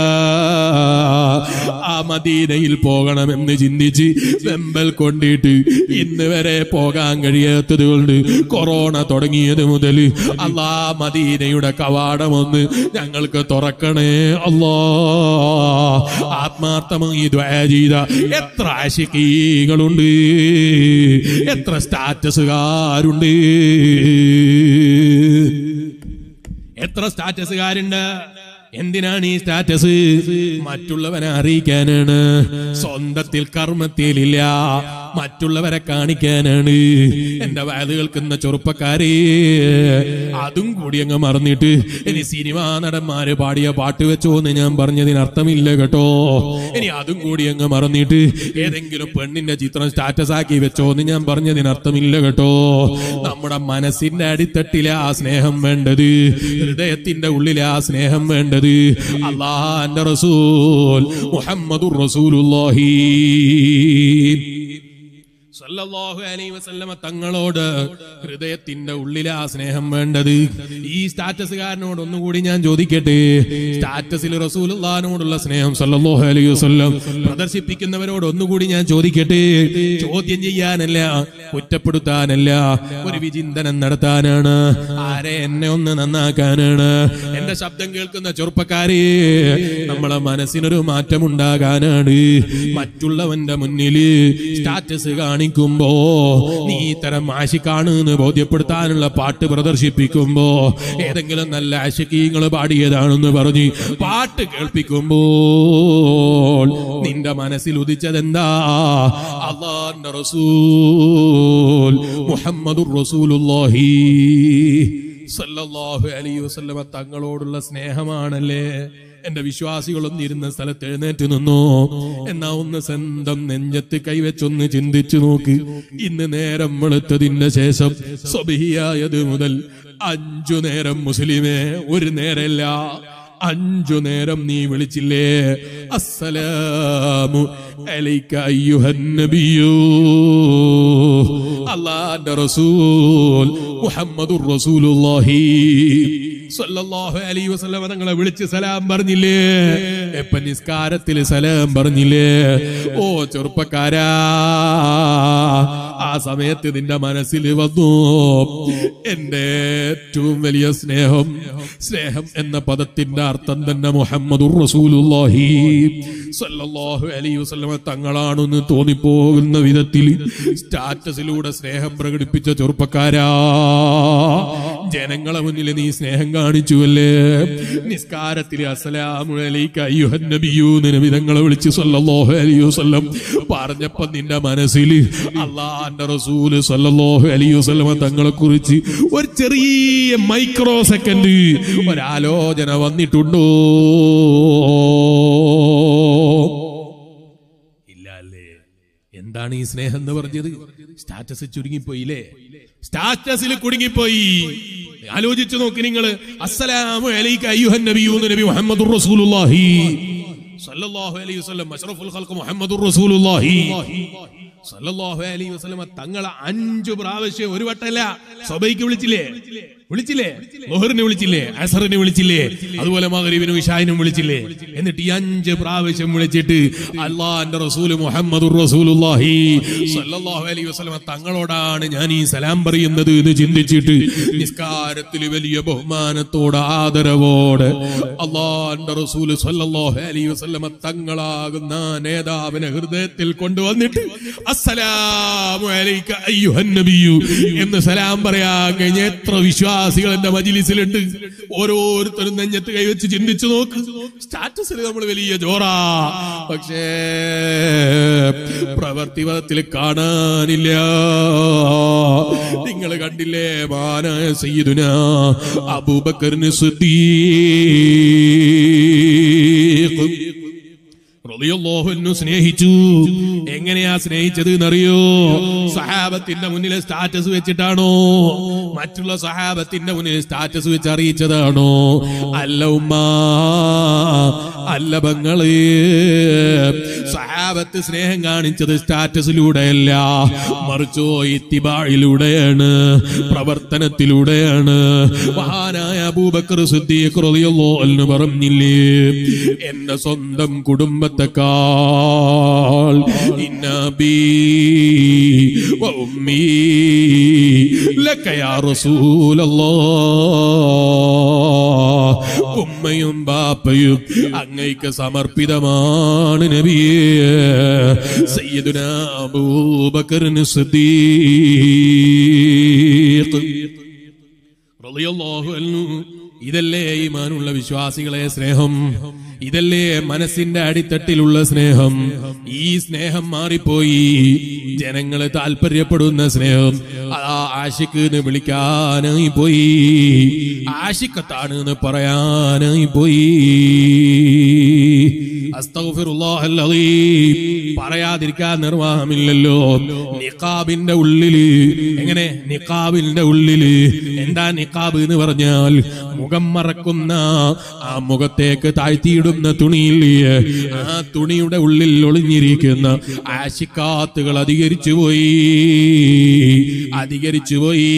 ആ മദീനയിൽ പോകണമെന്ന് ചിന്തിച്ച് വെമ്പൽ കൊണ്ടിട്ട് ഇന്ന് വരെ പോകാൻ കഴിയാത്തത് കൊണ്ട് കൊറോണ തുടങ്ങിയത് മുതൽ അല്ലാ മദീനയുടെ കവാടമൊന്ന് ഞങ്ങൾക്ക് തുറക്കണേ അല്ലാ ആത്മാർത്ഥമായി ദ്വയ ചെയ്ത എത്ര ആശിക്കീകളുണ്ട് എത്ര സ്റ്റാറ്റസുകാരുണ്ട് എത്ര സ്റ്റാറ്റസുകാരുണ്ട് എന്തിനാണ് ഈ സ്റ്റാറ്റസ് മറ്റുള്ളവനെ അറിയിക്കാനാണ് സ്വന്തത്തിൽ കർമ്മത്തിലില്ല മറ്റുള്ളവരെ കാണിക്കാനാണ് എന്റെ വയത് കേൾക്കുന്ന ചെറുപ്പക്കാരെ അതും കൂടി അങ്ങ് മറന്നിട്ട് ഇനി സിനിമാ നടന്മാര് പാടിയ പാട്ട് വെച്ചോ എന്ന് ഞാൻ പറഞ്ഞതിന് അർത്ഥമില്ല കേട്ടോ ഇനി അതും കൂടി അങ്ങ് മറന്നിട്ട് ഏതെങ്കിലും പെണ്ണിന്റെ ചിത്രം സ്റ്റാറ്റസ് ആക്കി വെച്ചോ എന്ന് ഞാൻ പറഞ്ഞതിന് അർത്ഥമില്ല കേട്ടോ നമ്മുടെ മനസ്സിന്റെ അടിത്തട്ടിലെ ആ സ്നേഹം വേണ്ടത് ഹൃദയത്തിന്റെ ഉള്ളിലെ ആ സ്നേഹം വേണ്ടത് അള്ളാന്റെ റസൂൽ മുഹമ്മദുർ റസൂലുള്ളാഹി സല്ലല്ലാഹു അലൈഹി വസല്ലമ തങ്ങളോട് ഹൃദയത്തിന്റെ ഉള്ളിലെ ആ സ്നേഹം വേണ്ടത് ഈ സ്റ്റാറ്റസുകാരനോട് ഒന്നുകൂടി ഞാൻ ചോദിക്കട്ടെ സ്റ്റാറ്റസിൽ റസൂലുള്ളാഹിനോടുള്ള സ്നേഹം സല്ലല്ലാഹു അലൈഹി വസല്ലം പ്രദർശിപ്പിക്കുന്നവരോട് ഒന്നുകൂടി ഞാൻ ചോദിക്കട്ടെ ചോദ്യം ചെയ്യാനല്ല കുറ്റപ്പെടുത്താനല്ല ഒരു വിചിന്തനം നടത്താനാണ് ആരെ എന്നെ ഒന്ന് നന്നാക്കാനാണ് എന്റെ ശബ്ദം കേൾക്കുന്ന ചെറുപ്പക്കാരെ നമ്മളെ മനസ്സിനൊരു മാറ്റം ഉണ്ടാകാനാണ് മറ്റുള്ളവന്റെ മുന്നില് സ്റ്റാറ്റസ് കാണിക്കുമ്പോ നീ ഇത്തരം ആശിക്കാണ് എന്ന് ബോധ്യപ്പെടുത്താനുള്ള പാട്ട് പ്രദർശിപ്പിക്കുമ്പോ ഏതെങ്കിലും നല്ല ആശിക്കീങ്ങൾ പാടിയതാണെന്ന് പറഞ്ഞ് പാട്ട് കേൾപ്പിക്കുമ്പോൾ നിന്റെ മനസ്സിൽ ഉദിച്ചതെന്താ അള്ളാന്റെ റസൂൽ മുഹമ്മദുർ റസൂലുള്ളാഹി സല്ലല്ലാഹു അലൈഹി വസല്ലമ തങ്ങളോടുള്ള സ്നേഹമാണല്ലേ എന്റെ വിശ്വാസികളൊന്നും ഇരുന്ന സ്ഥലത്ത് എഴുന്നേറ്റ് നിന്നോ എന്നാ ഒന്ന് സ്വന്തം നെഞ്ചത്ത് കൈവച്ചൊന്ന് ചിന്തിച്ചു നോക്ക് ഇന്ന് നേരം വെളുത്തതിന്റെ ശേഷം സ്വബിഹിയായത് മുതൽ അഞ്ചു നേരം മുസ്ലിമേ ഒരു നേരല്ല അഞ്ചു നേരം നീ വിളിച്ചില്ലേ അസ്സലാമു അലൈക അയ്യുഹൻ നബിയോ അല്ലാഹുവിന്റെ റസൂൽ മുഹമ്മദുർ റസൂലുള്ളാഹി സല്ലല്ലാഹു അലൈഹി വസല്ലമ തങ്ങളെ വിളിച്ച് സലാം പറഞ്ഞില്ലേ എപ്പ നിസ്കാരത്തിൽ സലാം പറഞ്ഞില്ലേ ഓ ചെറുപ്പക്കാരാ ആ സമയത്ത് നിന്റെ മനസ്സിൽ വന്നു എന്റെ ഏറ്റവും വലിയ സ്നേഹം സ്നേഹം എന്ന പദത്തിന്റെ അർത്ഥം തന്നെ മുഹമ്മദുർ റസൂലുള്ളാഹി സല്ലല്ലാഹു അലൈഹി വസല്ലമ തങ്ങളാണെന്ന് തോന്നിപ്പോകുന്ന വിധത്തിൽ സ്റ്റാറ്റസിലൂടെ സ്നേഹം പ്രകടിപ്പിച്ച ചെറുപ്പക്കാരാ ജനങ്ങളെ മുന്നിൽ നീ സ്നേഹം കാണിച്ചുവല്ലേ നിസ്കാരത്തിൽ അസ്സലാമു അലൈക അയ്യുഹൻ നബിയൂന്ന് നബി തങ്ങളെ വിളിച്ച് സല്ലല്ലാഹു അലൈഹി വസല്ലം പറഞ്ഞപ്പോ നിന്റെ മനസ്സിൽ അള്ളാന്റെ റസൂല് സല്ലല്ലാഹു അലൈഹി വസല്ലമ തങ്ങളെ കുറിച്ച് ഒരു ചെറിയ മൈക്രോ സെക്കൻഡ് ഒരാലോചന വന്നിട്ടുണ്ടോ ഇല്ല അല്ലേ എന്താണ് ഈ സ്നേഹം എന്ന് പറഞ്ഞത് സ്റ്റാറ്റസ് ചുരുങ്ങിപ്പോയില്ലേ സ്റ്റാറ്റസിൽ കുടുങ്ങിപ്പോയി ആലോചിച്ചു നോക്ക് നിങ്ങൾ അസ്സലാമു അലൈക അയ്യുഹൻ നബിയൂന്ന് നബി മുഹമ്മദുർ റസൂലുള്ളാഹി സല്ലല്ലാഹു അലൈഹി വസല്ലം അഷ്റഫുൽ ഖൽഖ് മുഹമ്മദുർ റസൂലുള്ളാഹി സല്ലല്ലാഹു അലൈഹി വസല്ലം തങ്ങളെ അഞ്ചു പ്രാവശ്യം ഒരു വട്ടല്ല സബൈക്ക് വിളിച്ചില്ലേ വിളിച്ചില്ലേ ലോഹറിനെ വിളിച്ചില്ലേ അസറിനെ വിളിച്ചില്ലേ അതുപോലെ മകരീബിനും ഇഷായിനും വിളിച്ചില്ലേ എന്നിട്ട് ഈ അഞ്ച് പ്രാവശ്യം വിളിച്ചിട്ട് അള്ളാന്റെ റസൂല് മുഹമ്മദുർ റസൂലുള്ളാഹി സല്ലല്ലാഹു അലൈഹി വസല്ലം തങ്ങളോടാണ് ഞാൻ ഈ സലാം പറയുന്നത് എന്ന് ചിന്തിച്ചിട്ട് നിസ്കാരത്തിൽ വലിയ ബഹുമാനത്തോടെ ആദരവോടെ അള്ളാന്റെ റസൂല് സല്ലല്ലാഹു അലൈഹി വസല്ലം തങ്ങളാകുന്ന നേതാവിനെ ഹൃദയത്തിൽ കൊണ്ടുവന്നിട്ട് അസ്സലാമു അലൈക അയ്യുഹൻ നബിയു എന്ന് സലാം പറയാൻ കഴിഞ്ഞ എത്ര വിശ്വാസികൾ എന്റെ മജിലിസിലുണ്ട് ഓരോരുത്തരും നെഞ്ഞത്ത് കൈവച്ച് ചിന്തിച്ചു നോക്ക് സ്റ്റാറ്റസിൽ നമ്മൾ വലിയ ജോറാ പക്ഷേ പ്രവർത്തി പദത്തിൽ കാണാനില്ല നിങ്ങൾ കണ്ടില്ലേ മാനായ സയ്യിദുന അബൂബക്കറിന് സിദ്ദീഖ് റളിയല്ലാഹുവിനു സ്നേഹിച്ചു എങ്ങനെയാ സ്നേഹിച്ചത് എന്നറിയോ സഹാബത്തിന്റെ മുന്നിൽ സ്റ്റാറ്റസ് വെച്ചിട്ടാണോ മറ്റുള്ള സഹാബത്തിന്റെ മുന്നിൽ സ്റ്റാറ്റസ് വെച്ച് അറിയിച്ചതാണോ അല്ല ഉമ്മ അല്ല ബങ്ങള് സഹാബത്ത് സ്നേഹം കാണിച്ചത് സ്റ്റാറ്റസിലൂടെയല്ല മറിച്ചോ ഇത്തിബാഴിലൂടെയാണ് പ്രവർത്തനത്തിലൂടെയാണ് മഹാനായ അബൂബക്കർ സിദ്ദീഖ് റളിയല്ലാഹു അൻഹു പറഞ്ഞില്ലേ എന്റെ സ്വന്തം കുടുംബത്തെക്കാൾ ഇന്നബി ഉമ്മി ലക യാ റസൂലല്ലാഹ് ഉമ്മയും ബാപ്പയും അങ്ങയ്ക്ക് സമർപ്പിതമാണ് നബിയേ സയ്യിദുന അബൂബക്കറിന് സിദ്ദീഖ് റളിയല്ലാഹു അൻഹു ഇതല്ലേ ഈമാനുള്ള വിശ്വാസികളെ സ്നേഹം ഇതല്ലേ മനസ്സിന്റെ അടിത്തട്ടിലുള്ള സ്നേഹം ഈ സ്നേഹം മാറിപ്പോയി ജനങ്ങളെ താല്പര്യപ്പെടുന്ന സ്നേഹം അതാ ആഷിക്ക് എന്ന് വിളിക്കാനായി പോയി ആഷിക്കത്താണ് എന്ന് പറയാനായി പോയി അസ്തഗ്ഫിറുല്ലാഹൽ അലീം. പറയാതിരിക്കാൻ നിർവാഹമില്ലല്ലോ നിക്കാബിന്റെ ഉള്ളില് എങ്ങനെ നിക്കാബിന്റെ ഉള്ളില് എന്താ നിക്കാബ് എന്ന് പറഞ്ഞാൽ മുഖം മറക്കുന്ന ആ മുഖത്തേക്ക് താഴ്ത്തിയിടുന്ന തുണിയില്ലേ ആ തുണിയുടെ ഉള്ളിൽ ഒളിഞ്ഞിരിക്കുന്ന ആശിക്കാത്തുകൾ അധികരിച്ചു പോയി അധികരിച്ചു പോയി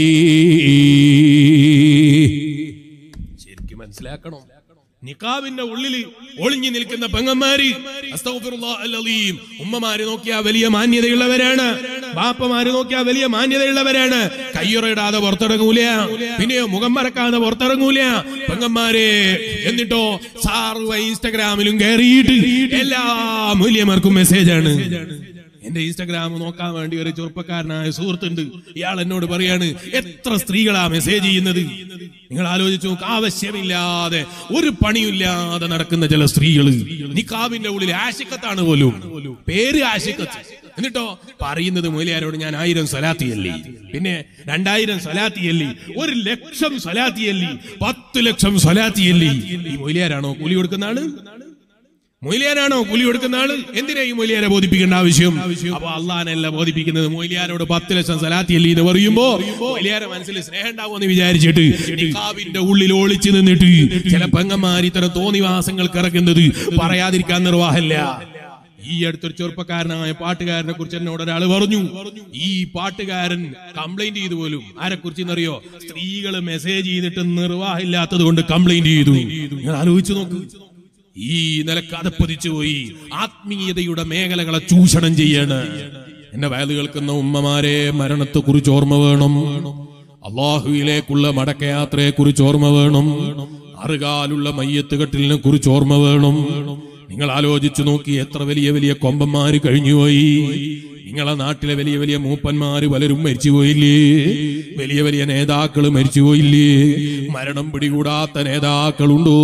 ശരിക്കും മനസ്സിലാക്കണം നിക്കാബിന്റെ ഉള്ളിൽ ഒളിഞ്ഞു നിൽക്കുന്ന പെങ്ങന്മാര് അസ്തഗ്ഫിറുല്ലാഹ് അൽ-അലീം. ഉമ്മമാര് നോക്കിയാ വലിയ മാന്യതയുള്ളവരാണ് ബാപ്പമാര് നോക്കിയാ വലിയ മാന്യതയുള്ളവരാണ് കയ്യുറയിടാതെ പുറത്തിറങ്ങൂല പിന്നെയോ മുഖം മറക്കാതെ പുറത്തിറങ്ങൂല പെങ്ങന്മാരെ എന്നിട്ടോ സാറുവ ഇൻസ്റ്റഗ്രാമിലും കയറിയിട്ട് എല്ലാ മൂല്യമാർക്കും മെസ്സേജാണ് എന്റെ ഇൻസ്റ്റാഗ്രാം നോക്കാൻ വേണ്ടി ഒരു ചെറുപ്പക്കാരനായ സുഹൃത്തുണ്ട് ഇയാൾ എന്നോട് പറയാണ് എത്ര സ്ത്രീകളാ മെസ്സേജ് ചെയ്യുന്നത് നിങ്ങൾ ആലോചിച്ചു നോക്ക് ആവശ്യമില്ലാതെ ഒരു പണിയില്ലാതെ നടക്കുന്ന ചില സ്ത്രീകൾ നിക്കാവിന്റെ ഉള്ളിൽ ആശിക്കത്താണ് പോലും പേര് ആശിക്കത്ത് എന്നിട്ടോ പറയുന്നത് മൂലയാരോട് ഞാൻ ആയിരം സ്വലാത്തിയല്ലി പിന്നെ രണ്ടായിരം സ്വലാത്തിയല്ലി ഒരു ലക്ഷം സ്വലാത്തിയല്ലി പത്ത് ലക്ഷം സ്വലാത്തിയല്ലി ഈ മൂലയാരാണോ കൂലി കൊടുക്കുന്ന ആള് മൊയ്ലിയാരാണോ കൂലി കൊടുക്കുന്ന ആള് എന്തിനാ ഈ മൊയ്ലിയാരെ ബോധിപ്പിക്കേണ്ട ആവശ്യം അപ്പൊ അള്ളഹാനല്ല ബോധിപ്പിക്കുന്നത് മൊയ്ലിയാരോട് പത്ത് ലക്ഷം സലാത്തിയല്ലേ എന്ന് പറയുമ്പോ മൊയ്ലിയാരെ മനസ്സിൽ സ്നേഹം ഉണ്ടാവുമെന്ന് വിചാരിച്ചിട്ട് നിക്കാബിന്റെ ഉള്ളിൽ ഒളിച്ചു നിന്നിട്ട് ചില പെങ്ങന്മാർ ഇത്തരം തോന്നിവാസങ്ങൾക്ക് ഇറക്കുന്നത് പറയാതിരിക്കാൻ നിർവാഹമില്ല ഈ അടുത്തൊരു ചെറുപ്പക്കാരനായ പാട്ടുകാരനെ കുറിച്ച് എന്നോട് ഒരാൾ പറഞ്ഞു ഈ പാട്ടുകാരൻ കംപ്ലൈന്റ് ചെയ്തു പോലും ആരെ കുറിച്ച് എന്നറിയോ സ്ത്രീകൾ മെസ്സേജ് ചെയ്തിട്ട് നിർവാഹമില്ലാത്തത് കൊണ്ട് കംപ്ലൈന്റ് ചെയ്തു നിങ്ങൾ ആലോചിച്ചു നോക്ക് ഈ നിലക്ക് അതപ്പതിച്ചു പോയി ആത്മീയതയുടെ മേഖലകളെ ചൂഷണം ചെയ്യാണ് എന്റെ വയത് കേൾക്കുന്ന ഉമ്മമാരെ മരണത്തെ കുറിച്ച് ഓർമ്മ വേണം അള്ളാഹുവിലേക്കുള്ള മടക്കയാത്രയെ കുറിച്ച് ഓർമ്മ വേണം അറുകാലുള്ള മയ്യത്ത് കെട്ടിലിനെ കുറിച്ച് ഓർമ്മ വേണം നിങ്ങൾ ആലോചിച്ചു നോക്കി എത്ര വലിയ വലിയ കൊമ്പന്മാര് കഴിഞ്ഞുപോയി നിങ്ങളെ നാട്ടിലെ വലിയ വലിയ മൂപ്പന്മാര് പലരും മരിച്ചുപോയില്ലേ വലിയ വലിയ നേതാക്കൾ മരിച്ചുപോയില്ലേ മരണം പിടികൂടാത്ത നേതാക്കളുണ്ടോ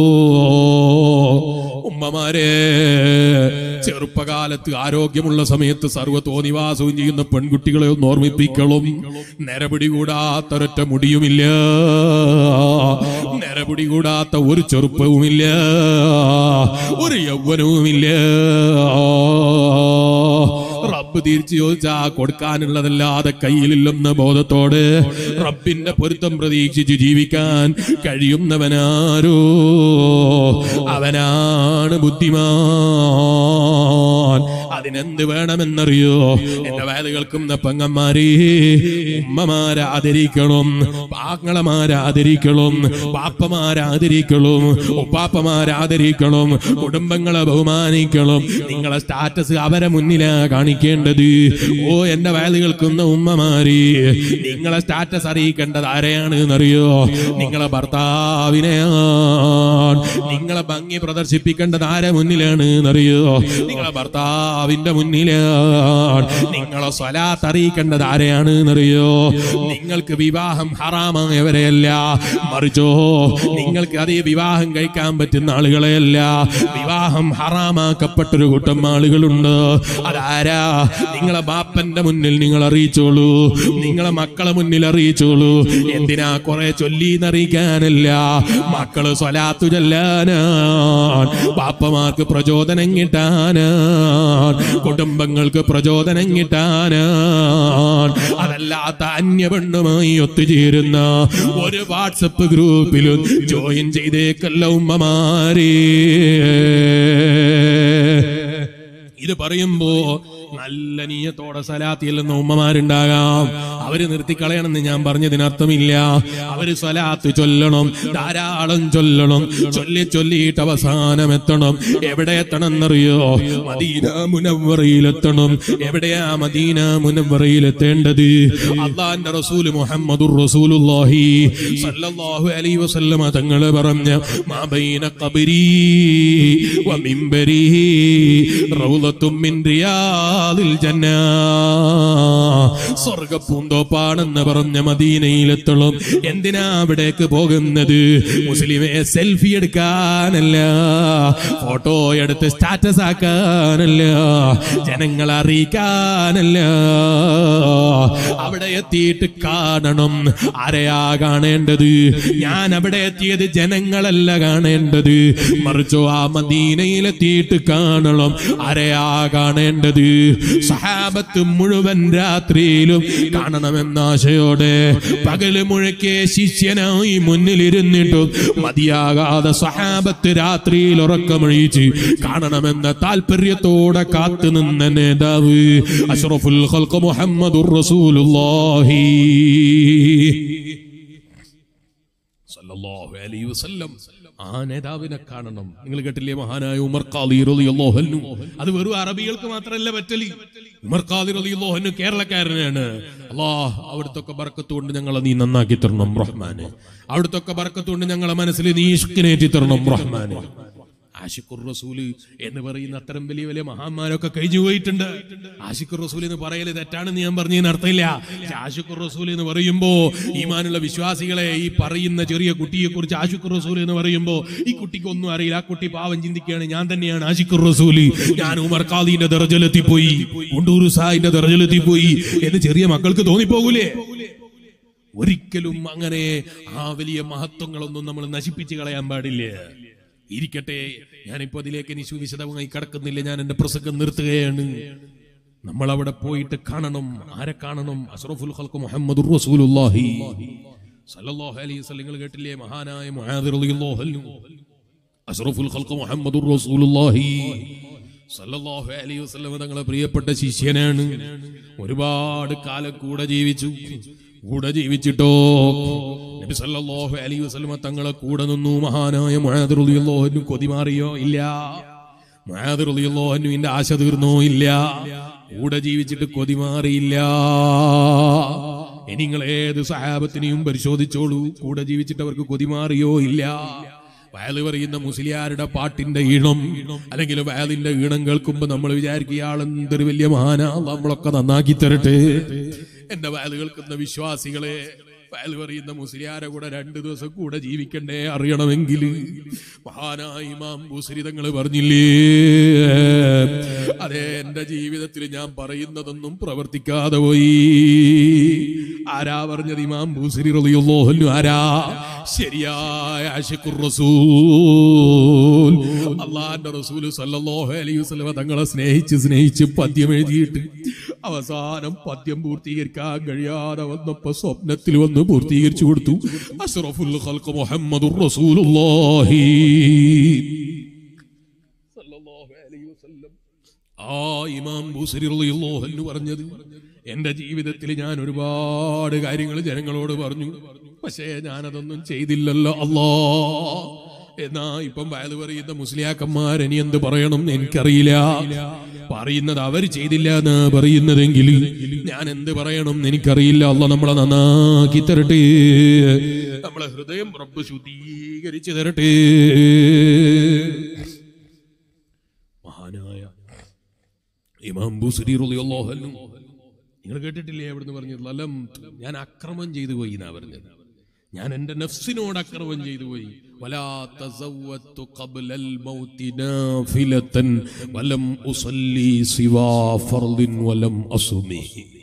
ഉമ്മമാരെ ചെറുപ്പകാലത്ത് ആരോഗ്യമുള്ള സമയത്ത് സർവ്വതോനിവാസവും ചെയ്യുന്ന പെൺകുട്ടികളെ ഒന്ന് ഓർമ്മിപ്പിക്കണം നിരപിടികൂടാത്തൊരൊറ്റ മുടിയുമില്ല നിരപിടികൂടാത്ത ഒരു ചെറുപ്പവുമില്ല ഒരു യൗവനവുമില്ല റബ്ബ് തിരിച്ചു ചോദിച്ചാ കൊടുക്കാനുള്ളതല്ലാതെ കയ്യിലില്ലെന്ന ബോധത്തോട് റബ്ബിന്റെ പൊരുത്തം പ്രതീക്ഷിച്ച് ജീവിക്കാൻ കഴിയുന്നവനാരോ അവനാണ് ബുദ്ധിമാൻ അതിനെന്ത് വേണമെന്നറിയോ എന്റെ വയത് കേൾക്കുന്ന പെങ്ങന്മാരെ ഉമ്മമാരാദരിക്കണം പാങ്ങളമാരാദരിക്കണം പാപ്പമാരാദരിക്കണം ഉപ്പാപ്പമാരാദരിക്കണം കുടുംബങ്ങളെ ബഹുമാനിക്കണം നിങ്ങളെ സ്റ്റാറ്റസ് അവരെ മുന്നിലാ കാണിക്കേണ്ടത് ഓ എന്റെ വയത് കേൾക്കുന്ന ഉമ്മമാരി നിങ്ങളെ സ്റ്റാറ്റസ് അറിയിക്കേണ്ടത് ആരെയാണ് എന്നറിയോ നിങ്ങളെ ഭർത്താവിനെയാണ് നിങ്ങളെ ഭംഗി പ്രദർശിപ്പിക്കേണ്ടത് ആരെ മുന്നിലാണ് എന്നറിയോ നിങ്ങളെ ഭർത്താവിന്റെ മുന്നിലാണ് നിങ്ങളെ സ്വലാത്ത് അറിയിക്കേണ്ടത് ആരെയാണ് എന്നറിയോ നിങ്ങൾക്ക് വിവാഹം ഹറാമായവരെയല്ല മറിച്ചോ നിങ്ങൾക്ക് അതേ വിവാഹം കഴിക്കാൻ പറ്റുന്ന ആളുകളെയല്ല വിവാഹം ഹറാമാക്കപ്പെട്ടൊരു കൂട്ടം ആളുകളുണ്ട് അതാരാ നിങ്ങളെ ബാപ്പന്റെ മുന്നിൽ നിങ്ങൾ അറിയിച്ചോളൂ നിങ്ങളെ മക്കളെ മുന്നിൽ അറിയിച്ചോളൂ എന്തിനാ കുറെ ചൊല്ലിന്നറിയിക്കാനല്ല മക്കള് സ്വലാത്തു ചൊല്ലാനാൻ ബാപ്പമാർക്ക് പ്രചോദനം കിട്ടാനാൻ കുടുംബങ്ങൾക്ക് പ്രചോദനം കിട്ടാനാൻ അതല്ലാത്ത അന്യ പെണ്ണുമായി ഒത്തുചേരുന്ന ഒരു വാട്സപ്പ് ഗ്രൂപ്പിലും ജോയിൻ ചെയ്തേക്കല്ല ഉമ്മമാരേ ഇത് പറയുമ്പോ നല്ല നീയത്തോടെ സലാത്തിൽ നിന്ന് ഉമ്മമാരുണ്ടാകാം അവര് നിർത്തിക്കളയണമെന്ന് ഞാൻ പറഞ്ഞതിനർത്ഥമില്ല അവര് സലാത്ത് ചൊല്ലണം ധാരാളം ചൊല്ലണം ചൊല്ലി ചൊല്ലിയിട്ട് അവസാനം എത്തണം എവിടെ എത്തണം എന്നറിയോ മദീന മുനവറയിലെത്തണം എവിടെയാ മദീന മുനവറയിലെത്തേണ്ടത് അള്ളാന്റെ റസൂൽ മുഹമ്മദുർ റസൂലുള്ളാഹി സല്ലല്ലാഹു അലൈഹി വസല്ലമ തങ്ങള് പറഞ്ഞ മാബൈന ഖബരി വ മിംബരി റൗളത്തും മിൻ റിയാദിൽ ജന്ന സ്വർഗ പൂന്തോപ്പാണെന്ന് പറഞ്ഞ മദീനയിലെത്തണം എന്തിനാ അവിടേക്ക് പോകുന്നത് മുസ്ലിമെ സെൽഫി എടുക്കാനല്ല ഫോട്ടോ എടുത്ത് സ്റ്റാറ്റസ് ആക്കാനല്ല ജനങ്ങളെ അറിയിക്കാനല്ല അവിടെ എത്തിയിട്ട് കാണണം ആരെയാ കാണേണ്ടത് ഞാൻ അവിടെ എത്തിയത് ജനങ്ങളല്ല കാണേണ്ടത് മറിച്ചോ ആ മദീനയിലെത്തിയിട്ട് കാണണം ആരെയാ കാണേണ്ടത് സഹാബത്ത് മുഴുവൻ രാത്രിയിലും കാണണമെന്ന ആശയോടെ പകല് മുഴക്കെ ശിഷ്യനായി മുന്നിലിരുന്നിട്ടും മതിയാകാതെ സഹാബത്ത് രാത്രിയിൽ ഉറക്കമൊഴിച്ച് കാണണമെന്ന താല്പര്യത്തോടെ കാത്തു നിന്ന നേതാവ് അഷ്റഫുൽ ഖൽഖ് മുഹമ്മദുർ റസൂലുള്ളാഹി സല്ലല്ലാഹു അലൈഹി വസല്ലം ആ നേതാവിനെ കാണണം നിങ്ങൾ കേട്ടില്ലേ മഹാനായ ഉമർ ഖാദി റളിയല്ലാഹു അൻഹു അത് വെറും അറബികൾക്ക് മാത്രമല്ല പറ്റലി ഉമർ ഖാദി റളിയല്ലാഹു അൻഹു കേരളക്കാരനാണ് അല്ലാഹ് അവിടുത്തെ ബർക്കത്ത് കൊണ്ട് ഞങ്ങളെ നീ നന്നാക്കി തരണം റഹ്മാനെ അവിടുത്തെ ബർക്കത്ത് കൊണ്ട് ഞങ്ങളെ മനസ്സിൽ നീ ഇഷ്കിനേറ്റി തരണം റഹ്മാനെ ആഷിഖുർ റസൂല് എന്ന് പറയുന്ന അത്തരം വലിയ വലിയ മഹാന്മാരൊക്കെ കഴിഞ്ഞു പോയിട്ടുണ്ട് ആഷിഖുർ റസൂൽ എന്ന് പറയല് തെറ്റാണെന്ന് ഞാൻ പറഞ്ഞതിന് അർത്ഥമില്ല പക്ഷെ ആഷിഖുർ റസൂൽ എന്ന് പറയുമ്പോ ഈമാനുള്ള വിശ്വാസികളെ ഈ പറയുന്ന ചെറിയ കുട്ടിയെ കുറിച്ച് ആഷിഖുർ റസൂൽ എന്ന് പറയുമ്പോ ഈ കുട്ടിക്ക് ഒന്നും അറിയില്ല ആ കുട്ടി പാവം ചിന്തിക്കുകയാണ് ഞാൻ തന്നെയാണ് ആഷിഖുർ റസൂല് ഞാൻ ഉമർ ഖാദിന്റെ ദർജലെത്തിപ്പോയി ഉണ്ടൂർ സാഹിന്റെ ദർജലെത്തിപ്പോയി എന്ന് ചെറിയ മക്കൾക്ക് തോന്നിപ്പോകൂലേ ഒരിക്കലും അങ്ങനെ ആ വലിയ മഹത്വങ്ങളൊന്നും നമ്മൾ നശിപ്പിച്ച് കളയാൻ പാടില്ല ഇരിക്കട്ടെ ഞാനിപ്പോ അതിലേക്ക് ഇനി സുവിശദമായി കടക്കുന്നില്ല ഞാൻ എന്റെ പ്രസംഗം നിർത്തുകയാണ് നമ്മൾ അവിടെ പോയിട്ട് കാണണം ആരെ കാണണം അഷ്റഫുൽ ഖൽഖ് മുഹമ്മദുർ റസൂലുള്ളാഹി സല്ലല്ലാഹു അലൈഹി വസല്ലം നിങ്ങൾ കേട്ടില്ലേ മഹാനായ മുആദ് റളിയല്ലാഹു അൻഹു അഷ്റഫുൽ ഖൽഖ് മുഹമ്മദുർ റസൂലുള്ളാഹി സല്ലല്ലാഹു അലൈഹി വസല്ലം തങ്ങളെ പ്രിയപ്പെട്ട ശിഷ്യനാണ് ഒരുപാട് കാലം കൂടെ ജീവിച്ചു കൂടെ ജീവിച്ചിട്ടോ നബി സല്ലല്ലാഹു അലൈഹി വസല്ലം തങ്ങളെ കൂടെ നിന്നു മഹാനായ മുആദ് റളിയല്ലാഹു അൻഹു കൊതി മാറിയോ ഇല്ല മുആദ് റളിയല്ലാഹു അൻഹുവിന്റെ ആശ തീർന്നോ ഇല്ല കൂടെ ജീവിച്ചിട്ട് കൊതി മാറിയില്ല ഇനി നിങ്ങൾ ഏത് സഹാബത്തിനെയും പരിശോധിച്ചോളൂ കൂടെ ജീവിച്ചിട്ട് അവർക്ക് കൊതി മാറിയോ ഇല്ല വയല് പറയുന്ന മുസ്ലിയാരുടെ പാട്ടിന്റെ ഈണം അല്ലെങ്കിൽ വയലിന്റെ ഈണം കേൾക്കുമ്പോ നമ്മൾ വിചാരിക്കുക ഇയാൾ എന്തൊരു വലിയ മഹാനാ നമ്മളൊക്കെ നന്നാക്കി തരട്ടെ എന്റെ വയല് കേൾക്കുന്ന വിശ്വാസികളെ വയൽ പറയുന്ന മുസ്ലിയാരെ കൂടെ രണ്ടു ദിവസം കൂടെ ജീവിക്കണ്ടേ അറിയണമെങ്കിൽ മഹാനായ ഇമാം ബുസരി തങ്ങൾ പറഞ്ഞില്ലേ അതെ എന്റെ ജീവിതത്തിൽ ഞാൻ പറയുന്നതൊന്നും പ്രവർത്തിക്കാതെ പോയി ആരാ പറഞ്ഞത് ഇമാം ബുസരി റളിയല്ലാഹു ആരാ ശരിയായ ആശിഖുർ റസൂൽ അള്ളാന്റെ റസൂൽ സല്ലല്ലാഹു അലൈഹി വസല്ലം തങ്ങളെ സ്നേഹിച്ച് സ്നേഹിച്ച് പദ്യം എഴുതിയിട്ട് അവസാനം പദ്യം പൂർത്തീകരിക്കാൻ കഴിയാതെ വന്നപ്പോ സ്വപ്നത്തിൽ വന്ന് പൂർത്തീകരിച്ചു കൊടുത്തു അഷ്റഫുൽ ഖൽഖ് മുഹമ്മദുർ റസൂലുള്ളാഹി സല്ലല്ലാഹു അലൈഹി വസല്ലം ആ ഇമാം ബൂസരി റളിയല്ലാഹു അൻഹു പറഞ്ഞത് എന്റെ ജീവിതത്തിൽ ഞാൻ ഒരുപാട് കാര്യങ്ങൾ ജനങ്ങളോട് പറഞ്ഞു പക്ഷേ ഞാനതൊന്നും ചെയ്തില്ലല്ലോ അല്ലാ എന്നാ ഇപ്പം വയത് പറയുന്ന മുസ്ലിയാക്കന്മാർ ഇനി എന്ത് പറയണം എന്ന് എനിക്കറിയില്ല പറയുന്നത് അവർ ചെയ്തില്ല എന്ന് പറയുന്നതെങ്കിൽ ഞാൻ എന്ത് പറയണം എന്ന് എനിക്കറിയില്ല അല്ല നമ്മളെ നന്നാക്കി തരട്ടെ നമ്മളെ ഹൃദയം റബ്ബ് ശുദ്ധീകരിച്ചു തരട്ടെ മഹാനായ ഇമാം ബുസ്രി റളിയല്ലാഹു അൻഹു നിങ്ങൾ കേട്ടിട്ടില്ലേ എവിടുന്ന് പറഞ്ഞത് ലലം ഞാൻ അക്രമം ചെയ്തു പോയി എന്നാ പറഞ്ഞത് ഞാൻ എന്റെ നഫ്സിനോട് അക്രമം ചെയ്തു പോയി വലാ തസവ്വത്തു ഖബ്ലൽ മൗതി നാഫിലതൻ വലം ഉസല്ലി സിവാ ഫർദിൻ വലം അസുമി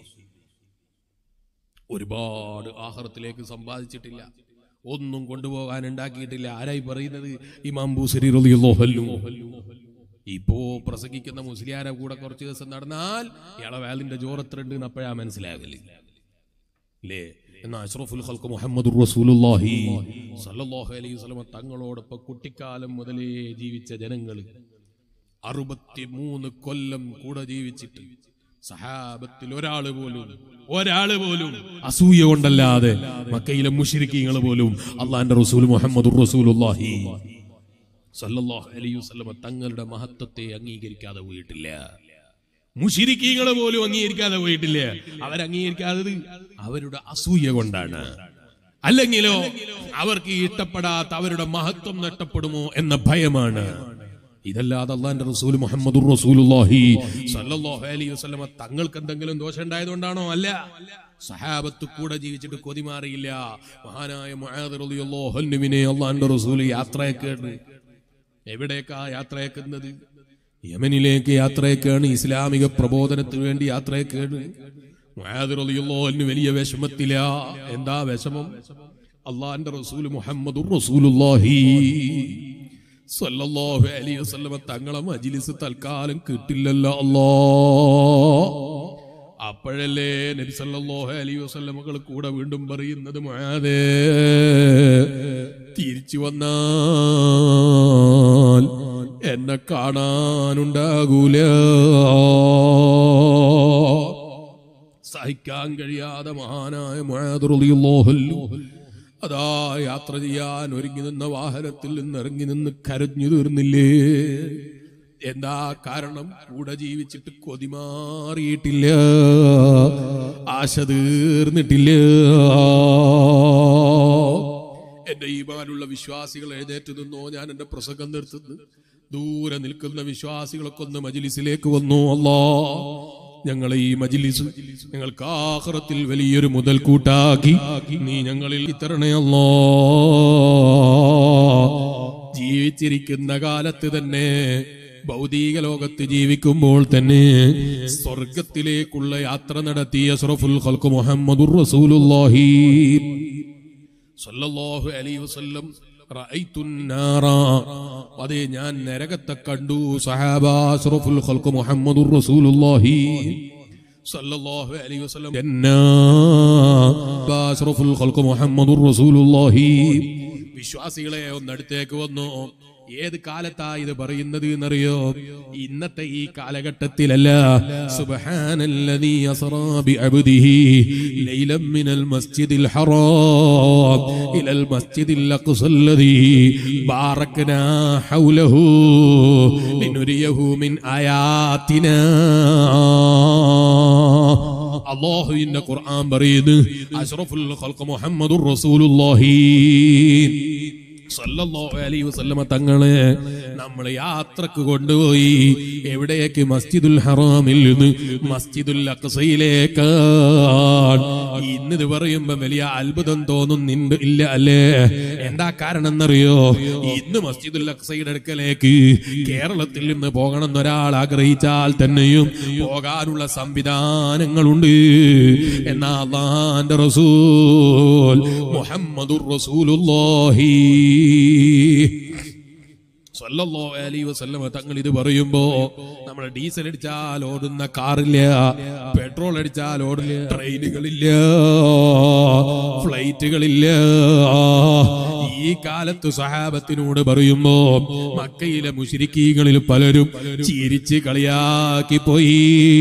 ഒരുപാട് ആഹാരത്തിലേക്ക് സമ്പാദിച്ചിട്ടില്ല ഒന്നും കൊണ്ടുപോകാൻ ഉണ്ടാക്കിയിട്ടില്ല ആരായി പറയുന്നത് ഇമാം ബൂസരി റളിയല്ലാഹു അൻഹു ഇപ്പോ പ്രസംഗിക്കുന്ന മുസ്ലിയാരെ കൂടെ കുറച്ച് ദിവസം നടന്നാൽ ഇയാളെ വേലിന്റെ ജോറത്രണ്ട് അപ്പോഴാ മനസ്സിലാകല് അല്ലേ എന്നാ അഷ്റഫുൽ ഖൽഖ് മുഹമ്മദുർ റസൂലുള്ളാഹി സല്ലല്ലാഹു അലൈഹി വസല്ലം തങ്ങളോടൊപ്പം കുട്ടിക്കാലം മുതലേ ജീവിച്ച ജനങ്ങൾ അറുപത്തിമൂന്ന് കൊല്ലം കൂടെ ജീവിച്ചിട്ട് സഹാബത്തിൽ ഒരാള് പോലും ഒരാള് പോലും അസൂയ കൊണ്ടല്ലാതെ മക്കയിലെ മുഷിരിക്കീങ്ങൾ പോലും അള്ളാന്റെ റസൂൽ മുഹമ്മദുർ റസൂലുള്ളാഹി സല്ലല്ലാഹു അലൈഹി വസല്ലമ തങ്ങളുടെ മഹത്വത്തെ അംഗീകരിക്കാതെ പോയിട്ടില്ല മുഷിരിക്കീങ്ങൾ പോലും അംഗീകരിക്കാതെ പോയിട്ടില്ല അവരംഗീകരിക്കാത്തത് അവരുടെ അസൂയ കൊണ്ടാണ് അല്ലെങ്കിലോ അവർക്ക് ഇഷ്ടപ്പെടാത്ത അവരുടെ മഹത്വം നഷ്ടപ്പെടുമോ എന്ന ഭയമാണ് ഇതല്ലാതെ അള്ളാന്റെ റസൂൽ മുഹമ്മദുർ റസൂലുള്ളാഹി സല്ലല്ലാഹു അലൈഹി വസല്ലമ തങ്ങൾക്ക് എന്തെങ്കിലും ദോഷം ഉണ്ടായതുകൊണ്ടാണോ അല്ല സഹാബത്ത് കൂടെ ജീവിച്ചിട്ട് കൊതിമാറിയില്ല മഹാനായ മുആദ് റളിയല്ലാഹു അൻഹുവിനെ അള്ളാന്റെ റസൂൽ യാത്രയൊക്കെ എവിടേക്കാ യാത്രയാക്കുന്നത് യമനിലേക്ക് യാത്രയൊക്കെയാണ് ഇസ്ലാമിക പ്രബോധനത്തിന് വേണ്ടി യാത്രയൊക്കെയാണ് മുആദിറുള്ളോന് വലിയ വിഷമത്തില എന്താ വിഷമം അള്ളാന്റെ റസൂൽ മുഹമ്മദുർ റസൂലുള്ളാഹി സല്ലല്ലാഹു അലൈഹി വസല്ലമ തങ്ങളെ മജ്ലിസ് തൽക്കാലം കിട്ടില്ലല്ലോ അല്ലാ അപ്പോഴല്ലേ നബി സല്ലല്ലാഹു അലൈഹി വസല്ലമകൾ കൂടെ വീണ്ടും പറയുന്നത് മുആദേ തിരിച്ചു വന്നാൽ എന്നെ കാണാനുണ്ടാകൂല സഹിക്കാൻ കഴിയാതെ മഹാനായ മുആദ് റളിയല്ലാഹു അൻഹു അതാ യാത്ര ചെയ്യാൻ ഒരുങ്ങി നിന്ന വാഹനത്തിൽ നിന്ന് ഇറങ്ങി നിന്ന് കരഞ്ഞു തീർന്നില്ലേ എന്താ കാരണം കൂടെ ജീവിച്ചിട്ട് കൊതിമാറിയിട്ടില്ല ആശ തീർന്നിട്ടില്ല എന്റെ ഈമാനുള്ള വിശ്വാസികൾ എഴുന്നേറ്റ് നിന്നോ ഞാൻ എന്റെ പ്രസംഗം നിർത്തുന്നു ദൂരെ നിൽക്കുന്ന വിശ്വാസികളൊക്കെ ഒന്ന് മജിലിസിലേക്ക് വന്നു അല്ലാ ഞങ്ങളെ ഈ മജിലിസ് ഞങ്ങൾക്ക് ആഹ്റത്തിൽ വലിയൊരു മുതൽക്കൂട്ടാക്കി നീ ഞങ്ങളിൽ തരണേ അല്ലോ ജീവിച്ചിരിക്കുന്ന കാലത്ത് തന്നെ ഭൗതിക ലോകത്ത് ജീവിക്കുമ്പോൾ തന്നെ സ്വർഗത്തിലേക്കുള്ള യാത്ര നടത്തിയ അഷ്റഫുൽ ഖൽഖ് മുഹമ്മദുർ റസൂലുള്ളാഹി സല്ലല്ലാഹു അലൈഹി വസല്ലം റഅയ്തു നാറ അതേ ഞാൻ നരകത്തെ കണ്ടു സഹാബ അഷ്റഫുൽ ഖൽഖ് മുഹമ്മദുർ റസൂലുള്ളാഹി സല്ലല്ലാഹു അലൈഹി വസല്ലം ജന്നാ അഷ്റഫുൽ ഖൽഖ് മുഹമ്മദുർ റസൂലുള്ളാഹി വിശ്വാസികളെ ഒന്നടുത്തേക്ക് വന്നു ഏത് കാലത്താ ഇത് പറയുന്നത് എന്നറിയോ ഇന്നത്തെ ഈ കാലഘട്ടത്തിലല്ല സുബ്ഹാനല്ലദീ അസ്റാ ബിഅബ്ദിഹി ലൈലം മിനൽ മസ്ജിദിൽ ഹറാം ഇലൽ മസ്ജിദിൽ അഖ്സല്ലദീ ബാറക്നാ ഹൗലഹു ലിനുരിയഹു മിൻ ആയാതിനാ അള്ളാഹുവിന്റെ ഖുർആൻ പറയുന്നു അഷ്റഫുൽ ഖൽഖ് മുഹമ്മദുർ റസൂലുള്ളാഹി സല്ലല്ലാഹു അലൈഹി വസല്ലമ തങ്ങളെ നമ്മൾ യാത്രക്ക് കൊണ്ടുപോയി എവിടേക്ക് മസ്ജിദുൽ ഹറാമിൽ നിന്ന് മസ്ജിദുൽ അക്സയിലേക്ക് ഇന്നിത് പറയുമ്പോ വലിയ അത്ഭുതം തോന്നുന്നുണ്ട് ഇല്ല അല്ലേ എന്താ കാരണം എന്നറിയോ ഇന്ന് മസ്ജിദുൽ അക്സയുടെ അടുക്കലേക്ക് കേരളത്തിൽ നിന്ന് പോകണം എന്നൊരാൾ ആഗ്രഹിച്ചാൽ തന്നെയും പോകാനുള്ള സംവിധാനങ്ങളുണ്ട് എന്നാ അള്ളാന്റെ റസൂൽ മുഹമ്മദുർ റസൂലുള്ളാഹി സല്ലല്ലാഹു അലൈഹി വസല്ലമ തങ്ങൾ ഇത് പറയുമ്പോ നമ്മൾ ഡീസൽ അടിച്ചാൽ ഓടുന്ന കാറില്ല പെട്രോൾ അടിച്ചാൽ ഓടില്ല ട്രെയിനുകളില്ല ഫ്ലൈറ്റുകളില്ല ഈ കാലത്ത് സഹാബത്തിനോട് പറയുമ്പോ മക്കയിലെ മുശിരിക്കീകളിൽ പലരും ചിരിച്ച് കളിയാക്കി പോയി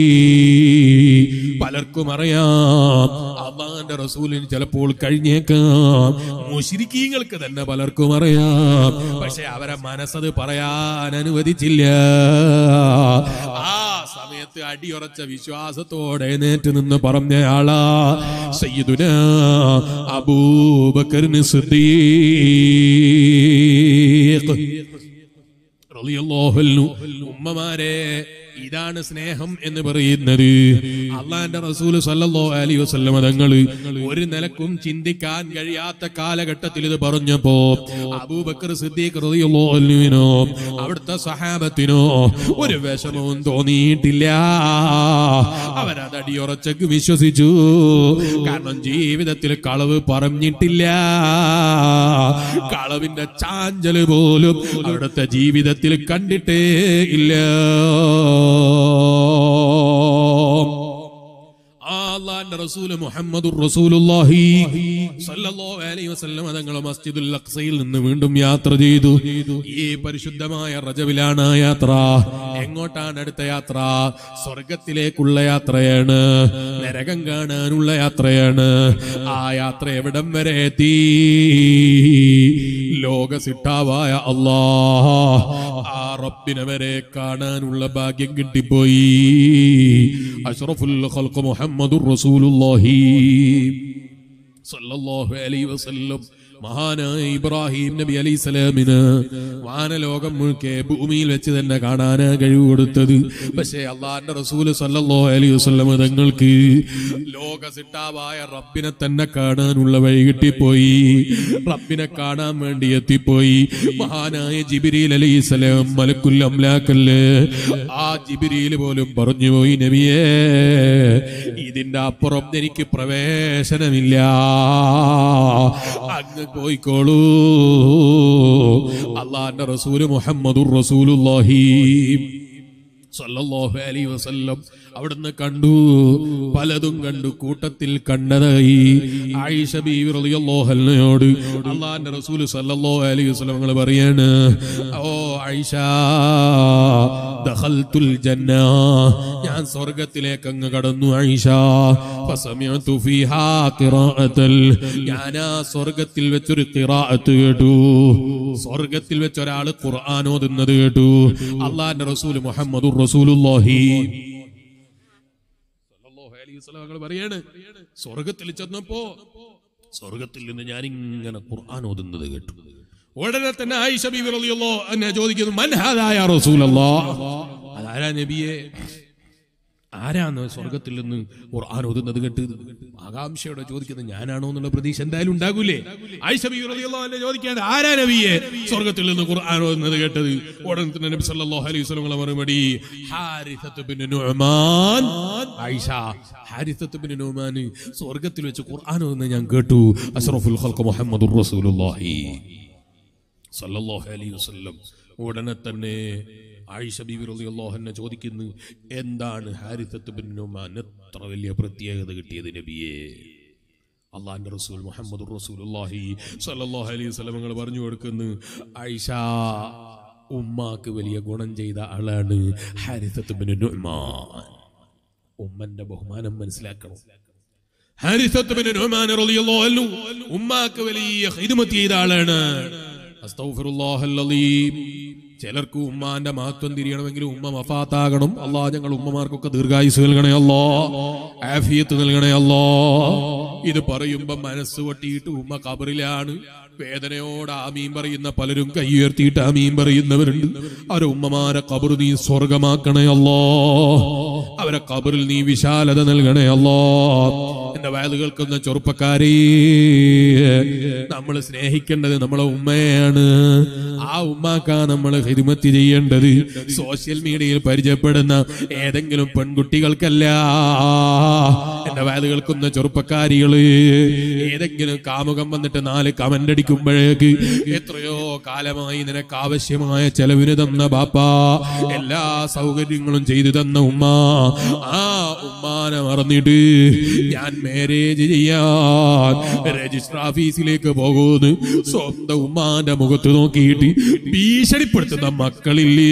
പലർക്കും അറിയാം അള്ളാന്റെ റസൂലിന് ചിലപ്പോൾ കഴിഞ്ഞേക്കാം മുശിരിക്കീങ്ങൾക്ക് തന്നെ പലർക്കും അറിയാം പക്ഷെ അവരെ മനസ്സത് പറയാൻ അനുവദിച്ചില്ല ആ സമയത്ത് അടിയുറച്ച വിശ്വാസത്തോടെ എഴുന്നേറ്റ് നിന്ന് പറഞ്ഞയാളാ സയ്യിദുന അബൂബക്കറിന് സിദ്ദീഖ് റളിയല്ലാഹു അൻഹു. ഉമ്മമാരെ ഇതാണ് സ്നേഹം എന്ന് പറയുന്നത് അള്ളാന്റെ റസൂൽ സല്ലല്ലാഹു അലൈഹി വസല്ലമ തങ്ങള് ഒരു നിലക്കും ചിന്തിക്കാൻ കഴിയാത്ത കാലഘട്ടത്തിൽ ഇത് പറഞ്ഞപ്പോ അബൂബക്കർ സിദ്ദീഖ് റളിയല്ലാഹു അൻഹുവിനോ അവിടുത്തെ സഹാബത്തിനോ ഒരു വിഷമവും തോന്നിയിട്ടില്ല അവരത് അടിയുറച്ചക്ക് വിശ്വസിച്ചു കാരണം ജീവിതത്തിൽ കളവ് പറഞ്ഞിട്ടില്ല കളവിന്റെ ചാഞ്ചല് പോലും അവിടുത്തെ ജീവിതത്തിൽ കണ്ടിട്ടേ ഇല്ല ആ അള്ളാന്റെ റസൂല് മുഹമ്മദുർ റസൂലുള്ളാഹി സല്ലല്ലാഹു അലൈഹി വസല്ലം തങ്ങൾ മസ്ജിദുൽ അഖ്സയിൽ നിന്ന് വീണ്ടും യാത്ര ചെയ്തു ഈ പരിശുദ്ധമായ റജബിലാണ് ആ യാത്ര എങ്ങോട്ടാണ് അടുത്ത യാത്ര സ്വർഗത്തിലേക്കുള്ള യാത്രയാണ് നരകം കാണാനുള്ള യാത്രയാണ് ആ യാത്ര എവിടം വരെ എത്തി ലോക സിട്ടാവായ അല്ലാ ആ റബ്ബിനെ വരെ കാണാനുള്ള ഭാഗ്യം കിട്ടിപ്പോയി അഷ്റഫുൽ ഖൽഖ് മുഹമ്മദുർ റസൂലുള്ളാഹി സല്ലല്ലാഹു അലൈഹി വസല്ലം മഹാനായ ഇബ്രാഹിം നബി അലൈഹി സ്വലാമിന് വാനലോകം മുഴുക്കെ ഭൂമിയിൽ വെച്ച് തന്നെ കാണാനാ കഴിവ് കൊടുത്തത് പക്ഷേ അള്ളാന്റെ റസൂല് സല്ലല്ലാഹു അലൈഹി വസല്ലം തങ്ങൾക്ക് ലോക സിട്ടാവായ റബ്ബിനെ തന്നെ കാണാനുള്ള വഴി കിട്ടിപ്പോയി റബ്ബിനെ കാണാൻ വേണ്ടി എത്തിപ്പോയി മഹാനായ ജിബിരിൽ അലൈഹി സ്വലാം മലക്കുൽ അംലാക്കല്ല് ആ ജിബിരിയിൽ പോലും പറഞ്ഞു പോയി നബിയേ ഇതിന്റെ അപ്പുറം എനിക്ക് പ്രവേശനമില്ല അങ്ങ് പോയിക്കോളൂ അള്ളാന്റെ റസൂല് മുഹമ്മദുർ റസൂലുള്ളാഹി സല്ലല്ലാഹു അലൈഹി വസല്ലം അവിടുന്ന് കണ്ടു പലതും കണ്ടു കൂട്ടത്തിൽ കണ്ടതായി ആയിഷ ബീവി റളിയല്ലാഹു അൻഹയോട് അള്ളാഹിന്റെ റസൂൽ സല്ലല്ലാഹു അലൈഹി വസല്ലം നിങ്ങൾ പറയാണ് ഓ ആയിഷ ദഖൽതുൽ ജന്ന ഞാൻ സ്വർഗ്ഗത്തിലേക്ക് അങ്ങ് കടന്നു ആയിഷ ഫസമിഅതു ഫീഹാ ഖിറാഅത്തൽ ഞാൻ ആ സ്വർഗ്ഗത്തിൽ വെച്ചൊരു ഖിറാഅത്ത് കേട്ടു സ്വർഗ്ഗത്തിൽ വെച്ച് ഒരാൾ ഖുർആൻ ഓതുന്നത് കേട്ടു അള്ളാഹിന്റെ റസൂൽ മുഹമ്മദുർ റസൂലുള്ളാഹി സല്ലല്ലാഹു അലൈഹി വസല്ലം തങ്ങൾ പറയാണ് സ്വർഗത്തിൽ ചെന്നപ്പോ സ്വർഗത്തിൽ നിന്ന് ഞാൻ ഇങ്ങനെ ഖുർആൻ ഓതുന്നത് കേട്ടു ഉടനെ തന്നെ ആയിഷ ബീവി റളിയല്ലാഹു അൻഹ ചോദിക്കുന്നു മൻ ഹാദാ യാ റസൂലല്ലാഹ് അതാരാ നബിയെ ആരാന്ന് സ്വർഗത്തിൽ നിന്ന് ഖുർആൻ ഓതുന്നത് കേട്ട് ആകാംക്ഷയോടെ ചോദിക്കുന്നത് ഞാനാണോ എന്നുള്ള പ്രതീക്ഷ എന്തായാലും ഉണ്ടാകൂലേ ആയിഷ ബീവി റളിയല്ലാഹു അൻഹ ചോദിക്കാണ് ആരാ നബിയെ സ്വർഗത്തിൽ നിന്ന് ഖുർആൻ ഓതുന്നത് കേട്ടത് ഉടനെ തന്നെ നബി സല്ലല്ലാഹു അലൈഹി വസല്ലം മറുപടി ഹാരിസത്ത് ബിൻ നുഅ്മാൻ ആയിഷ ഹാരിസത്ത് ബിൻ നുഅ്മാൻ സ്വർഗത്തിൽ വെച്ച് ഖുർആൻ ഓതുന്നത് ഞാൻ കേട്ടു അഷ്റഫുൽ ഖൽഖ് മുഹമ്മദുർ റസൂലുള്ളാഹി സല്ലല്ലാഹു അലൈഹി വസല്ലം ഉടനെ തന്നെ ആയിഷ ബീവി റളിയല്ലാഹു അൻഹ ചോദിക്കുന്നു എന്താണ് ഹാരിസത്ത് ബിൻ നുമാൻ എത്ര വലിയ പ്രത്യേകത കിട്ടിയത് നബിയെ അള്ളാഹിന്റെ റസൂൽ മുഹമ്മദ് റസൂലുള്ളാഹി സല്ലല്ലാഹു അലൈഹി വസല്ലം നിങ്ങൾ പറഞ്ഞു കൊടുക്കുന്നു ആയിഷ ഉമ്മാക്ക് വലിയ ഗുണം ചെയ്ത ആളാണ് ഹാരിസത്ത് ബിൻ നുഅ്മാൻ ഉമ്മന്റെ ബഹുമാനം മനസ്സിലാക്കണം ഹാരിസത്ത് ബിൻ നുഅ്മാൻ റളിയല്ലാഹു അൻഹു ഉമ്മാക്ക് വലിയ ഖിദ്മത്ത് ചെയ്ത ആളാണ് അസ്തഗ്ഫിറുല്ലാഹൽ അലീം ചിലർക്ക് ഉമ്മാന്റെ മഹത്വം തിരിയണമെങ്കിൽ ഉമ്മ മഫാത്താകണം അല്ലാ ഞങ്ങൾ ഉമ്മമാർക്കൊക്കെ ദീർഘായുസ് നൽകണേ അല്ലോ ആഫിയത്ത് നൽകണേ അല്ലോ ഇത് പറയുമ്പോ മനസ്സ് പൊട്ടിയിട്ട് ഉമ്മ കബറിലാണ് വേദനയോട് ആമീൻ പറയുന്ന പലരും കൈയുയർത്തിയിട്ട് ആമീൻ പറയുന്നവരുണ്ട് അവരെ ഉമ്മമാരെ കബർ നീ സ്വർഗമാക്കണേ അല്ലോ അവരെ കബറിൽ നീ വിശാലത നൽകണേ അല്ലോ എന്റെ വയത് കേൾക്കുന്ന ചെറുപ്പക്കാരെ നമ്മൾ സ്നേഹിക്കേണ്ടത് നമ്മളെ ഉമ്മയാണ് ആ ഉമ്മാക്കാ നമ്മൾ ഹിരുമത്തി ചെയ്യേണ്ടത് സോഷ്യൽ മീഡിയയിൽ പരിചയപ്പെടുന്ന ഏതെങ്കിലും പെൺകുട്ടികൾക്കല്ല എന്റെ വയത് കേൾക്കുന്ന ചെറുപ്പക്കാരികള് ഏതെങ്കിലും കാമുകം വന്നിട്ട് നാല് കമന്റ് അടിക്കുമ്പോഴേക്ക് എത്രയോ കാലമായി നിനക്ക് ആവശ്യമായ ചെലവിന് തന്ന ബാപ്പ എല്ലാ സൗകര്യങ്ങളും ചെയ്തു തന്ന ഉമ്മ ആ ഉമ്മാനെ മറന്നിട്ട് ഞാൻ മാരേജ് ചെയ്യാൻ രജിസ്റ്റർ ഓഫീസിലേക്ക് പോകുന്നു സ്വന്തം ഉമ്മാന്റെ മുഖത്ത് നോക്കിയിട്ട് ഭീഷണിപ്പെടുത്തുന്ന മക്കളില്ലേ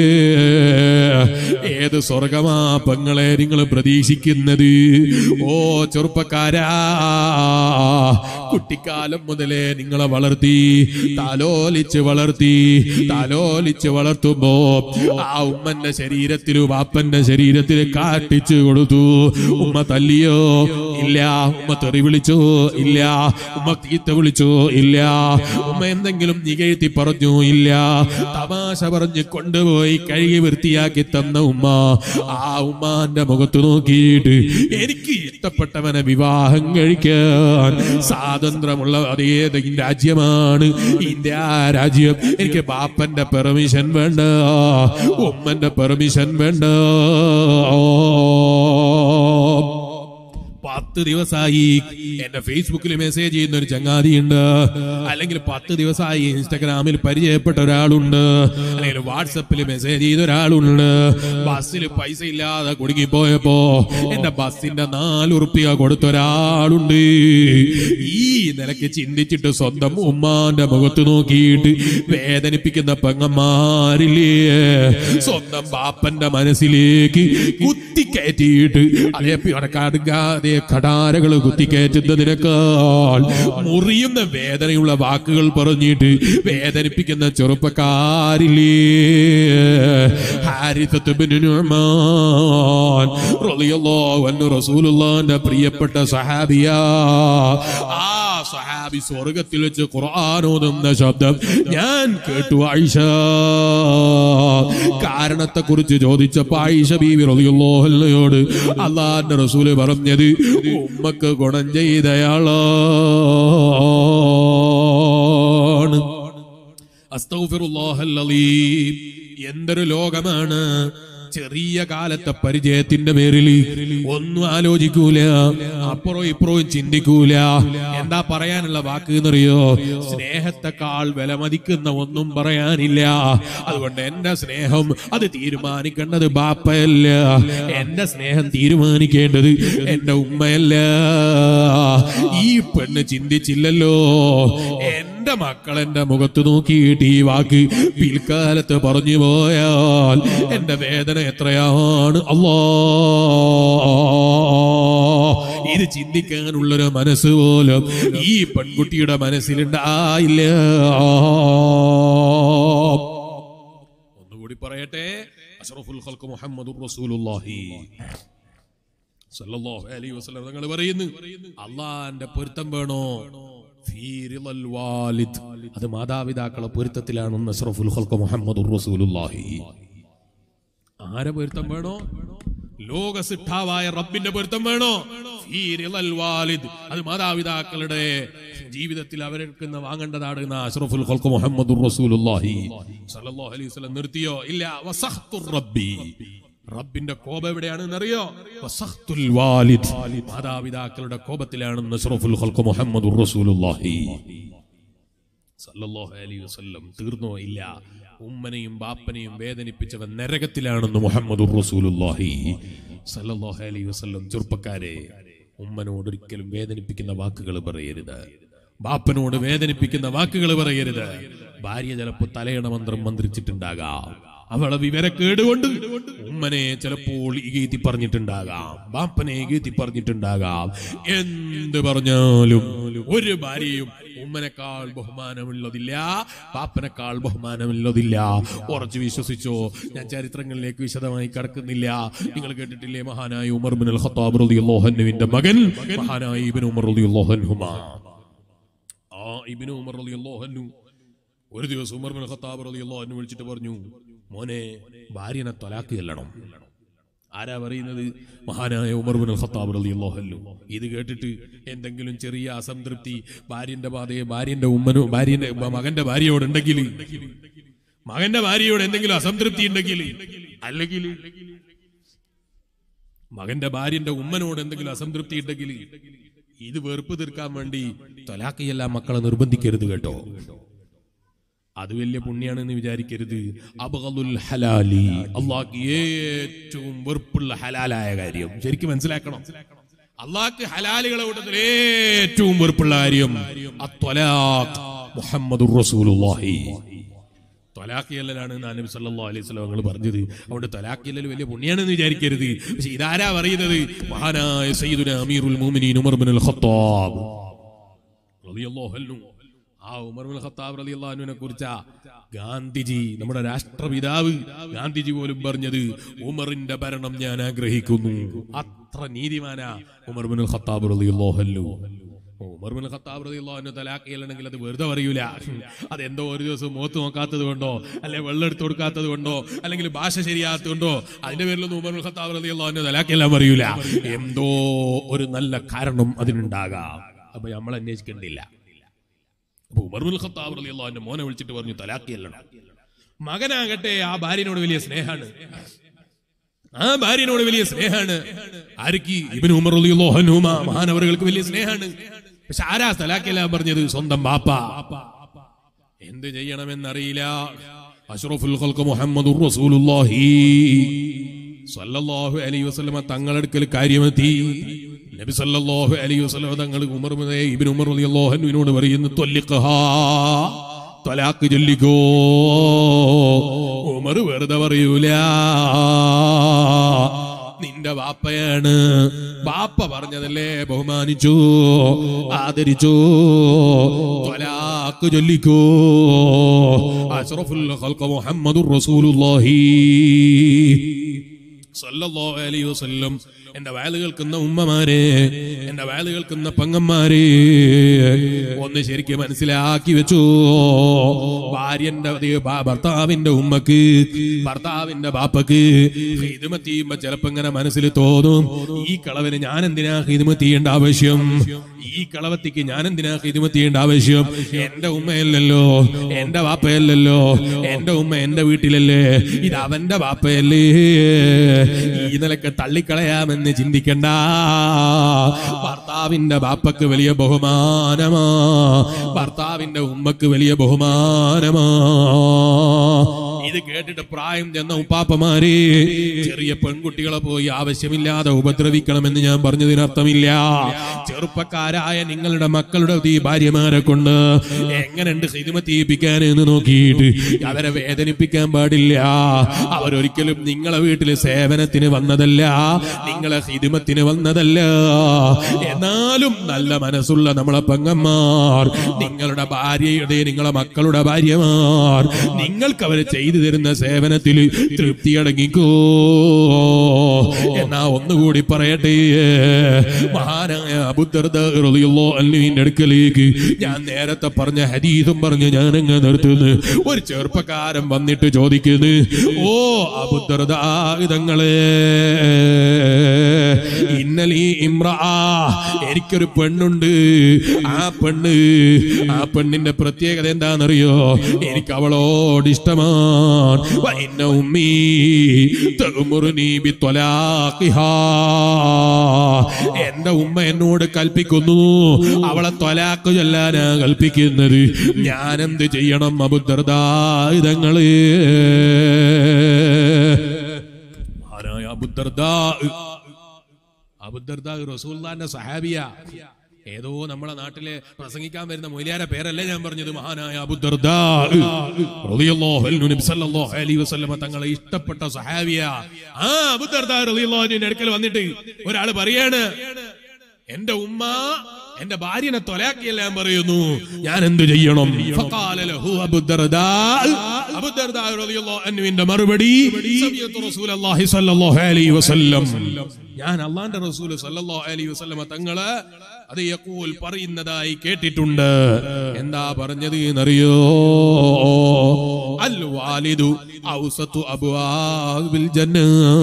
ഏത് സ്വർഗമാ പെങ്ങളെ നിങ്ങൾ പ്രതീക്ഷിക്കുന്നത് ഓ ചെറുപ്പക്കാരാ കുട്ടിക്കാലം മുതലേ നിങ്ങളെ വളർത്തി താലോലിച്ച് വളർത്തി താലോലിച്ച് വളർത്തുമ്പോ ആ ഉമ്മന്റെ ശരീരത്തിൽ വാപ്പന്റെ ശരീരത്തിൽ കാട്ടിച്ചു കൊടുത്തു ഉമ്മ തല്ലിയോ ഇല്ല ഉമ്മ തെറി വിളിച്ചോ ഇല്ല ഉമ്മ തീത്ത വിളിച്ചോ ഇല്ല ഉമ്മ എന്തെങ്കിലും നികഴ്ത്തി പറഞ്ഞു ഇല്ല തമാശ പറഞ്ഞ് കൊണ്ടുപോയി കഴുകി വൃത്തിയാക്കി തന്ന ഉമ്മ ആ ഉമ്മാന്റെ മുഖത്ത് നോക്കിയിട്ട് എനിക്ക് ഇഷ്ടപ്പെട്ടവനെ വിവാഹം കഴിക്കാൻ സ്വാതന്ത്ര്യമുള്ള അതേത് രാജ്യമാണ് ഇന്ത്യ രാജ്യം എനിക്ക് ബാപ്പന്റെ പെർമിഷൻ വേണ്ട ഉമ്മന്റെ പെർമിഷൻ വേണ്ട പത്ത് ദിവസമായി എന്റെ ഫേസ്ബുക്കിൽ മെസ്സേജ് ചെയ്യുന്ന ഒരു ചങ്ങാതിയുണ്ട് അല്ലെങ്കിൽ പത്ത് ദിവസമായി ഇൻസ്റ്റഗ്രാമിൽ പരിചയപ്പെട്ട ഒരാളുണ്ട് അല്ലെങ്കിൽ വാട്സപ്പിൽ മെസ്സേജ് ചെയ്ത ഒരാളുണ്ട് ബസ്സിൽ പൈസ ഇല്ലാതെ കുടുങ്ങിപ്പോയപ്പോ എന്റെ ബസ്സിന്റെ നാല് ഉറുപ്പിക കൊടുത്ത ഒരാളുണ്ട് ഈ നിലയ്ക്ക് ചിന്തിച്ചിട്ട് സ്വന്തം ഉമ്മാന്റെ മുഖത്ത് നോക്കിയിട്ട് വേദനിപ്പിക്കുന്ന പെങ്ങന്മാരില്ലേ സ്വന്തം ബാപ്പന്റെ മനസ്സിലേക്ക് കുത്തിക്കയറ്റിയിട്ട് അതേ അതേ കടാരകൾ കുത്തിക്കയറ്റുന്നതിനേക്കാൾ മുറിയുന്ന വേദനയുള്ള വാക്കുകൾ പറഞ്ഞിട്ട് വേദനിപ്പിക്കുന്ന ചെറുപ്പക്കാരില്ലേ ഹാരിസത്ത് ബിൻ നുഅ്മാൻ റളിയല്ലാഹു അൻഹു റസൂലുള്ളാഹിന്റെ പ്രിയപ്പെട്ട സഹാബിയാ ആ സഹാബി സ്വർഗത്തിൽ വെച്ച് ഖുർആൻ ഓതുന്ന ശബ്ദം ഞാൻ കേട്ടു ആയിഷ കാരണത്തെ കുറിച്ച് ചോദിച്ചപ്പോ ആയിഷ ബീവി റളിയല്ലാഹുയോട് അള്ളാഹിന്റെ റസൂല് പറഞ്ഞത് ഉമ്മക്ക് ഗുണം ചെയ്തയാളാണ് അസ്തഗ്ഫിറുല്ലാഹൽ അലീം എന്തൊരു ലോകമാണ് ചെറിയ കാലത്തെ പരിചയത്തിന്റെ പേരിൽ ഒന്നും ആലോചിക്കൂല അപ്പുറവും ഇപ്പുറവും ചിന്തിക്കൂല എന്താ പറയാനുള്ള വാക്ക് എന്നറിയോ സ്നേഹത്തെക്കാൾ വിലമതിക്കുന്ന ഒന്നും പറയാനില്ല അതുകൊണ്ട് എന്റെ സ്നേഹം അത് തീരുമാനിക്കേണ്ടത് ബാപ്പയല്ല എന്റെ സ്നേഹം തീരുമാനിക്കേണ്ടത് എന്റെ ഉമ്മയല്ല ഈ പെണ്ണ് ചിന്തിച്ചില്ലല്ലോ എന്റെ മക്കൾ എന്റെ മുഖത്ത് നോക്കിയിട്ട് ഈ വാക്ക് പിൽക്കാലത്ത് പറഞ്ഞു പോയാൽ എന്റെ വേദന എത്രയാണ് അല്ലോ ഇത് ചിന്തിക്കാനുള്ളൊരു മനസ്സ് പോലും ഈ പെൺകുട്ടിയുടെ മനസ്സിലുണ്ടായില്ല ഒന്നുകൂടി പറയട്ടെ അഷ്റഫുൽ ഖൽഖ് മുഹമ്മദുർ റസൂലുള്ളാഹി സല്ലല്ലാഹു അലൈഹി വസല്ലം തങ്ങൾ പറയുന്നു അള്ളാന്റെ പൊരുത്തം വേണോ ഫീ റിളൽ വാലിദ് അത് മാതാപിതാക്കളെ പൊരുത്തത്തിലാണ് അഷ്റഫുൽ ഖൽഖ് മുഹമ്മദുർ റസൂലുള്ളാഹി ആരെ പൊരുത്തം വേണോ ലോകസിദ്ധാവായ റബ്ബിന്റെ പൊരുത്തം വേണോ ഫീ റിളൽ വാലിദ് അത് മാതാപിതാക്കളുടെ ജീവിതത്തിൽ അവരെടുക്കുന്ന വാങ്ങേണ്ടതാണ് അഷ്റഫുൽ ഖൽഖ് മുഹമ്മദുർ റസൂലുള്ളാഹി സല്ലല്ലാഹു അലൈഹി വസല്ലം നിർത്തിയോ ഇല്ല വസഖ്തുർ റബ്ബി റബ്ബിന്റെ കോപം എവിടെയാണെന്ന് അറിയോ വസഖ്തുൽ വാലിദ് മാതാപിതാക്കളുടെ കോപത്തിലാണെന്ന് അഷ്റഫുൽ ഖൽഖ് മുഹമ്മദുർ റസൂലുള്ളാഹി സല്ലല്ലാഹു അലൈഹി വസല്ലം തീർന്നോ ഇല്ല ഉമ്മനെയും ബാപ്പനെയും വേദനിപ്പിച്ചവൻ നരകത്തിലാണെന്ന് മുഹമ്മദുർ റസൂലുള്ളാഹി സല്ലല്ലാഹു അലൈഹി വസല്ലം ചെറുപ്പക്കാരെ ഉമ്മനോട് ഒരിക്കലും വേദനിപ്പിക്കുന്ന വാക്കുകൾ പറയരുത് ബാപ്പനോട് വേദനിപ്പിക്കുന്ന വാക്കുകൾ പറയരുത് ഭാര്യ ചിലപ്പോ തലയണ മന്ത്രം മന്ത്രിച്ചിട്ടുണ്ടാകാം അവളെ വിവരക്കേടുകൊണ്ട് ഉമ്മനെ ചിലപ്പോൾ ഇകീത്തി പറഞ്ഞിട്ടുണ്ടാകാം ബാപ്പനെ ഇകീത്തി പറഞ്ഞിട്ടുണ്ടാകാം എന്ത് പറഞ്ഞാലും ഒരു ഭാര്യയും ഉമ്മനേക്കാൾ ബഹുമാനമുള്ളതില്ല പാപ്പനേക്കാൾ ബഹുമാനമുള്ളതില്ല ഉറച്ചു വിശ്വസിച്ചോ ഞാൻ ചരിത്രങ്ങളിലേക്ക് വിശദമായി കടക്കുന്നില്ല നിങ്ങൾ കേട്ടിട്ടില്ലേ മഹാനായ ഉമർ ബിൻ അൽ ഖത്താബ് റളിയല്ലാഹു അൻഹുവിന്റെ മകൻ മഹാനായ ഇബ്നു ഉമർ റളിയല്ലാഹു അൻഹുമാ ആ ഇബ്നു ഉമർ റളിയല്ലാഹു അൻഹു ഒരു ദിവസം ഉമർ ബിൻ ഖത്താബ് റളിയല്ലാഹു അൻഹു വിളിച്ചിട്ട് പറഞ്ഞു മോനെ ഭാര്യനെ തൊലാക്ക് ചെല്ലണം ആരാ പറയുന്നത് മഹാനായ ഉമർ ബിൻ ഖത്താബ് റളിയല്ലാഹു അൻഹു ഇത് കേട്ടിട്ട് എന്തെങ്കിലും ചെറിയ അസംതൃപ്തി ഭാര്യന്റെ പാതയെ ഭാര്യന്റെ ഉമ്മനോ ഭാര്യന്റെ മകന്റെ ഭാര്യയോട് ഉണ്ടെങ്കിൽ മകന്റെ ഭാര്യയോട് എന്തെങ്കിലും അസംതൃപ്തി ഉണ്ടെങ്കിൽ അല്ലെങ്കിൽ മകന്റെ ഭാര്യന്റെ ഉമ്മനോട് എന്തെങ്കിലും അസംതൃപ്തി ഉണ്ടെങ്കിൽ ഇത് വെറുപ്പ് തീർക്കാൻ വേണ്ടി തൊലാക്കയെല്ലാം മക്കളെ നിർബന്ധിക്കരുത് കേട്ടോ അത് വലിയ പുണ്യാണെന്ന് വിചാരിക്കരുത് അബഗലുൽ ഹലാലി അള്ളാഹ്ക്ക് ഏറ്റവും വെറുപ്പുള്ള ഹലാലായ കാര്യം ശരിക്കും മനസ്സിലാക്കണം അള്ളാഹ്ക്ക് ഹലാലുകളെ കൂട്ടത്തിൽ ഏറ്റവും വെറുപ്പുള്ള കാര്യം അത്വലാഖ് മുഹമ്മദുർ റസൂലുള്ളാഹി തൊലാക്കിയല്ലാണ് നബി സല്ലല്ലാഹു അലൈഹി വസല്ലം ഞങ്ങൾ പറഞ്ഞത് അതുകൊണ്ട് തൊലാക്കിയല്ലൽ വലിയ പുണ്യാണെന്ന് വിചാരിക്കരുത് പക്ഷെ ഇതാരാ പറയുന്നത് മഹാനായ സയ്യിദുന അമീറുൽ മുഅ്മിനീൻ ഉമർ ബിൻ അൽ ഖത്താബ് റളിയല്ലാഹു അൻഹു ആ ഉമർ ബിൻ ഖത്താബ് റളിയല്ലാഹു അൻഹുവിനെ കുറിച്ച ഗാന്ധിജി നമ്മുടെ രാഷ്ട്രപിതാവ് ഗാന്ധിജി പോലും പറഞ്ഞത് ഉമറിന്റെ ഭരണം ഞാൻ ആഗ്രഹിക്കുന്നു അത്ര നീതിമാനാ ഉമർ ബിൻ ഖത്താബ് റളിയല്ലാഹു അൻഹു ഉമർ ബിൻ ഖത്താബ് റളിയല്ലാഹു അൻഹു തലാഖ് ചെയ്യണമെങ്കിൽ അത് വെറുതെ പറയൂല അതെന്തോ ഒരു ദിവസം മുഖത്ത് നോക്കാത്തത് കൊണ്ടോ അല്ലെ വെള്ളം എടുത്ത് കൊടുക്കാത്തത് കൊണ്ടോ അല്ലെങ്കിൽ ഭാഷ ശരിയാത്തത് കൊണ്ടോ അതിന്റെ പേരിലൊന്നും ഉമർ ബിൻ ഖത്താബ് റളിയല്ലാഹു അൻഹു തലാഖ് എല്ലാം പറയൂല എന്തോ ഒരു നല്ല കാരണം അതിനുണ്ടാകാം അപ്പൊ നമ്മൾ അന്വേഷിക്കേണ്ടില്ല അപ്പൊ ഉമർ ബിൻ ഖത്താബ് റളിയല്ലാഹു അൻഹു മോനെ വിളിച്ചിട്ട് പറഞ്ഞു തലാഖ് ചെല്ലണം മകനാകട്ടെ ആ ഭാര്യനോട് വലിയ സ്നേഹാണ് ആ ഭാര്യനോട് വലിയ സ്നേഹാണ് ആർക്ക് ഇബിന് ഉമർ റളിയല്ലാഹു അൻഹുമ മഹാനവറുകൾക്ക് വലിയ സ്നേഹാണ് പക്ഷെ ആരാ തലാഖെല്ലാം പറഞ്ഞത് സ്വന്തം ബാപ്പ എന്ത് ചെയ്യണമെന്നറിയില്ല അഷ്റഫുൽ ഖൽഖ് മുഹമ്മദുർ റസൂലുള്ളാഹി സല്ലല്ലാഹു അലൈഹി വസല്ലമ തങ്ങളടുക്കൽ കാര്യമെത്തി നബി സല്ലല്ലാഹു അലൈഹി വസല്ലമ തങ്ങൾ ഉമർ മുതേ ഇബ്നു ഉമർ റളിയല്ലാഹു അൻഹുവിനോട് പറയുന്നു ത്വല്ലിഖഹാ ത്വലാഖ് ചൊല്ലിക്കോ ഉമർ വെറുതെ പറയൂല നിന്റെ ബാപ്പയാണ് ബാപ്പ പറഞ്ഞതല്ലേ ബഹുമാനിച്ചു ആദരിച്ചു ത്വലാഖ് ചൊല്ലിക്കോ അഷ്റഫുൽ ഖൽഖ് മുഹമ്മദുർ റസൂലുള്ളാഹി സല്ലല്ലാഹു അലൈഹി വസല്ലം എന്റെ വയല് കേൾക്കുന്ന ഉമ്മമാരെ എന്റെ വയല് കേൾക്കുന്ന പങ്ങന്മാരെ ഒന്ന് ശരിക്കും മനസ്സിലാക്കി വെച്ചു ഭാര്യന്റെ അതേ ഭാ- ഭർത്താവിന്റെ ഉമ്മക്ക് ഭർത്താവിന്റെ ബാപ്പക്ക് ഹിദ്മത്ത് ചെയ്യുമ്പോ ചിലപ്പോ ഇങ്ങനെ മനസ്സിൽ തോന്നും ഈ കളവിന് ഞാൻ എന്തിനാ ഹിദ്മത്ത് ചെയ്യേണ്ട ആവശ്യം ഈ കളവത്തിക്ക് ഞാൻ എന്തിനാ ഹിദ്മത്ത് ചെയ്യേണ്ട ആവശ്യം എന്റെ ഉമ്മയല്ലല്ലോ എന്റെ ബാപ്പയല്ലല്ലോ എന്റെ ഉമ്മ എന്റെ വീട്ടിലല്ലേ ഇത് അവന്റെ ബാപ്പയല്ലേ ഈ നിലക്ക് തള്ളിക്കളയാമെന്ന് ചിന്തിക്കണ്ട ഭർത്താവിന്റെ ബാപ്പക്ക് വലിയ ബഹുമാനമാ ഭർത്താവിന്റെ ഉമ്മക്ക് വലിയ ബഹുമാനമാ ഇത് കേട്ടിട്ട് പ്രായം ചെന്ന ഉപ്പാപ്പമാരെ ചെറിയ പെൺകുട്ടികളെ പോയി ആവശ്യമില്ലാതെ ഉപദ്രവിക്കണമെന്ന് ഞാൻ പറഞ്ഞതിനർത്ഥമില്ല ചെറുപ്പക്കാരായ നിങ്ങളുടെ മക്കളുടെ ഈ ഭാര്യമാരെ കൊണ്ട് എങ്ങനെയുണ്ട് ഹിതിമത്തിയിപ്പിക്കാൻ എന്ന് നോക്കിയിട്ട് അവരെ വേദനിപ്പിക്കാൻ പാടില്ല അവരൊരിക്കലും നിങ്ങളെ വീട്ടില് സേവനത്തിന് വന്നതല്ല നിങ്ങളെ ഹിതിമത്തിന് വന്നതല്ല എന്നാലും നല്ല മനസ്സുള്ള നമ്മളെ പെങ്ങന്മാർ നിങ്ങളുടെ ഭാര്യയുടെ നിങ്ങളെ മക്കളുടെ ഭാര്യമാർ നിങ്ങൾക്ക് അവർ ചെയ്തു തരുന്ന സേവനത്തിൽ തൃപ്തി അടങ്ങിക്കോ എന്നാ ഒന്നുകൂടി പറയട്ടെ മഹാനായ അബുദ്ധർദ്ദോ അല്ലുവിന്റെ അടുക്കലേക്ക് ഞാൻ നേരത്തെ പറഞ്ഞ ഹദീസും പറഞ്ഞ് ഞാൻ അങ്ങ് നിർത്തുന്നു ഒരു ചെറുപ്പക്കാരൻ വന്നിട്ട് ചോദിക്കുന്നു ഓ അബുദ്ധർദായുധങ്ങളെ ഇന്നലെ ഇമ്രാ എനിക്കൊരു പെണ്ണുണ്ട് ആ പെണ്ണ് ആ പെണ്ണിന്റെ പ്രത്യേകത എന്താണെന്നറിയോ എനിക്ക് അവളോട് ഇഷ്ടമാണ് വ ഇന്ന ഉമ്മീ തഅ്മുറുനീ ബിത്വലാഖിഹാ. എന്റെ ഉമ്മ എന്നോട് കൽപ്പിക്കുന്നു അവളെ ത്വലാക്ക് ചൊല്ലാനാ കൽപ്പിക്കുന്നത് ഞാൻ എന്ത് ചെയ്യണം അബുദ്ധർദായുധങ്ങള് മഹാനായ അബുദ്ധർദാ അബുദ്ധർദാ റസൂല്ലാന്റെ സഹാബിയ ഏതോ നമ്മളെ നാട്ടിലെ പ്രസംഗിക്കാൻ വരുന്ന മൊയിലാരെ പേരല്ലേ ഞാൻ പറഞ്ഞത് മഹാനായ അബുദർദാ റളിയല്ലാഹു അൻഹു നബി സല്ലല്ലാഹു അലൈഹി വസല്ലമ തങ്ങളെ ഇഷ്ടപ്പെട്ട സഹാബിയ ആ അബുദർദാ റളിയല്ലാഹു അൻഹുവിന്റെ അടുക്കൽ വന്നിട്ട് ഒരാൾ പറയാണ് എന്റെ ഉമ്മ എന്റെ ഭാര്യനെ തൊലാക്കിയല്ല ഞാൻ പറയുന്നു ഞാൻ എന്ത് ചെയ്യണം ഫഖാല ലഹു അബുദർദാ അബുദർദാ റളിയല്ലാഹു അൻഹുവിന്റെ മറുപടി സമിയത്തു റസൂലുള്ളാഹി സ്വല്ലല്ലാഹു അലൈഹി വസല്ലം ഞാൻ അള്ളാന്റെ റസൂൽ സല്ലല്ലാഹു അലൈഹി വസല്ലമ തങ്ങള് അത് യഖൂൽ പറയുന്നതായി കേട്ടിട്ടുണ്ട് എന്താ പറഞ്ഞത് എന്നറിയോ അൽ വാലിദു ഔസത്തു അബ്വാബിൽ ജന്ന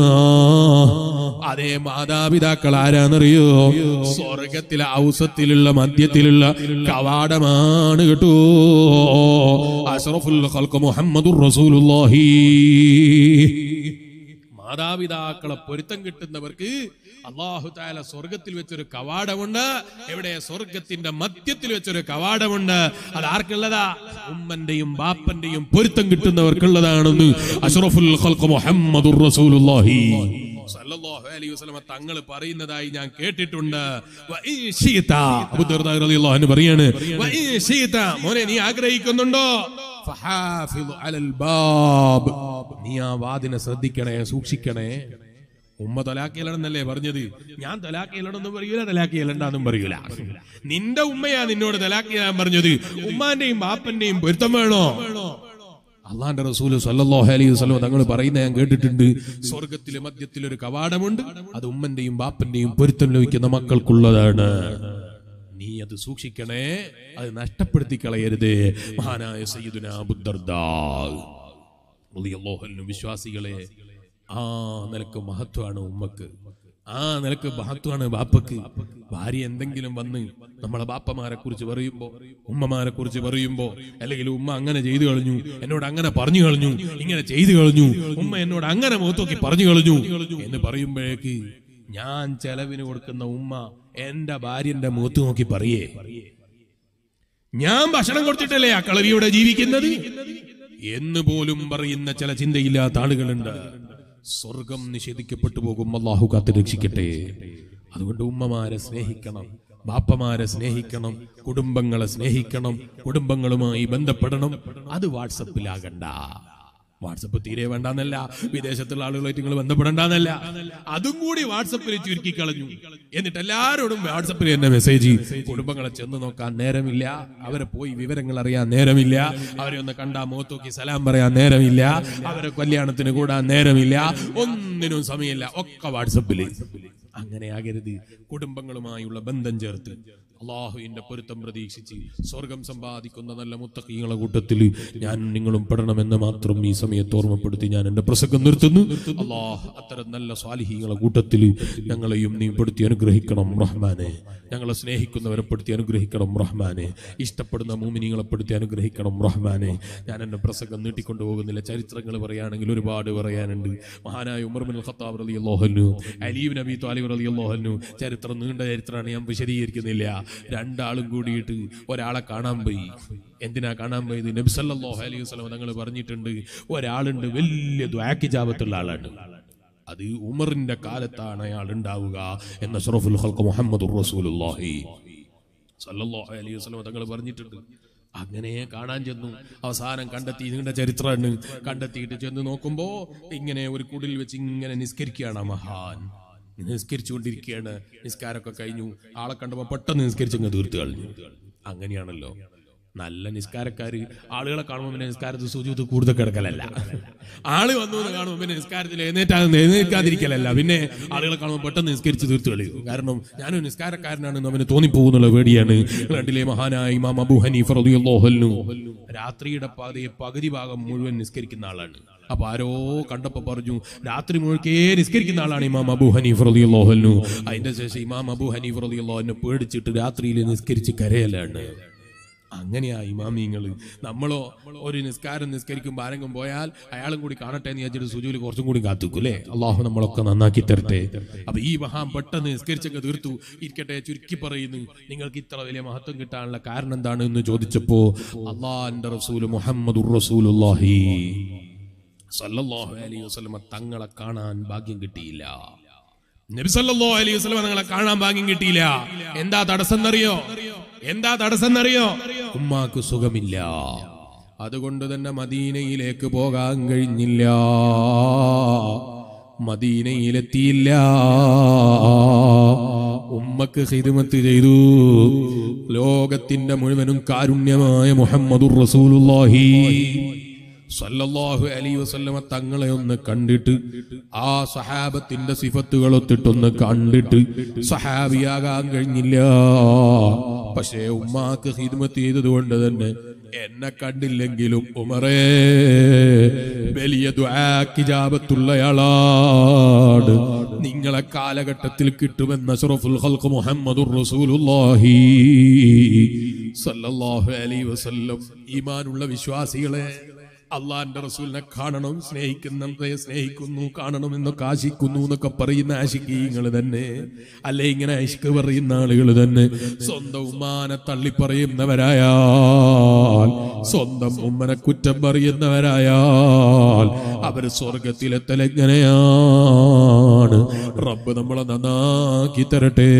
അതേ മാതാപിതാക്കൾ ആരാന്നറിയോ സ്വർഗത്തിലെ ഔസത്തിലുള്ള മധ്യത്തിലുള്ള കവാടമാണ് കേട്ടോ അഷ്റഫുൽ ഖൽഖ് മുഹമ്മദുർ റസൂലുള്ളാഹി മാതാപിതാക്കളെ പൊരുത്തം കിട്ടുന്നവർക്ക് അള്ളാഹു താല സ്വർഗത്തിൽ വെച്ചൊരു കവാടമുണ്ട് എവിടെ സ്വർഗത്തിന്റെ മധ്യത്തിൽ വെച്ചൊരു കവാടമുണ്ട് അത് ആർക്കുള്ളതാ ഉമ്മന്റെയും ബാപ്പന്റെയും പൊരുത്തം കിട്ടുന്നവർക്കുള്ളതാണെന്ന് അഷ്റഫുൽ ഖൽഖ് മുഹമ്മദുർ റസൂലുള്ളാഹി സല്ലല്ലാഹു അലൈഹി വസല്ലമ തങ്ങൾ പറയുന്നതായി ഞാൻ കേട്ടിട്ടുണ്ട് വ ഇൻ ശിഅത അബൂ ദർദാ റളിയല്ലാഹു അൻഹു പറയാണ് വ ഇൻ ശിഅത മോനെ നീ ആഗ്രഹിക്കുന്നുണ്ടോ ഫഹാഫിദ് അലൽ ബാബ് നീ ആ വാതിനെ ശ്രദ്ധിക്കണേ സൂക്ഷിക്കണേ ഉമ്മ തലാക്കിയലണെന്നല്ലേ പറഞ്ഞത് ഞാൻ തലാക്കിയലണെന്നും പറയൂല തലാക്കിയലണ്ടാന്നും പറയൂല നിന്റെ ഉമ്മയാ നിന്നോട് തലാക്കിയാൻ പറഞ്ഞത് ഉമ്മാന്റെയും ബാപ്പന്റെയും പൊരുത്തം വേണോ അള്ളാന്റെ റസൂല് സല്ലല്ലാഹു അലൈഹി വസല്ലം തങ്ങൾ പറയുന്ന ഞാൻ കേട്ടിട്ടുണ്ട് സ്വർഗത്തിലെ മധ്യത്തിൽ ഒരു കവാടമുണ്ട് അത് ഉമ്മന്റെയും ബാപ്പന്റെയും പൊരുത്തം ലഭിക്കുന്ന മക്കൾക്കുള്ളതാണ് നീ അത് സൂക്ഷിക്കണേ അത് നഷ്ടപ്പെടുത്തി കളയരുത് മഹാനായ സയ്യിദുന അബുദർദാ റളിയല്ലാഹു അൻഹു വിശ്വാസികളെ ആ നിലക്ക് മഹത്വമാണ് ഉമ്മക്ക് ആ നിലക്ക് മഹത്വമാണ് ബാപ്പക്ക് ഭാര്യ എന്തെങ്കിലും വന്ന് നമ്മളെ ബാപ്പമാരെ കുറിച്ച് പറയുമ്പോ ഉമ്മമാരെ കുറിച്ച് പറയുമ്പോ അല്ലെങ്കിൽ ഉമ്മ അങ്ങനെ ചെയ്തു കളഞ്ഞു എന്നോട് അങ്ങനെ പറഞ്ഞു കളഞ്ഞു ഇങ്ങനെ ചെയ്തു കളഞ്ഞു ഉമ്മ എന്നോട് അങ്ങനെ മുഖത്തോക്കി പറഞ്ഞു കളഞ്ഞു എന്ന് പറയുമ്പോഴേക്ക് ഞാൻ ചെലവിന് കൊടുക്കുന്ന ഉമ്മ എന്റെ ഭാര്യന്റെ മുഖത്ത് നോക്കി പറയേ ഞാൻ ഭക്ഷണം കൊടുത്തിട്ടല്ലേ ആ കളവിയുടെ ജീവിക്കുന്നത് എന്ന് പോലും പറയുന്ന ചില ചിന്തയില്ലാത്ത ആളുകളുണ്ട് സ്വർഗം നിഷേധിക്കപ്പെട്ടു പോകും അള്ളാഹു കാത്ത് രക്ഷിക്കട്ടെ അതുകൊണ്ട് ഉമ്മമാരെ സ്നേഹിക്കണം ബാപ്പമാരെ സ്നേഹിക്കണം കുടുംബങ്ങളെ സ്നേഹിക്കണം കുടുംബങ്ങളുമായി ബന്ധപ്പെടണം അത് വാട്സപ്പിലാകണ്ട വാട്സപ്പ് തീരെ വേണ്ടെന്നല്ല വിദേശത്തുള്ള ആളുകളായിട്ട് നിങ്ങൾ ബന്ധപ്പെടണ്ടെന്നല്ല അതും കൂടി വാട്സപ്പിൽ ചുരുക്കി കളഞ്ഞു എന്നിട്ട് എല്ലാവരോടും വാട്സപ്പിൽ തന്നെ മെസ്സേജ് കുടുംബങ്ങളെ ചെന്ന് നോക്കാൻ നേരമില്ല അവരെ പോയി വിവരങ്ങൾ അറിയാൻ നേരമില്ല അവരെ ഒന്ന് കണ്ടാ മുഖത്തോക്കി സലാം പറയാൻ നേരമില്ല അവരെ കല്യാണത്തിന് കൂടാൻ നേരമില്ല ഒന്നിനും സമയമില്ല ഒക്കെ വാട്സപ്പില് അങ്ങനെ ആകരുത് കുടുംബങ്ങളുമായുള്ള ബന്ധം ചേർത്ത് അള്ളാഹുവിന്റെ പൊരുത്തം പ്രതീക്ഷിച്ച് സ്വർഗം സമ്പാദിക്കുന്ന നല്ല മുത്തക്കീങ്ങളെ കൂട്ടത്തിൽ ഞാൻ നിങ്ങളും പെടണമെന്ന് മാത്രം ഈ സമയത്ത് ഓർമ്മപ്പെടുത്തി ഞാൻ എന്റെ പ്രസംഗം നിർത്തുന്നു അള്ളാഹ് അത്തരം നല്ല സ്വാലിഹീങ്ങളെ കൂട്ടത്തിൽ ഞങ്ങളെയും നീ പെടുത്തി അനുഗ്രഹിക്കണം റഹ്മാനെ ഞങ്ങളെ സ്നേഹിക്കുന്നവരെ പെടുത്തി അനുഗ്രഹിക്കണം റഹ്മാനെ ഇഷ്ടപ്പെടുന്ന മൂമിനികളെ പെടുത്തി അനുഗ്രഹിക്കണം റഹ്മാനെ ഞാൻ എന്റെ പ്രസംഗം നീട്ടിക്കൊണ്ടു പോകുന്നില്ല ചരിത്രങ്ങൾ പറയുകയാണെങ്കിൽ ഒരുപാട് പറയാനുണ്ട് മഹാനായ ഉമർ ബിൻ ഖത്താബ് റലി അള്ളാഹന്നു അലീബ് നബി താലിബ് റലി അള്ളാഹന്നു ചരിത്രം നീണ്ട ചരിത്രമാണ് ഞാൻ വിശദീകരിക്കുന്നില്ല രണ്ടാളും കൂടിയിട്ട് ഒരാളെ കാണാൻ പോയി എന്തിനാ കാണാൻ പോയത് നബി സല്ലല്ലാഹു അലൈഹി വസല്ലം തങ്ങൾ പറഞ്ഞിട്ടുണ്ട് ഒരാളുണ്ട് വലിയ ദ്വാക്കിജാപത്തുള്ള ആളാണ് അത് ഉമറിന്റെ കാലത്താണ് അയാൾ ഉണ്ടാവുക എന്ന ഷറഫുൽ ഖൽഖ് മുഹമ്മദുർ റസൂലുള്ളാഹി സല്ലല്ലാഹു അലൈഹി വസല്ലം തങ്ങൾ പറഞ്ഞിട്ടുണ്ട് അങ്ങനെ കാണാൻ ചെന്നു അവസാനം കണ്ടെത്തി നിങ്ങളുടെ ചരിത്രമാണ് കണ്ടെത്തിയിട്ട് ചെന്ന് നോക്കുമ്പോ ഇങ്ങനെ ഒരു കുടിൽ വെച്ച് ഇങ്ങനെ നിസ്കരിക്കുകയാണ് ആ മഹാൻ നിസ്കരിച്ചുകൊണ്ടിരിക്കുകയാണ് നിസ്കാരമൊക്കെ കഴിഞ്ഞു ആളെ കണ്ടപ്പോ പെട്ടെന്ന് നിസ്കരിച്ചങ്ങ് തീർത്ത് കളഞ്ഞു അങ്ങനെയാണല്ലോ നല്ല നിസ്കാരക്കാര് ആളുകളെ കാണുമ്പോൾ പിന്നെ നിസ്കാരത്തിൽ സുജൂത്ത് കൂടുതൽ കിടക്കലല്ല ആള് വന്നു എന്ന് കാണുമ്പോൾ പിന്നെ നിസ്കാരത്തിൽ എഴുന്നേറ്റാ എഴുന്നേൽക്കാതിരിക്കലല്ല പിന്നെ ആളുകളെ കാണുമ്പോൾ പെട്ടെന്ന് നിസ്കരിച്ച് തീർത്ത് കളയും കാരണം ഞാനൊരു നിസ്കാരക്കാരനാണെന്ന് അവന് തോന്നിപ്പോകുന്നുള്ള പേടിയാണ് രണ്ടിലെ മഹാനായ ഇമാം അബു ഹനീഫ് റളിയല്ലാഹു അൻഹു രാത്രിയുടെ പാതയെ പകുതി ഭാഗം മുഴുവൻ നിസ്കരിക്കുന്ന ആളാണ് അപ്പൊ ആരോ കണ്ടപ്പോ പറഞ്ഞു രാത്രി മുഴുക്കേ നിസ്കരിക്കുന്ന ആളാണ് ഇമാം അബു ഹനീഫ് റളിയല്ലാഹു അൻഹു അതിന്റെ ശേഷം ഇമാം അബു ഹനീഫ് റളിയല്ലാഹു അൻഹു പേടിച്ചിട്ട് രാത്രിയിൽ നിസ്കരിച്ച് കരയലാണ് അങ്ങനെയാ ഇമാമിങ്ങൾ നമ്മളോ ഒരു നിസ്കാരം നിസ്കരിക്കുമ്പോൾ ആരെങ്കിലും പോയാൽ അയാളും കൂടി കാണട്ടെ എന്ന് വിചാരിച്ചിട്ട് സുജൂല് കുറച്ചും കൂടി കാത്തുക്കും അല്ലേ അള്ളാഹു നമ്മളൊക്കെ നന്നാക്കി തരട്ടെ അപ്പൊ ഈ മഹാൻ പെട്ടെന്ന് നിസ്കരിച്ചൊക്കെ തീർത്തു ഇരിക്കട്ടെ ചുരുക്കി പറയുന്നു നിങ്ങൾക്ക് ഇത്ര വലിയ മഹത്വം കിട്ടാനുള്ള കാരണം എന്താണ് എന്ന് ചോദിച്ചപ്പോ അള്ളാഹിന്റെ റസൂല് മുഹമ്മദ് റസൂലുള്ളാഹി സല്ലല്ലാഹു അലൈഹി വസല്ലമ തങ്ങളെ കാണാൻ ഭാഗ്യം കിട്ടിയില്ല നബിസല്ലോ അലൈഹി വസ്ലം നിങ്ങളെ കാണാൻ ഭാഗ്യം കിട്ടിയില്ല എന്താ തടസ്സം എന്നറിയോ എന്താ തടസ്സം എന്നറിയോ ഉമ്മാക്ക് സുഖമില്ല അതുകൊണ്ട് തന്നെ മദീനയിലേക്ക് പോകാൻ കഴിഞ്ഞില്ല മദീനയിലെത്തിയില്ല ഉമ്മക്ക് ഹിദ്മത്ത് ചെയ്തു ലോകത്തിന്റെ മുഴുവനും കാരുണ്യമായ മുഹമ്മദുർ റസൂലുള്ളാഹി സല്ലല്ലാഹു അലൈഹി വസല്ലമ തങ്ങളെ ഒന്ന് കണ്ടിട്ട് ആ സഹാബത്തിന്റെ സിഫത്തുകൾ ഒത്തിട്ടൊന്ന് കണ്ടിട്ട് സഹാബിയാകാൻ കഴിഞ്ഞില്ല പക്ഷേ ഉമ്മാക്ക് ഹിദ്മത്ത് ചെയ്തതുകൊണ്ട് തന്നെ എന്നെ കണ്ടില്ലെങ്കിലും ഉമറേ വലിയ ദുആക്കിജാബത്തുള്ളയാളാണ് നിങ്ങളെ കാലഘട്ടത്തിൽ കിട്ടുമെന്ന അഷ്റഫുൽ ഖൽഖ് മുഹമ്മദുർ റസൂലുള്ളാഹി സല്ലല്ലാഹു അലൈഹി വസല്ലം ഈമാനുള്ള വിശ്വാസികളെ അള്ളാന്റെ റസൂലിനെ കാണണം സ്നേഹിക്കുന്നവരെ സ്നേഹിക്കുന്നു കാണണം എന്നൊക്കെ ആശിക്കുന്നു എന്നൊക്കെ പറയുന്ന ആശിക്കീങ്ങൾ തന്നെ അല്ലെ ഇങ്ങനെ ആശിക്ക് പറയുന്ന ആളുകൾ തന്നെ സ്വന്തം ഉമ്മാനെ തള്ളി പറയുന്നവരായാൽ സ്വന്തം ഉമ്മനെ കുറ്റം പറയുന്നവരായാൽ അവര് സ്വർഗത്തിലെത്തലെങ്ങനെയാണ് റബ്ബ് നമ്മളെ നന്നാക്കി തരട്ടെ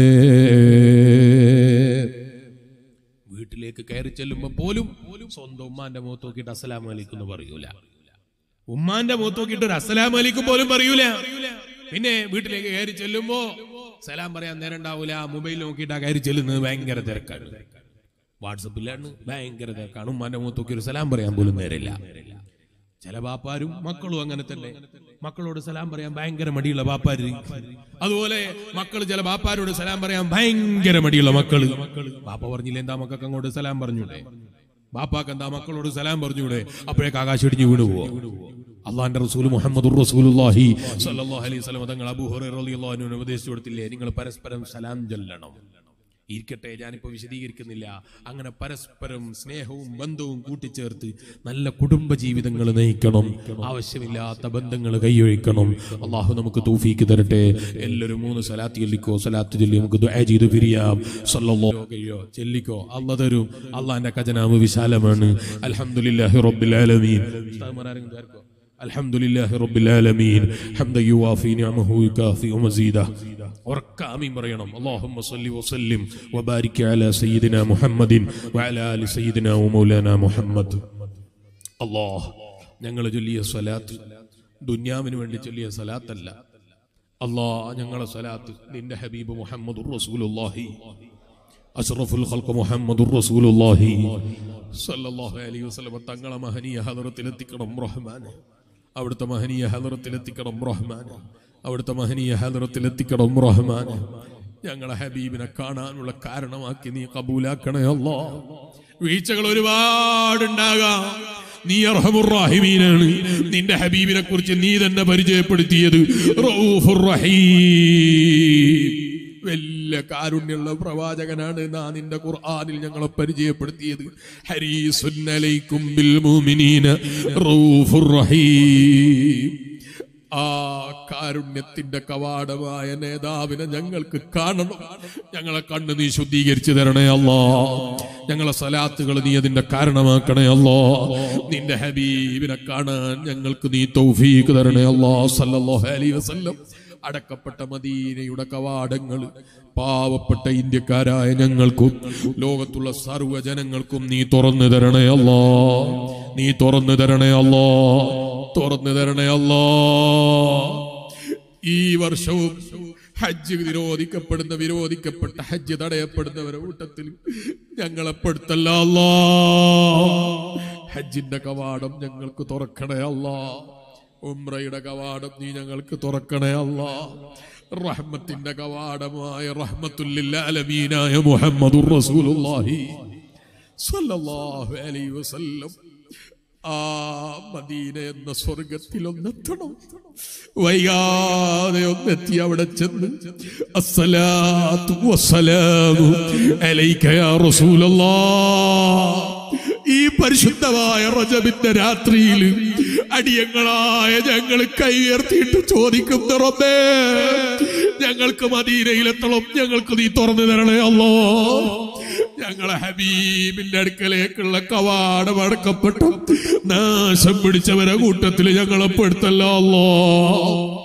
വീട്ടിലേക്ക് കയറി ചെല്ലുമ്പോ പോലും സ്വന്തം ഉമ്മാന്റെ മുഖത്ത് നോക്കിയിട്ട് അസ്സലാം അലൈക്കും എന്ന് പറയൂല ഉമ്മാന്റെ മുഖത്ത് നോക്കിയിട്ട് ഒരു അസ്സലാം അലൈക്കും പോലും പറയൂല പിന്നെ വീട്ടിലേക്ക് കയറി ചെല്ലുമ്പോ സലാം പറയാൻ നേരം ഉണ്ടാവൂല മൊബൈൽ നോക്കിയിട്ടാ കയറി ചെല്ലുന്നത് ഭയങ്കര തിരക്കാണ് വാട്സപ്പിലാണ് ഭയങ്കര തിരക്കാണ് ഉമ്മാന്റെ മുഖത്ത് നോക്കി ഒരു സലാം പറയാൻ പോലും നേരമില്ല ചില ബാപ്പാരും മക്കളും അങ്ങനെ തന്നെ മക്കളോട് സലാം പറയാൻ ഭയങ്കര മടിയുള്ള ബാപ്പാര് അതുപോലെ മക്കൾ ചില ബാപ്പാരോട് സലാം പറയാൻ ഭയങ്കര മടിയുള്ള മക്കള് ബാപ്പ പറഞ്ഞില്ല എന്താ മക്കൾക്ക് അങ്ങോട്ട് സലാം പറഞ്ഞൂടെ ബാപ്പാക്ക് എന്താ മക്കളോട് സലാം പറഞ്ഞൂടെ അപ്പോഴേക്ക് ആകാശം ഇടിഞ്ഞു വീണു പോവോ അള്ളാന്റെ റസൂൽ മുഹമ്മദ് റസൂലുള്ളാഹി സ്വല്ലല്ലാഹു അലൈഹി വസല്ലം തങ്ങൾ അബൂ ഹുറൈറ റളിയല്ലാഹു അൻഹു ഉപദേശിച്ചു കൊടുത്തില്ലേ നിങ്ങൾ പരസ്പരം സലാം ചൊല്ലണം ഇരിക്കട്ടെ ഞാനിപ്പോ വിശദീകരിക്കുന്നില്ല അങ്ങനെ പരസ്പരം സ്നേഹവും ബന്ധവും കൂട്ടിച്ചേർത്ത് നല്ല കുടുംബ ജീവിതങ്ങൾ നയിക്കണം ആവശ്യമില്ലാത്ത ബന്ധങ്ങൾ കൈയൊഴിക്കണം അള്ളാഹു നമുക്ക് തൗഫീക്ക് തരട്ടെ എല്ലാവരും മൂന്ന് സലാത്ത് ചൊല്ലിക്കോ സലാത്ത് ചൊല്ലി നമുക്ക് ദുആ ചെയ്ത് പിരിയാം സല്ലല്ലാഹു കഴിയോ ചെല്ലിക്കോ അല്ല തരും അള്ളാന്റെ ഖജനാവ് വിശാലമാണ് അൽഹംദുലില്ലാഹി റബ്ബിൽ ആലമീൻ ഉസ്താദ്മാരാരെങ്കിലും ദ്വാരക്കോ? الحمد لله رب العالمين حمدا يوافي نعمه ويكافئ مزيده ഉറക്ക ആമീൻ പറയണം اللهم صل وسلم وبارك على سيدنا محمد وعلى ال سيدنا ومولانا محمد അല്ലാഹ് ഞങ്ങൾ ചൊല്ലിയ സ്വലാത്ത് ദുന്യാവിന് വേണ്ടി ചൊല്ലിയ സ്വലാത്തല്ല അല്ലാ ഞങ്ങളെ സ്വലാത്ത് നിന്റെ ഹബീബ് മുഹമ്മദ് റസൂലുള്ളാഹി അഷ്റഫുൽ ഖൽഖ് മുഹമ്മദ് റസൂലുള്ളാഹി സല്ലല്ലാഹു അലൈഹി വസല്ലം തങ്ങളെ മഹനീയ ഹദറത്തിലെത്തിക്കണം റഹ്മാനെ അവിടുത്തെ മഹനീയ ഹദറത്തിലെത്തിക്കണം റഹ്മാനെ അവിടുത്തെ മഹനീയ ഹദറത്തിലെത്തിക്കണം റഹ്മാനെ ഞങ്ങളെ ഹബീബിനെ കാണാനുള്ള കാരണമാക്കി നീ കബൂലാക്കണേ അല്ലാ വീഴ്ചകൾ ഒരുപാടുണ്ടാകാം നീ അർഹമുറാഹിമീനാണ് നിന്റെ ഹബീബിനെ കുറിച്ച് നീ തന്നെ പരിചയപ്പെടുത്തിയത് റഊഫുർ റഹീം വലിയ കാരുണ്യമുള്ള പ്രവാചകനാണ് നാ നിന്റെ ഖുർആനിൽ ഞങ്ങളെ പരിചയപ്പെടുത്തിയത് ഹരീസുൻ അലൈക്കും ബിൽ മുഅ്മിനീന റഊഫുർ റഹീം ആ കാരുണ്യത്തിന്റെ കവാടമായ നേതാവിനെ ഞങ്ങൾക്ക് കാണണം ഞങ്ങളെ കണ്ണ് നീ ശുദ്ധീകരിച്ചു തരണേ അല്ലോ ഞങ്ങളെ സലാത്തുകൾ നീ അതിന്റെ കാരണമാക്കണേ അല്ലോ നിന്റെ ഹബീബിനെ കാണാൻ ഞങ്ങൾക്ക് നീ തൗഫീഖ് തരണേ അല്ലോ സല്ലല്ലാഹു അലൈഹി വസല്ലം അടക്കപ്പെട്ട മദീനയുടെ കവാടങ്ങൾ പാവപ്പെട്ട ഇന്ത്യക്കാരായ ഞങ്ങൾക്കും ലോകത്തുള്ള സർവ്വജനങ്ങൾക്കും നീ തുറന്നു തരണേ അല്ലോ നീ തുറന്നു തരണേ അല്ലോ തുറന്നു തരണേ അല്ലോ ഈ വർഷവും ഹജ്ജ് വിരോധിക്കപ്പെടുന്ന വിരോധിക്കപ്പെട്ട ഹജ്ജ് തടയപ്പെടുന്നവരുടെ കൂട്ടത്തിൽ ഞങ്ങളെ പെടുത്തല്ല അല്ലാ ഹജ്ജിന്റെ കവാടം ഞങ്ങൾക്ക് തുറക്കണേ അല്ലാ ഉംറയുടെ കവാടം നീ ഞങ്ങൾക്ക് തുറക്കണേ അല്ലാ റഹ്മത്തിന്റെ കവാടമായ റഹ്മത്തുല്ലില്ലാലമീനായ മുഹമ്മദുർ റസൂലുള്ളാഹി സ്വല്ലല്ലാഹു അലൈഹി വസല്ലം ആ മദീന എന്ന സ്വർഗത്തിൽ ഒന്നെത്തണം വൈകാതെ ഒന്നെത്തി അവിടെ ചെന്ന് അസ്സലാത്തു വസ്സലാമു അലൈക യാ റസൂലല്ലാഹ് ഈ പരിശുദ്ധമായ റജബിന്റെ രാത്രിയിൽ അടിയങ്ങളായ ഞങ്ങൾ കൈയുയർത്തിയിട്ട് ചോദിക്കുന്ന റബ്ബേ ഞങ്ങൾക്ക് മദീനയിലെത്തണം ഞങ്ങൾക്ക് നീ തുറന്നു തരണേ അല്ലോ ഞങ്ങളെ ഹബീബിന്റെ അടുക്കലേക്കുള്ള കവാടം അടക്കപ്പെട്ടു നാശം പിടിച്ചവരെ കൂട്ടത്തിൽ ഞങ്ങളെ പെടുത്തല്ലോ അല്ലോ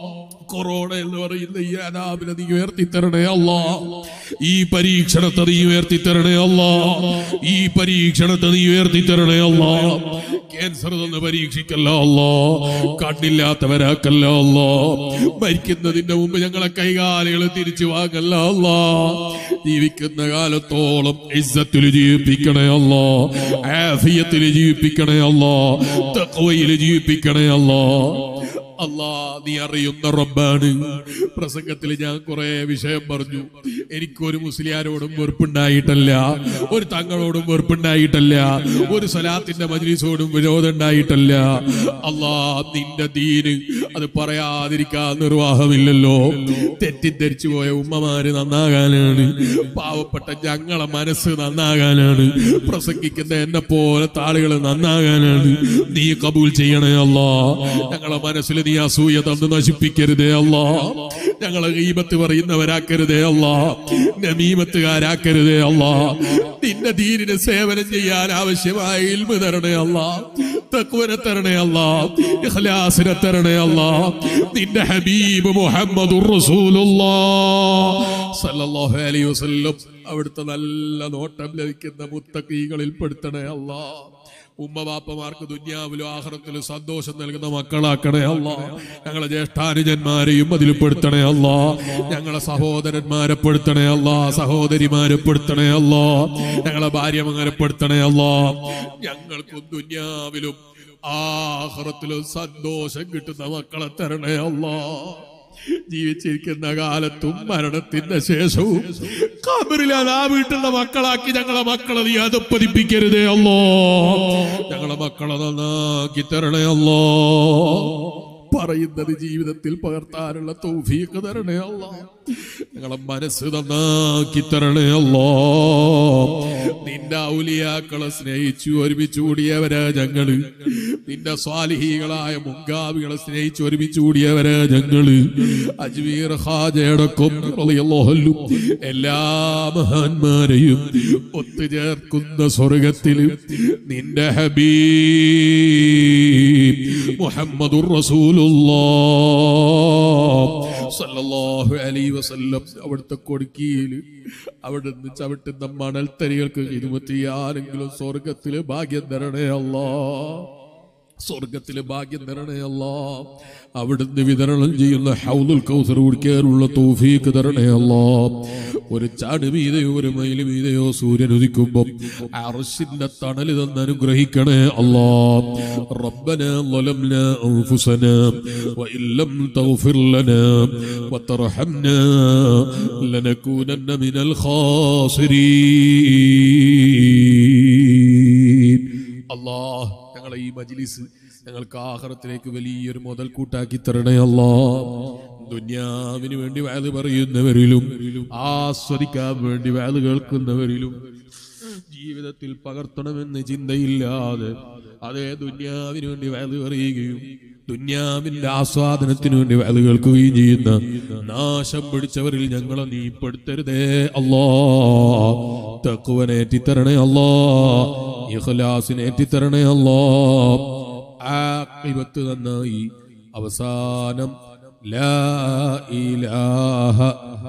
കൊറോണ എന്ന് പറയുന്ന ഈ അനാബിനെ നീ ഉയർത്തിത്തരണേ അല്ലാ ഈ പരീക്ഷണത്തെ നീ ഉയർത്തിത്തരണേ അല്ലാ ഈ പരീക്ഷണത്തെ നീ ഉയർത്തിത്തരണേ അല്ലാ ക്യാൻസർ തന്ന് പരീക്ഷിക്കല്ല അല്ലാ കണ്ണില്ലാത്തവരാക്കല്ല അല്ലാ മരിക്കുന്നതിന്റെ മുമ്പ് ഞങ്ങളെ കൈകാലുകൾ തിരിച്ചു വാങ്ങല്ല അല്ലാ ജീവിക്കുന്ന കാലത്തോളം ഇസ്സത്തിൽ ജീവിപ്പിക്കണേ അല്ലാ ആഫിയത്തിൽ ജീവിപ്പിക്കണേ അല്ലാ തഖ്വയിൽ ജീവിപ്പിക്കണേ അല്ലാ അല്ലാ നീ അറിയുന്ന റബ്ബാണ് പ്രസംഗത്തിൽ ഞാൻ കുറെ വിഷയം പറഞ്ഞു എനിക്കൊരു മുസ്ലിയാരോടും വെറുപ്പുണ്ടായിട്ടല്ല ഒരു തങ്ങളോടും വെറുപ്പുണ്ടായിട്ടല്ല ഒരു സലാത്തിന്റെ മജ്ലിസോടും വിരോധം ഉണ്ടായിട്ടല്ല അല്ലാ നിന്റെ ദീന് അത് പറയാതിരിക്കാൻ നിർവാഹമില്ലല്ലോ തെറ്റിദ്ധരിച്ചു പോയ ഉമ്മമാര് നന്നാകാനാണ് പാവപ്പെട്ട ഞങ്ങളെ മനസ്സ് നന്നാകാനാണ് പ്രസംഗിക്കുന്ന എന്നെ പോലത്തെ ആളുകൾ നന്നാകാനാണ് നീ കബൂൽ ചെയ്യണേ അല്ലാ ഞങ്ങളെ മനസ്സിൽ നീ അസൂയ തന്ന് നശിപ്പിക്കരുതേ അല്ലാ ഞങ്ങളെ ഗീബത്ത് പറയുന്നവരാക്കരുതേ അല്ലാ നമീമത്തുകാരാക്കരുതേ അല്ലാ നിന്റെ ദീനിന് സേവനം ചെയ്യാൻ ആവശ്യമായ ഇൽമ തരണേ അല്ലാ തക്വനെ തരണേ അല്ലാ ഇഖ്ലാസിനെ തരണേ അല്ലാ നിന്റെ ഹബീബ് മുഹമ്മദുർ റസൂലുള്ളാഹ് സല്ലല്ലാഹു അലൈഹി വസല്ലം അവിടുത്തെ നല്ല നോട്ടം ലഭിക്കുന്ന മുത്തക്കീകളിൽ പെടുത്തണേ അല്ലാ ഉമ്മ ബാപ്പമാർക്ക് ദുന്യാവിലും ആഹ്റത്തിലും സന്തോഷം നൽകുന്ന മക്കളാക്കണേ അല്ല ഞങ്ങളെ ജ്യേഷ്ഠാനുജന്മാരെയും അതിൽ പെടുത്തണേ അല്ല ഞങ്ങളെ സഹോദരന്മാരെ പെടുത്തണേ അല്ല സഹോദരിമാരെ പെടുത്തണേ അല്ല ഞങ്ങളെ ഭാര്യമങ്ങനെ പെടുത്തണേ അല്ല ഞങ്ങൾക്കും ദുന്യാവിലും ആഹ്റത്തിലും സന്തോഷം കിട്ടുന്ന മക്കളെ തരണേ അല്ലാ ജീവിച്ചിരിക്കുന്ന കാലത്തും മരണത്തിന്റെ ശേഷവും കബറിലാതെ ആ വീട്ടിലുള്ള മക്കളാക്കി ഞങ്ങളെ മക്കളെ നീ അത് പതിപ്പിക്കരുതേ അല്ലോ ഞങ്ങളെ മക്കളെ നന്നാക്കി തരണേ അല്ലോ പറയുന്നത് ജീവിതത്തിൽ പകർത്താനുള്ള തൗഫീഖ് തരണേ അല്ലോ ഞങ്ങളെ മനസ്സ് നന്നാക്കി തരണേ അല്ലോ നിന്റെ ഔലിയാക്കളെ സ്നേഹിച്ചു ഒരുമിച്ച് കൂടിയവരാ ഞങ്ങള് നിന്റെ സ്വാലിഹികളായ മുങ്കാവികളെ സ്നേഹിച്ച് ഒരുമിച്ച് കൂടിയവരാ ഞങ്ങള് അജ്മീർ ഹാജയടക്കം റളിയല്ലാഹു എല്ലാ മഹാന്മാരെയും ഒത്തുചേർക്കുന്ന സ്വർഗത്തിൽ നിന്റെ ഹബീബ് മുഹമ്മദുർ റസൂലുള്ളാഹ് സല്ലല്ലാഹു അലൈഹി വസല്ലം അവിടുത്തെ കൊടുക്കിയിൽ അവിടുന്ന് ചവിട്ടുന്ന മണൽത്തരികൾക്ക് ഹിദ്മത്ത് ചെയ്യാനെങ്കിലും സ്വർഗത്തില് ഭാഗ്യം തരണേ അല്ലാ സ്വർഗത്തിലെ ഭാഗ്യം തരണേ അല്ലാ അവിടുന്ന് വിതരണം ചെയ്യുന്ന ഹൗദുൽ കൗസർ കുടിക്കാനുള്ള തൗഫീക്ക് തരണേ അല്ലാ ഒരു ചാട് മീതയോ ഒരു മൈല് മീതയോ സൂര്യൻ ഉദിക്കുമ്പം അർശിന്റെ തണല് തന്ന് അനുഗ്രഹിക്കണേ അല്ലാ ربنا ظلمنا أنفسنا وإن لم تغفر لنا وترحمنا لنكونن من الخاسرين الله ഞങ്ങളെ ഈ മജ്ലിസ് ഞങ്ങൾക്ക് ആഹാരത്തിലേക്ക് വലിയൊരു മുതൽ കൂട്ടാക്കി തരണേ അല്ലാ ദുന്യാവിന് വേണ്ടി വയത് പറയുന്നവരിലും ആസ്വദിക്കാൻ വേണ്ടി വയത് കേൾക്കുന്നവരിലും ജീവിതത്തിൽ പകർത്തണമെന്ന് ചിന്തയില്ലാതെ അതേ ദുന്യാവിന് വേണ്ടി വയത് പറയുകയും ദുന്യാവിന്റെ ആസ്വാദനത്തിന് വേണ്ടി വയത് കേൾക്കുകയും ചെയ്യുന്ന നാശം പിടിച്ചവരിൽ ഞങ്ങളെ നീ പെടുത്തരുതേ അല്ലാ തക്കുവനേറ്റിത്തരണേ അല്ലാ ഇഖ്ലാസിനേറ്റിത്തരണേ അല്ലാ ആഖിബത്ത് നന്നായി അവസാനം ലാ ഇലാഹ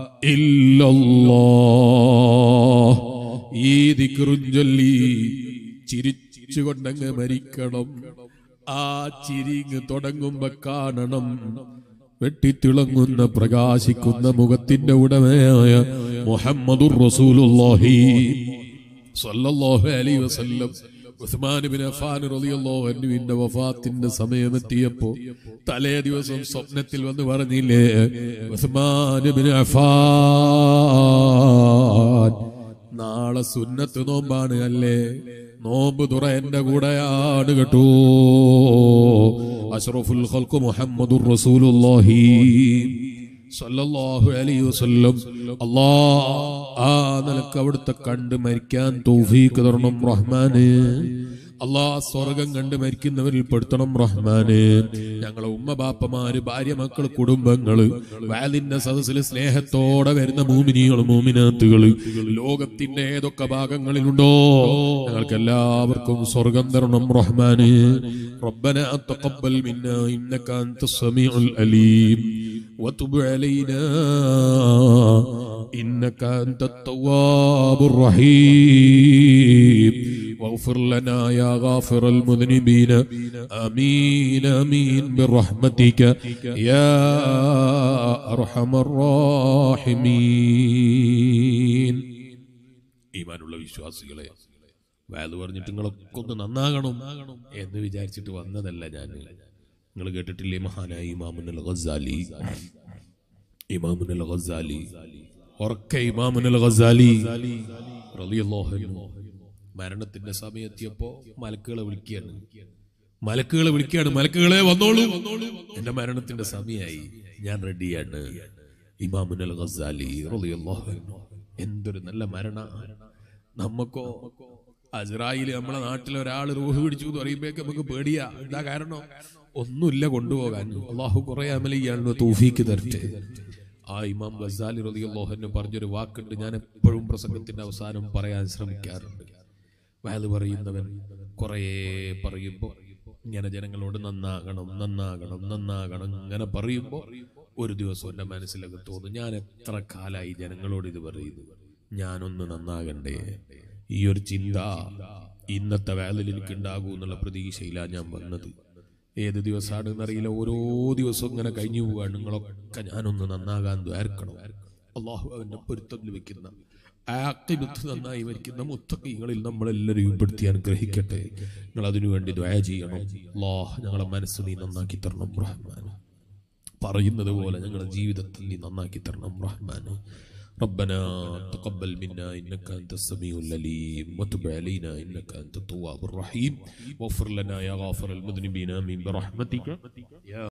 ഇല്ലല്ലാഹ് ഈ ദിക്റും ചൊല്ലി ചിരിച്ചുകൊണ്ടങ്ങ് മരിക്കണം ആ ചിരിങ്ങ് തുടങ്ങുമ്പോ കാണണം വെട്ടിത്തിളങ്ങുന്ന പ്രകാശിക്കുന്ന മുഖത്തിന്റെ ഉടമയായ മുഹമ്മദുർ റസൂലുള്ളാഹി സ്വല്ലല്ലാഹു അലൈഹി വസല്ലം ഉസ്മാൻ ബിൻ അഫ്ഫാൻ റളിയല്ലാഹു അൻഹുവിന്റെ വഫാത്തിന്റെ സമയമെത്തിയപ്പോ തലേ ദിവസം സ്വപ്നത്തിൽ വന്ന് പറഞ്ഞില്ലേ ഉസ്മാൻ ബിൻ അഫ്ഫാൻ നാളെ സുന്നത്ത് നോമ്പാണ് അല്ലേ നോമ്പ് തുറ എന്റെ കൂടെയാണ് കേട്ടോ അഷ്റഫുൽ ഖൽഖ് മുഹമ്മദുർ റസൂലുള്ളാഹി സല്ലല്ലാഹു അലൈഹി വസല്ലം അല്ലാ ആ നിലക്ക് അവിടുത്തെ കണ്ട് മരിക്കാൻ തൗഫീഖ് തരണം റഹ്മാന് അല്ലാ സ്വർഗം കണ്ട് മരിക്കുന്നവരിൽ പെടുത്തണം റഹ്മാന് ഞങ്ങളെ ഉമ്മ ബാപ്പമാര് ഭാര്യ മക്കള് കുടുംബങ്ങള് വാലിന്റെ സദസ്സിൽ സ്നേഹത്തോടെ വരുന്ന മൂമിനികൾ മൂമിനാത്തുകള് ലോകത്തിന്റെ ഏതൊക്കെ ഭാഗങ്ങളിലുണ്ടോ ഞങ്ങൾക്ക് എല്ലാവർക്കും സ്വർഗം തരണം റഹ്മാന് ربنا تقبل منا إنك أنت السميع الأليم وتب علينا إنك أنت التواب الرحيم واغفر لنا يا غافر المذنبين آمين آمين برحمتك يا أرحم الراحمين ഈമാനുള്ള വിശ്വാസികളെ വേദ പറഞ്ഞിട്ട് നിങ്ങളൊക്കെ ഒന്ന് നന്നാകണം എന്ന് വിചാരിച്ചിട്ട് വന്നതല്ല ഞാൻ നിങ്ങൾ കേട്ടിട്ടില്ലേ മഹാനായ ഇമാമുൽ ഗസാലി ഇമാമുൽ ഗസാലി ഉറക്ക ഇമാമുൽ ഗസാലി റളിയല്ലാഹു അൻഹു മരണത്തിന്റെ സമയത്തിയപ്പോ മലക്കുകളെ വിളിക്കുകയാണ് മലക്കുകളെ വിളിക്കുകയാണ് മലക്കുകളെ വന്നോളൂ എന്റെ മരണത്തിന്റെ സമയമായി ഞാൻ റെഡിയാണ് ഇമാമുൽ ഗസാലി റളിയല്ലാഹു അൻഹു എന്തൊരു നല്ല മരണ നമുക്കോ അസ്രായിൽ നമ്മളെ നാട്ടിലെ ഒരാൾ റൂഹ് പിടിച്ചു എന്ന് പറയുമ്പോഴേക്ക് നമുക്ക് പേടിയാ എന്താ കാരണം ഒന്നുമില്ല കൊണ്ടുപോകാൻ അള്ളാഹു കുറെ അമലിയാണ് തൗഫീക്ക് തരട്ടെ ആ ഇമാം ഗസാലി റളിയല്ലാഹു പറഞ്ഞൊരു വാക്കുണ്ട് ഞാൻ എപ്പോഴും പ്രസംഗത്തിന്റെ അവസാനം പറയാൻ ശ്രമിക്കാറുണ്ട് വയത് പറയുന്നവൻ കുറേ പറയുമ്പോൾ ഇങ്ങനെ ജനങ്ങളോട് നന്നാകണം നന്നാകണം നന്നാകണം ഇങ്ങനെ പറയുമ്പോൾ ഒരു ദിവസം എൻ്റെ മനസ്സിലൊക്കെ തോന്നും ഞാൻ എത്ര കാലായി ജനങ്ങളോട് ഇത് പറയുന്നു ഞാനൊന്ന് നന്നാകണ്ടേ ഈ ഒരു ചിന്ത ഇന്നത്തെ വേലയിൽ എനിക്ക് ഉണ്ടാകൂ എന്നുള്ള പ്രതീക്ഷയിലാണ് ഞാൻ വന്നത് ഏത് ദിവസമാണെന്ന് അറിയില്ല ഓരോ ദിവസവും ഇങ്ങനെ കഴിഞ്ഞു പോവാണ് നിങ്ങളൊക്കെ ഞാനൊന്ന് നന്നാകാൻ ദ്വാർക്കണം അള്ളാഹു അവന്റെ പൊരുത്തത്തിൽ വെക്കുന്ന ആക്കിബത്ത് നന്നായി വരിക്കുന്ന മുത്തക്കീങ്ങളിൽ നമ്മളെല്ലാവരും ഉൾപ്പെടുത്തി അനുഗ്രഹിക്കട്ടെ നിങ്ങൾ അതിനു വേണ്ടി ദ്വയ ചെയ്യണം അള്ളാഹ് ഞങ്ങളെ മനസ്സ് നീ നന്നാക്കി തരണം റഹ്മാൻ പറയുന്നത് പോലെ ഞങ്ങളുടെ ജീവിതത്തിൽ നീ നന്നാക്കി തരണം റഹ്മാൻ ربنا تقبل منا انك انت السميع العليم وتب علينا انك انت التواب الرحيم واغفر لنا يا غافر المذنبين امين برحمتك يا